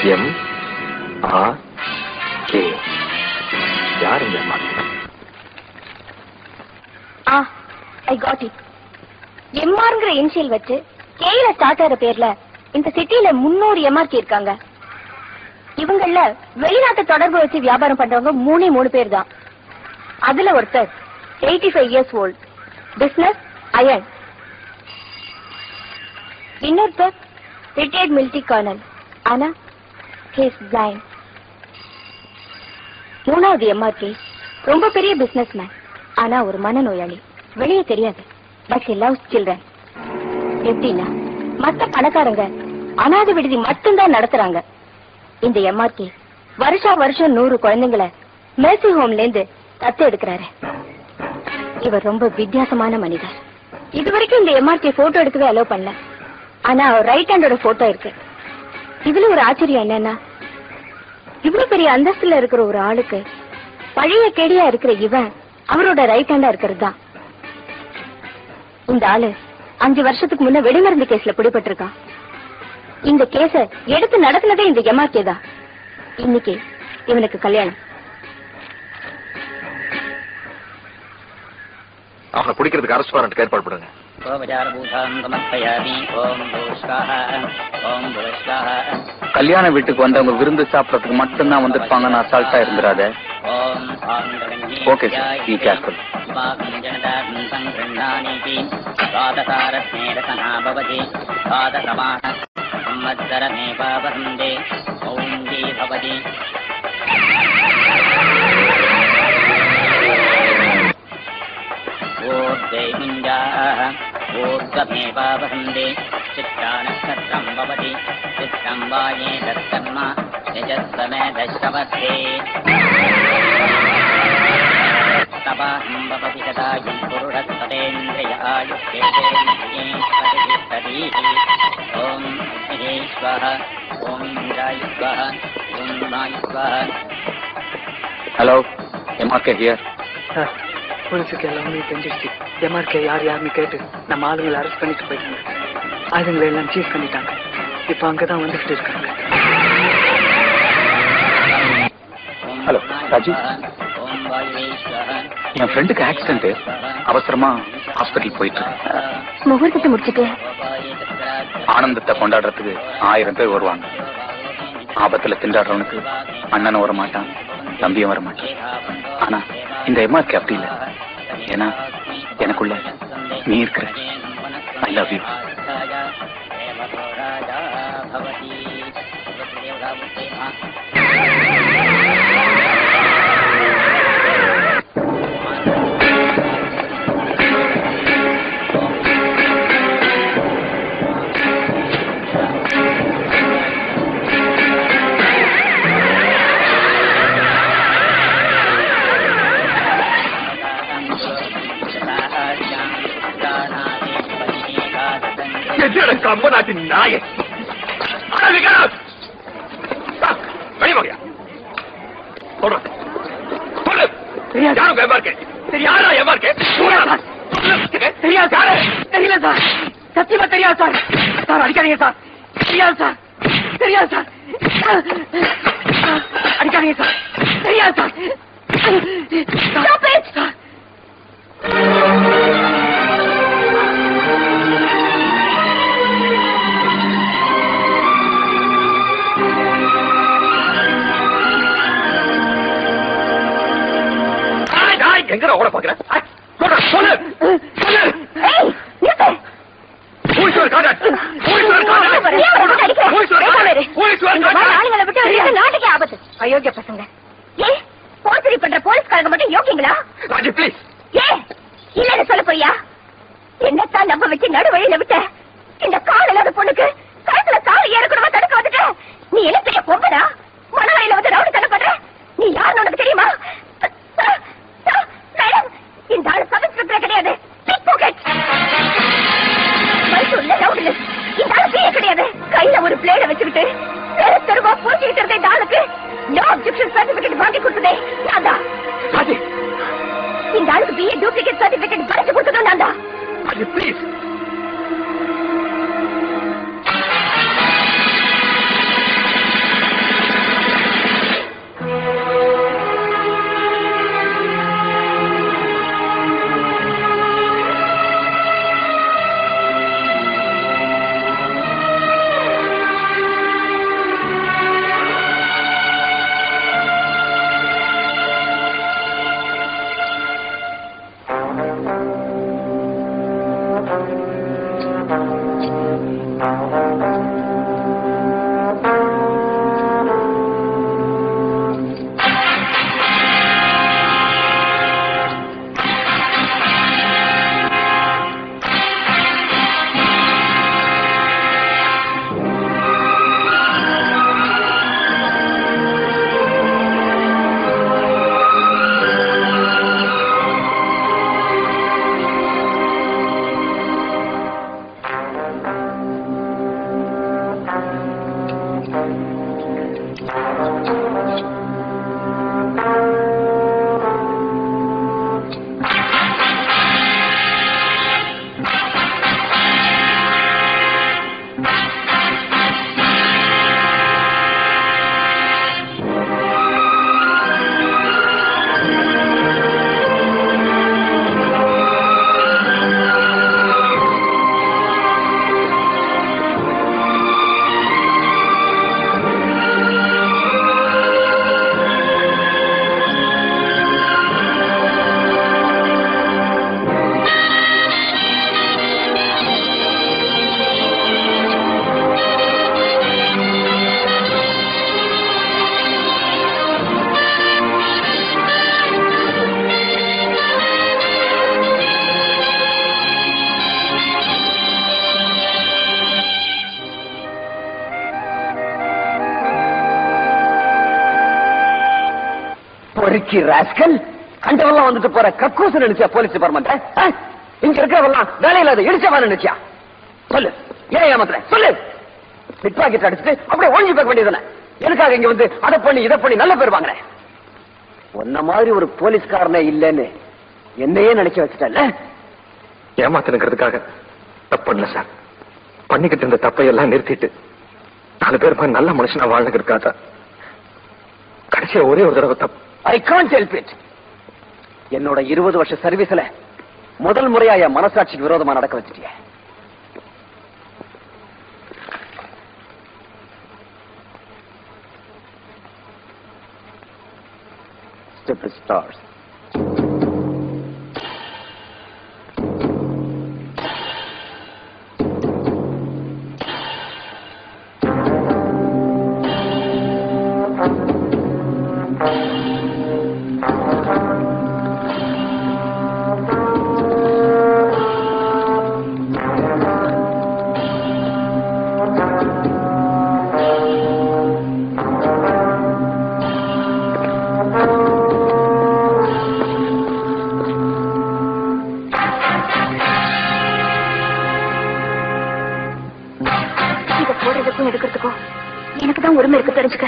எம் ஆர் கே யார் இந்த எம்ஆர்கே ஆ ஐ காட் இட் எம்ஆர்ங்கிற இனிஷியல் வச்சு கேல ஸ்டார்ட் ஆகிற பேர்ல இந்த சிட்டில முன்னூறு எம்ஆர்கே இருக்காங்க இவங்கள வெளிநாட்டு தொடர்பு வச்சு வியாபாரம் பண்றவங்க மூணே மூணு பேர் தான் அதுல ஒருத்தர் eighty five years old business அயன் இன்னொருத்தர் ரிட்டையர்ட் மிலிட்டரி கர்னல் ஆனா ஹேஸ் பிளைண்ட் மூணாவது எம்ஆர்கே ரொம்ப பெரிய பிசினஸ் மேன் ஆனா ஒரு மனநோயாளி வெளியே தெரியாது பட் he loves children எப்படின்னா மத்த பணக்காரங்க அனாதை விடுதி மட்டும்தான் நடத்துறாங்க இந்த எம்ஆர்கே வருஷா வருஷம் நூறு குழந்தைங்களை மேர்சி ஹோம்ல இருந்து தத்து எடுக்கிறாரு இவர் ரொம்ப வித்தியாசமான மனிதர் இதுவரைக்கும் இந்த எம்ஆர்கே போட்டோ எடுக்கவே அலோவ் பண்ணல ஆனா ரைட் ஹேண்டோட போட்டோ இருக்கு இதுல ஒரு ஆச்சரியம் என்னன்னா இவ்வளவு பெரிய அந்தஸ்துல இருக்கிற ஒரு ஆளுக்கு பழைய கேடியா இருக்கிற இவன் அவரோட ரைட் ஹேண்டா இருக்கிறது தான் இந்த ஆளு அஞ்சு வருஷத்துக்கு முன்ன வெடிமருந்து கேஸ்ல பிடிபட்டிருக்கான் இந்த கேஸ எடுத்து நடத்தினதே இந்த எம்ஆர்கே தான் இன்னைக்கு இவனுக்கு கல்யாணம் அவனை பிடிக்கிறதுக்கு அரசு வாரண்ட் ஏற்பாடு பண்ணுங்க ஓபச்சாரபூதாம் சமர்ப்பயாமி ஓம் புஷ்காஹ ஓம் புஷ்காஹ கல்யாண வீட்டுக்கு வந்தவங்க விருந்து சாப்பிடறதுக்கு மட்டும்தான் வந்திருப்பாங்கன்னு அசால்ட்டா இருந்துடாத ஓம் ஆங்கரண்யே ஓகே சார் பி கேர்ஃபுல் ஜனதாம் சங்கிருண்ணானிதி द्वादशारत्नेरसना भवति द्वादशमाः संवत्सरमेवावहन्ते औङ्गी भवति ऊर्ध्वैमुञ्जाः ऊर्ध्वमेवावहन्ते चित्रानक्षत्रम् भवति चित्रम् वाये तत्कर्म यजस्वमेधश्रवद्धे तवाहं भवति शतायुं पुरुषस्ततेन्द्रिय आयुष्येतेन्द्रिये प्रतिष्ठतीः ॐ महेश्वः ॐ इन्द्रायुष्वः ॐ मायुष्वः ஹலோ எம்ஆர்கே ஹியர் சார் போலீஸுக்கு எல்லாமே தெரிஞ்சிருச்சு எம்ஆர்கே யார் யாருன்னு கேட்டு நம்ம ஆளுங்களை அரெஸ்ட் பண்ணிட்டு போயிட்டாங்க ஆளுங்களை எல்லாம் சீஸ் பண்ணிட்டாங்க இப்போ அங்கதான் வந்துகிட்டு இருக்காங்க ஹலோ ராஜு ॐ वायुवेश्वः என் ஃப்ரெண்டுக்கு ஆக்சிடென்ட் அவசரமா ஹாஸ்பிட்டல் போயிட்டு இருக்கேன். முகூர்த்தத்தை முடிச்சுட்டு ஆனந்தத்தை கொண்டாடுறதுக்கு ஆயிரம் பேர் வருவாங்க ஆபத்துல திண்டாடுறவனுக்கு அண்ணனும் வர மாட்டான் தம்பியும் வர மாட்டான் ஆனா இந்த எம்ஆர்கே அப்படி இல்ல ஏன்னா எனக்குள்ள நீ இருக்கிற ஐ லவ் யூ भवति என்னடா கம்ப நாட்டின் நாய வெளிவாங்க சொல்றேன் சொல்லு யாரும் எம்ஆர்கே யாரா எம்ஆர்கே தெரியாது சார் தெரியல சார் சத்தியமா தெரியாது சார் சார் அடிக்காதீங்க சார் தெரியாது சார் தெரியாது சார் அடிக்காதீங்க சார் தெரியாது சார் Stop it! சார் எங்கடா ஓட பாக்குறேன் சொல்றேன் சொல்லு சொல்லு ஏய் நிறுத்து போலீஸ்வர் கான்டாக்ட் போலீஸ்வர் கான்டாக்ட் போலீஸ்வர் கான்டாக்ட் போலீஸ்வர் ஆளுங்களை விட்டு வெளியே நாட்டுக்கே ஆபத்து அயோக்கிய பசங்க ஏ போர்ச்சரி பண்ற போலீஸ்காரங்க மட்டும் யோக்கியங்களா ராஜி ப்ளீஸ் ஏ இல்லன்னு சொல்ல போறியா என்னத்தான் நம்ப வச்சு நடு வழியில விட்ட இந்த கால் இல்லாத பொண்ணுக்கு கழுத்துல கால் ஏறக்கூடவா தடுக்க வந்துட்ட நீ என்ன பெரிய பொம்படா மனவரையில வந்து ரவுடி தள்ள பண்ற நீ யாருன்னு உனக்கு தெரியுமா மேடம் இந்த ஆளு சப் இன்ஸ்பெக்டர் கிடையாது பிக் பாக்கெட் மைசூர்ல ரவுடி இந்த ஆளு பிஏ கிடையாது கையில ஒரு பிளேட வச்சுக்கிட்டு தெரு தெருவா பூச்சிக்கிட்டு இருந்த இந்த ஆளுக்கு நோ அப்ஜெக்ஷன் சர்டிபிகேட் வாங்கி கொடுத்ததே நான் தான் இந்த ஆளுக்கு பிஏ டூப்ளிகேட் சர்டிபிகேட் படிச்சு கொடுத்ததும் நான் தான் ராஜி ப்ளீஸ் பொறுக்கி ராஸ்கல் கண்டவெல்லாம் வந்துட்டு போற கக்கூசு நினைச்சா போலீஸ் டிபார்ட்மெண்ட் இங்க இருக்கிறவெல்லாம் வேலையில அதை இடிச்சவா நினைச்சியா சொல்லு ஏன் ஏமாத்துற சொல்லு பிட் பாக்கெட் அடிச்சுட்டு அப்படியே ஒழிஞ்சு போக வேண்டியதுதானே எனக்காக இங்க வந்து அதை பண்ணி இதை பண்ணி நல்ல பேர் வாங்குறேன் உன்ன மாதிரி ஒரு போலீஸ்காரனே இல்லைன்னு என்னையே நினைச்சு வச்சுட்டல ஏமாத்தனுங்கிறதுக்காக தப்பு பண்ணல சார் பண்ணிக்கிட்டு இருந்த தப்பை எல்லாம் நிறுத்திட்டு நாலு பேர் மாதிரி நல்ல மனுஷனா வாழ்ந்துக்கிறதுக்காக கடைசியா ஒரே ஒரு தடவை தப்பு ஐ கான்ட் ஹெல்ப் இட் என்னோட இருபது வருஷ சர்வீஸ்ல முதல் முறையா என் மனசாட்சிக்கு விரோதமா நடக்க வச்சுட்டிய Stupid stars. இத போடுறதுக்கும் எடுக்கிறதுக்கும் எனக்கு தான் உரிமை இருக்கு தெரிஞ்சுக்க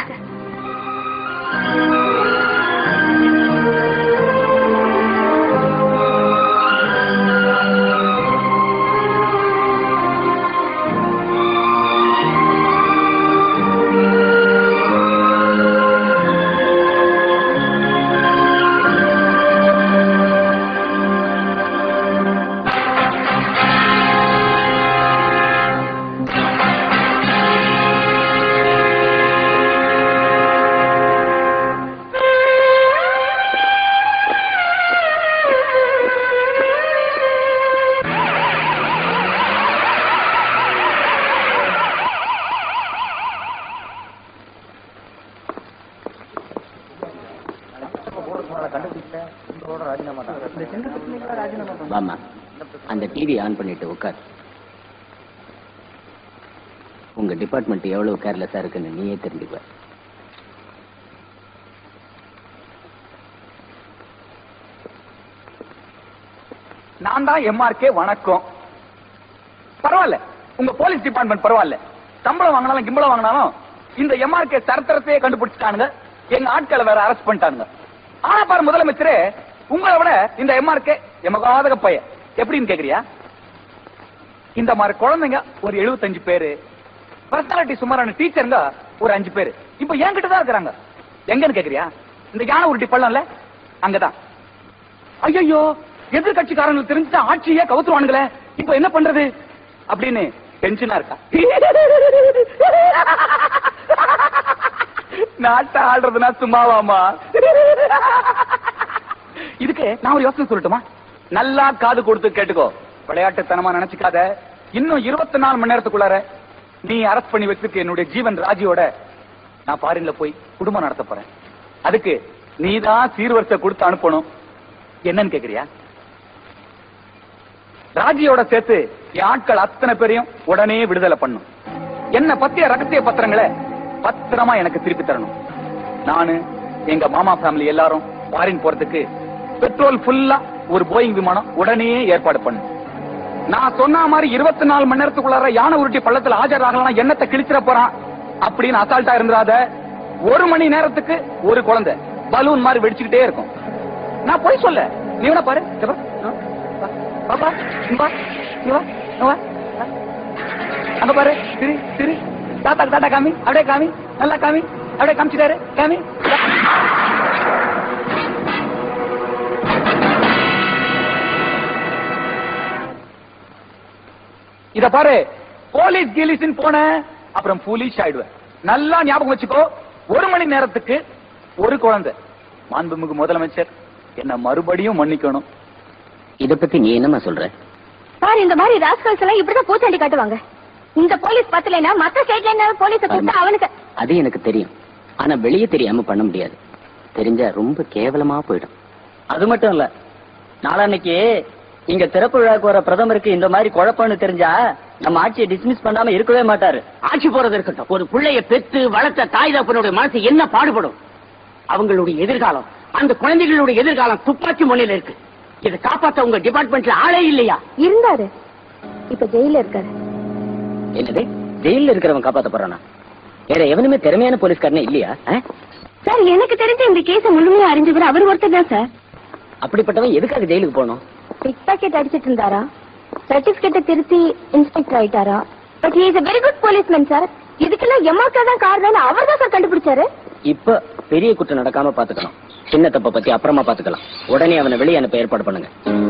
வாமா அந்த டிவி ஆன் பண்ணிட்டு உட்கார் உங்க டிபார்ட்மெண்ட் எவ்வளவு கேர்லெஸ்ஸா இருக்குன்னு நீயே தெரிஞ்சுக்குவ நான் தான் எம்ஆர்கே வணக்கம் பரவாயில்ல உங்க போலீஸ் டிபார்ட்மெண்ட் பரவாயில்ல சம்பளம் வாங்கினாலும் கிம்பளம் வாங்கினாலும் இந்த எம்ஆர்கே சரித்திரத்தையே கண்டுபிடிச்சிட்டானுங்க எங்க ஆட்களை வேற அரெஸ்ட் பண்ணிட்டானுங்க ஆனா பாரு முதலமைச்சரே உங்களை விட இந்த எம்ஆர்கே எமகாதக பையன் எப்படின்னு கேக்குறியா இந்த மாதிரி குழந்தைங்க ஒரு 75 பேரு பர்சனாலிட்டி சுமாரான டீச்சருங்க ஒரு அஞ்சு பேரு இப்ப என்கிட்ட தான் இருக்கிறாங்க எங்கன்னு கேக்குறியா இந்த யானை உருட்டி பள்ளம்ல அங்கதான் ஐயோ எதிர்கட்சிக்காரங்களுக்கு தெரிஞ்சுட்டா ஆட்சியே கவுத்துருவானுங்களே இப்ப என்ன பண்றது அப்படின்னு டென்ஷனா இருக்கா நாட்டை ஆடுறதுனா சும்மாவாமா இதுக்கு நான் ஒரு யோசனை சொல்லட்டுமா நல்லா காது கொடுத்து கேட்டுக்கோ விளையாட்டுத்தனமா நினைச்சுக்காத இன்னும் இருபத்தி நாலு மணி நேரத்துக்குள்ளார நீ அரெஸ்ட் பண்ணி வச்சிருக்க என்னுடைய ஜீவன் ராஜியோட நான் ஃபாரின்ல போய் குடும்பம் நடத்த போறேன் அதுக்கு நீதான் சீர்வரிசை கொடுத்து அனுப்பணும் என்னன்னு கேக்குறியா ராஜியோட சேர்த்து என் ஆட்கள் அத்தனை பேரையும் உடனே விடுதலை பண்ணும் என்ன பத்திய ரகசிய பத்திரங்களை பத்திரமா எனக்கு திருப்பி தரணும் நானு எங்க மாமா ஃபேமிலி எல்லாரும் ஃபாரின் போறதுக்கு பெட்ரோல் ஃபுல்லா ஒரு போயிங் விமானம் உடனே ஏற்பாடு பண்ணு நான் சொன்ன மாதிரி இருபத்தி நாலு மணி நேரத்துக்குள்ளார யானை உருட்டி பள்ளத்துல ஆஜராகலாம் எண்ணத்தை கிழிச்சிட போறான் அப்படின்னு அசால்ட்டா இருந்துராத ஒரு மணி நேரத்துக்கு ஒரு குழந்தை பலூன் மாதிரி வெடிச்சுக்கிட்டே இருக்கும் நான் போய் சொல்ல நீ வேணா பாரு இங்க பாரு. ஆ, வா, வா, இங்க வா, இங்க வா, இங்க வா. அங்க பாரு சிரி சிரி தாத்தா தாத்தா காமி அப்படியே காமி நல்லா காமி அப்படியே காமிச்சிட்டாரு காமி இத பாரு போலீஸ் கீலீஸ்னு போன அப்புறம் போலீஸ் ஆயிடுவேன் நல்லா ஞாபகம் வச்சுக்கோ ஒரு மணி நேரத்துக்கு ஒரு குழந்தை மாண்புமிகு முதலமைச்சர் என்ன மறுபடியும் மன்னிக்கணும் இத பத்தி நீ என்னமா சொல்ற பாரு இந்த மாதிரி ராஸ்கல்ஸ் எல்லாம் இப்படிதான் பூச்சாண்டி காட்டுவாங்க இந்த போலீஸ் பத்தலைன்னா மத்த ஸ்டேட்ல என்ன போலீஸ கூப்பிட்டா அவனுக்கு அது எனக்கு தெரியும் ஆனா வெளியே தெரியாம பண்ண முடியாது தெரிஞ்சா ரொம்ப கேவலமா போயிடும் அது மட்டும் இல்ல நாளான்னைக்கு இங்க திறப்பு விழாக்கு வர பிரதமருக்கு இந்த மாதிரி குழப்பம்னு தெரிஞ்சா நம்ம ஆட்சியை டிஸ்மிஸ் பண்ணாம இருக்கவே மாட்டாரு ஆட்சி போறது இருக்கட்டும் ஒரு பிள்ளைய பெத்து வளர்த்த தாய் தப்பனுடைய மனசு என்ன பாடுபடும் அவங்களுடைய எதிர்காலம் அந்த குழந்தைகளுடைய எதிர்காலம் துப்பாக்கி முனையில இருக்கு இதை காப்பாத்த உங்க டிபார்ட்மெண்ட்ல ஆளே இல்லையா இருந்தாரு இப்ப ஜெயில இருக்காரு என்னது ஜெயில இருக்கிறவன் காப்பாத்த போறானா வேற எவனுமே திறமையான போலீஸ்காரனே இல்லையா ஆ? சார் எனக்கு தெரிஞ்ச இந்த கேஸ முழுமையா அறிஞ்சவர் அவர் ஒருத்தர் தான் சார் அப்படிப்பட்டவன் எதுக்காக ஜெயிலுக்கு போகணும் பிக் பாக்கெட் அடிச்சிட்டு இருந்தாரா சர்டிபிகேட்டை திருத்தி இன்ஸ்பெக்டர் ஆயிட்டாரா but he is a very good policeman sir இதுக்கெல்லாம் எம்மாக்கா தான் காரணம் அவர் தான் சார் கண்டுபிடிச்சாரு இப்ப பெரிய குற்றம் நடக்காம பாத்துக்கணும் சின்ன தப்ப பத்தி அப்புறமா பாத்துக்கலாம் உடனே அவனை வெளியே அனுப்ப ஏற்பாடு பண்ணுங்க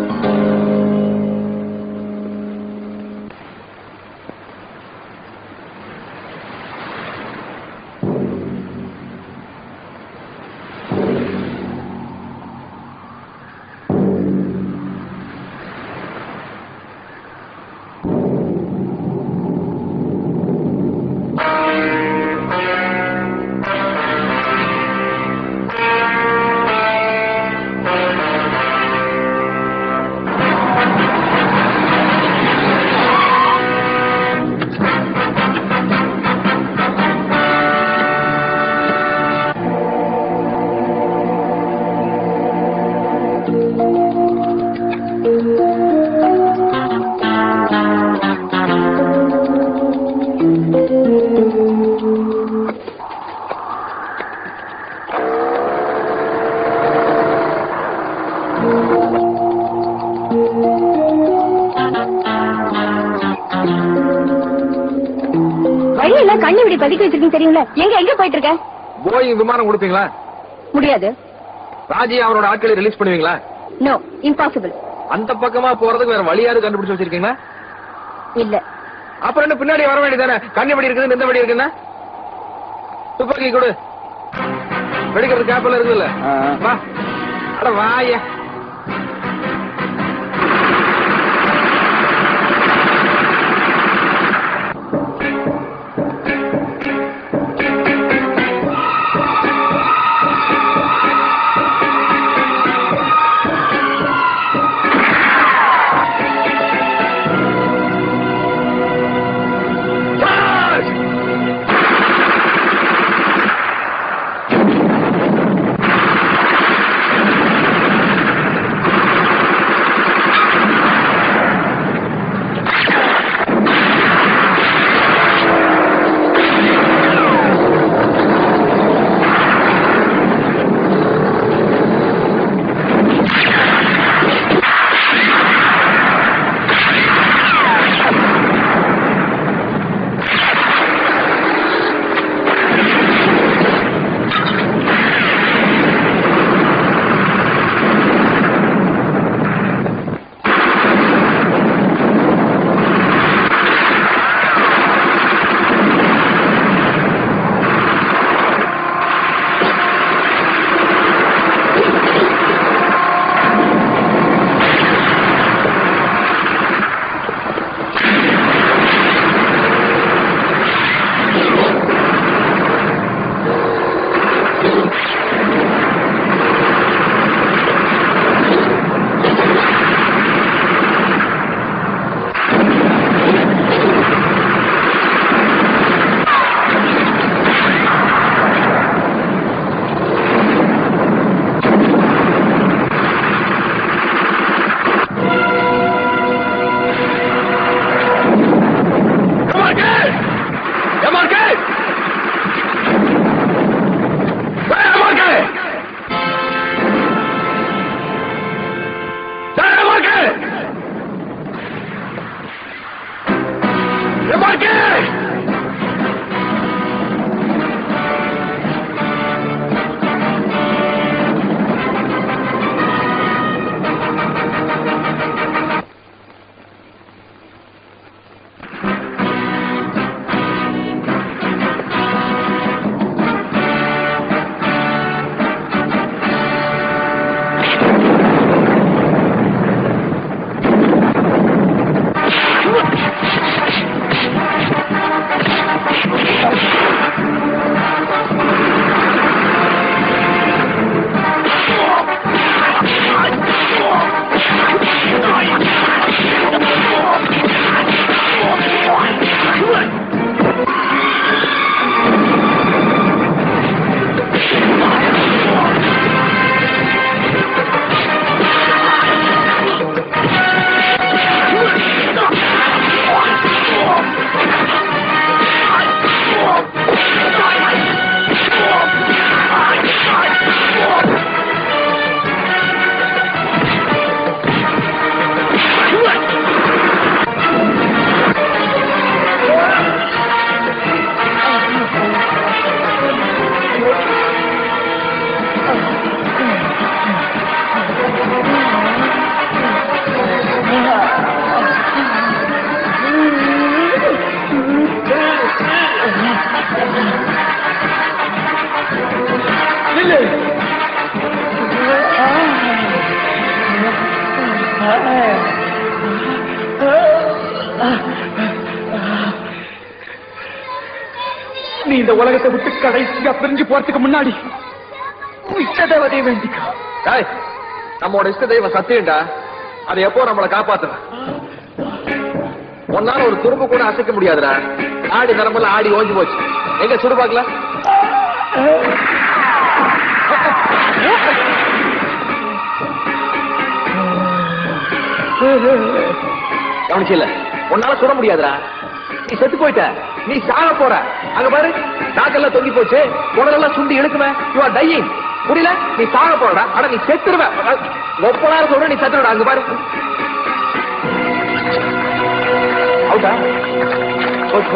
வழியெல்லாம் கண்ணு விடி பதுக்கி வச்சிருக்கீங்க தெரியுங்களா எங்க எங்க போயிட்டு இருக்க போயிங் விமானம் கொடுப்பீங்களா முடியாது ராஜி அவரோட ஆட்களை ரிலீஸ் பண்ணுவீங்களா நோ இம்பாசிபிள் அந்த பக்கமா போறதுக்கு வேற வழியாவது கண்டுபிடிச்சு வச்சிருக்கீங்களா இல்ல அப்புறம் என்ன பின்னாடி வர வேண்டியதானே கண்ணு வெடி இருக்குது இந்த வெடி இருக்குன்னா துப்பாக்கி கொடு வெடிக்கிறது கேப்பல இருக்குல்ல வா அட வாய Thank you. நில்லு நீ இந்த உலகத்தை விட்டு கடைசியா பிரிஞ்சு போறதுக்கு முன்னாடி இஷ்டதேவதையை வேண்டிக்கோ டேய், நம்மோட இஷ்ட தெய்வம் சத்தியம்டா அது எப்போ நம்மளை காப்பாத்துறேன் உன்னால ஒரு துரும்பு கூட அசைக்க முடியாதுடா ஆடி நரம்பெல்லாம் ஆடி ஓஞ்சி போச்சு எங்க சுடு பாக்கல கவனிச்சில்ல உன்னால சுட முடியாதுடா நீ செத்து போயிட்ட நீ சாக போற அங்க பாரு நாக்கெல்லாம் தொங்கி போச்சு உடலெல்லாம் சுண்டி இழுக்குமே யூ ஆர் டையிங் புரியல நீ சாக போறடா ஆனா நீ செத்துருவ ஒப்பனார சொல்ற நீ செத்துருடா அங்க பாரு அவுட்டா ஓகே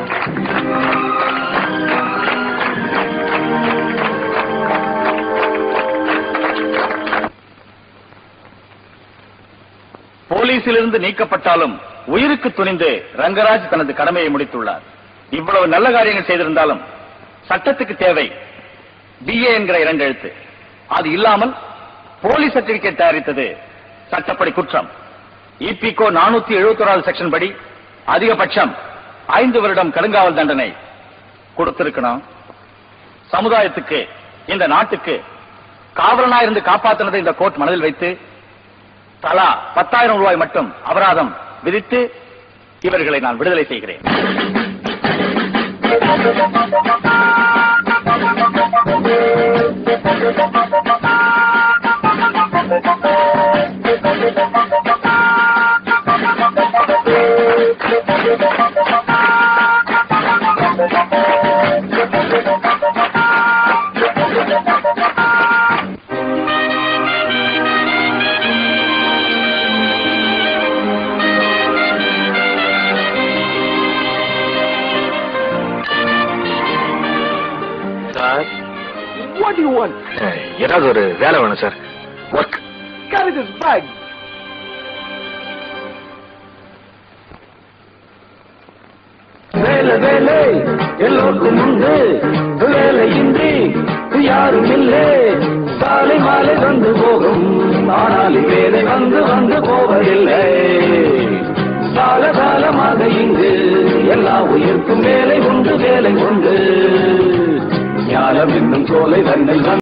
போலீசிலிருந்து நீக்கப்பட்டாலும் உயிருக்கு துணிந்து ரங்கராஜ் தனது கடமையை முடித்துள்ளார் இவ்வளவு நல்ல காரியங்கள் செய்திருந்தாலும் சட்டத்துக்கு தேவை பிஏ என்கிற இரண்டு எழுத்து அது இல்லாமல் போலீஸ் சர்டிபிகேட் தயாரித்தது சட்டப்படி குற்றம் இபிகோ நானூத்தி எழுபத்தோராவது செக்ஷன் படி அதிகபட்சம் ஐந்து வருடம் கடுங்காவல் தண்டனை கொடுத்திருக்கணும் சமுதாயத்துக்கு இந்த நாட்டுக்கு காவலனா இருந்து காப்பாத்தினதை இந்த கோர்ட் மனதில் வைத்து தலா பத்தாயிரம் ரூபாய் மட்டும் அபராதம் விதித்து இவர்களை நான் விடுதலை செய்கிறேன் சார் வாட் யூ வாண்ட் ஏதாவது ஒரு வேலை வேணும் sir work Carry this bag. வேலை வேலை எல்லோருக்கும் உண்டு வேலையின்றி யாரும் இல்லை காலை மாலை வந்து போகும் ஆனால் வேலை வந்து வந்து போவதில்லை கால காலமாக இங்கு எல்லா உயிர்க்கும் வேலை உண்டு வேலை உண்டு ஞானம் என்னும் சோலை தன்னில் வந்து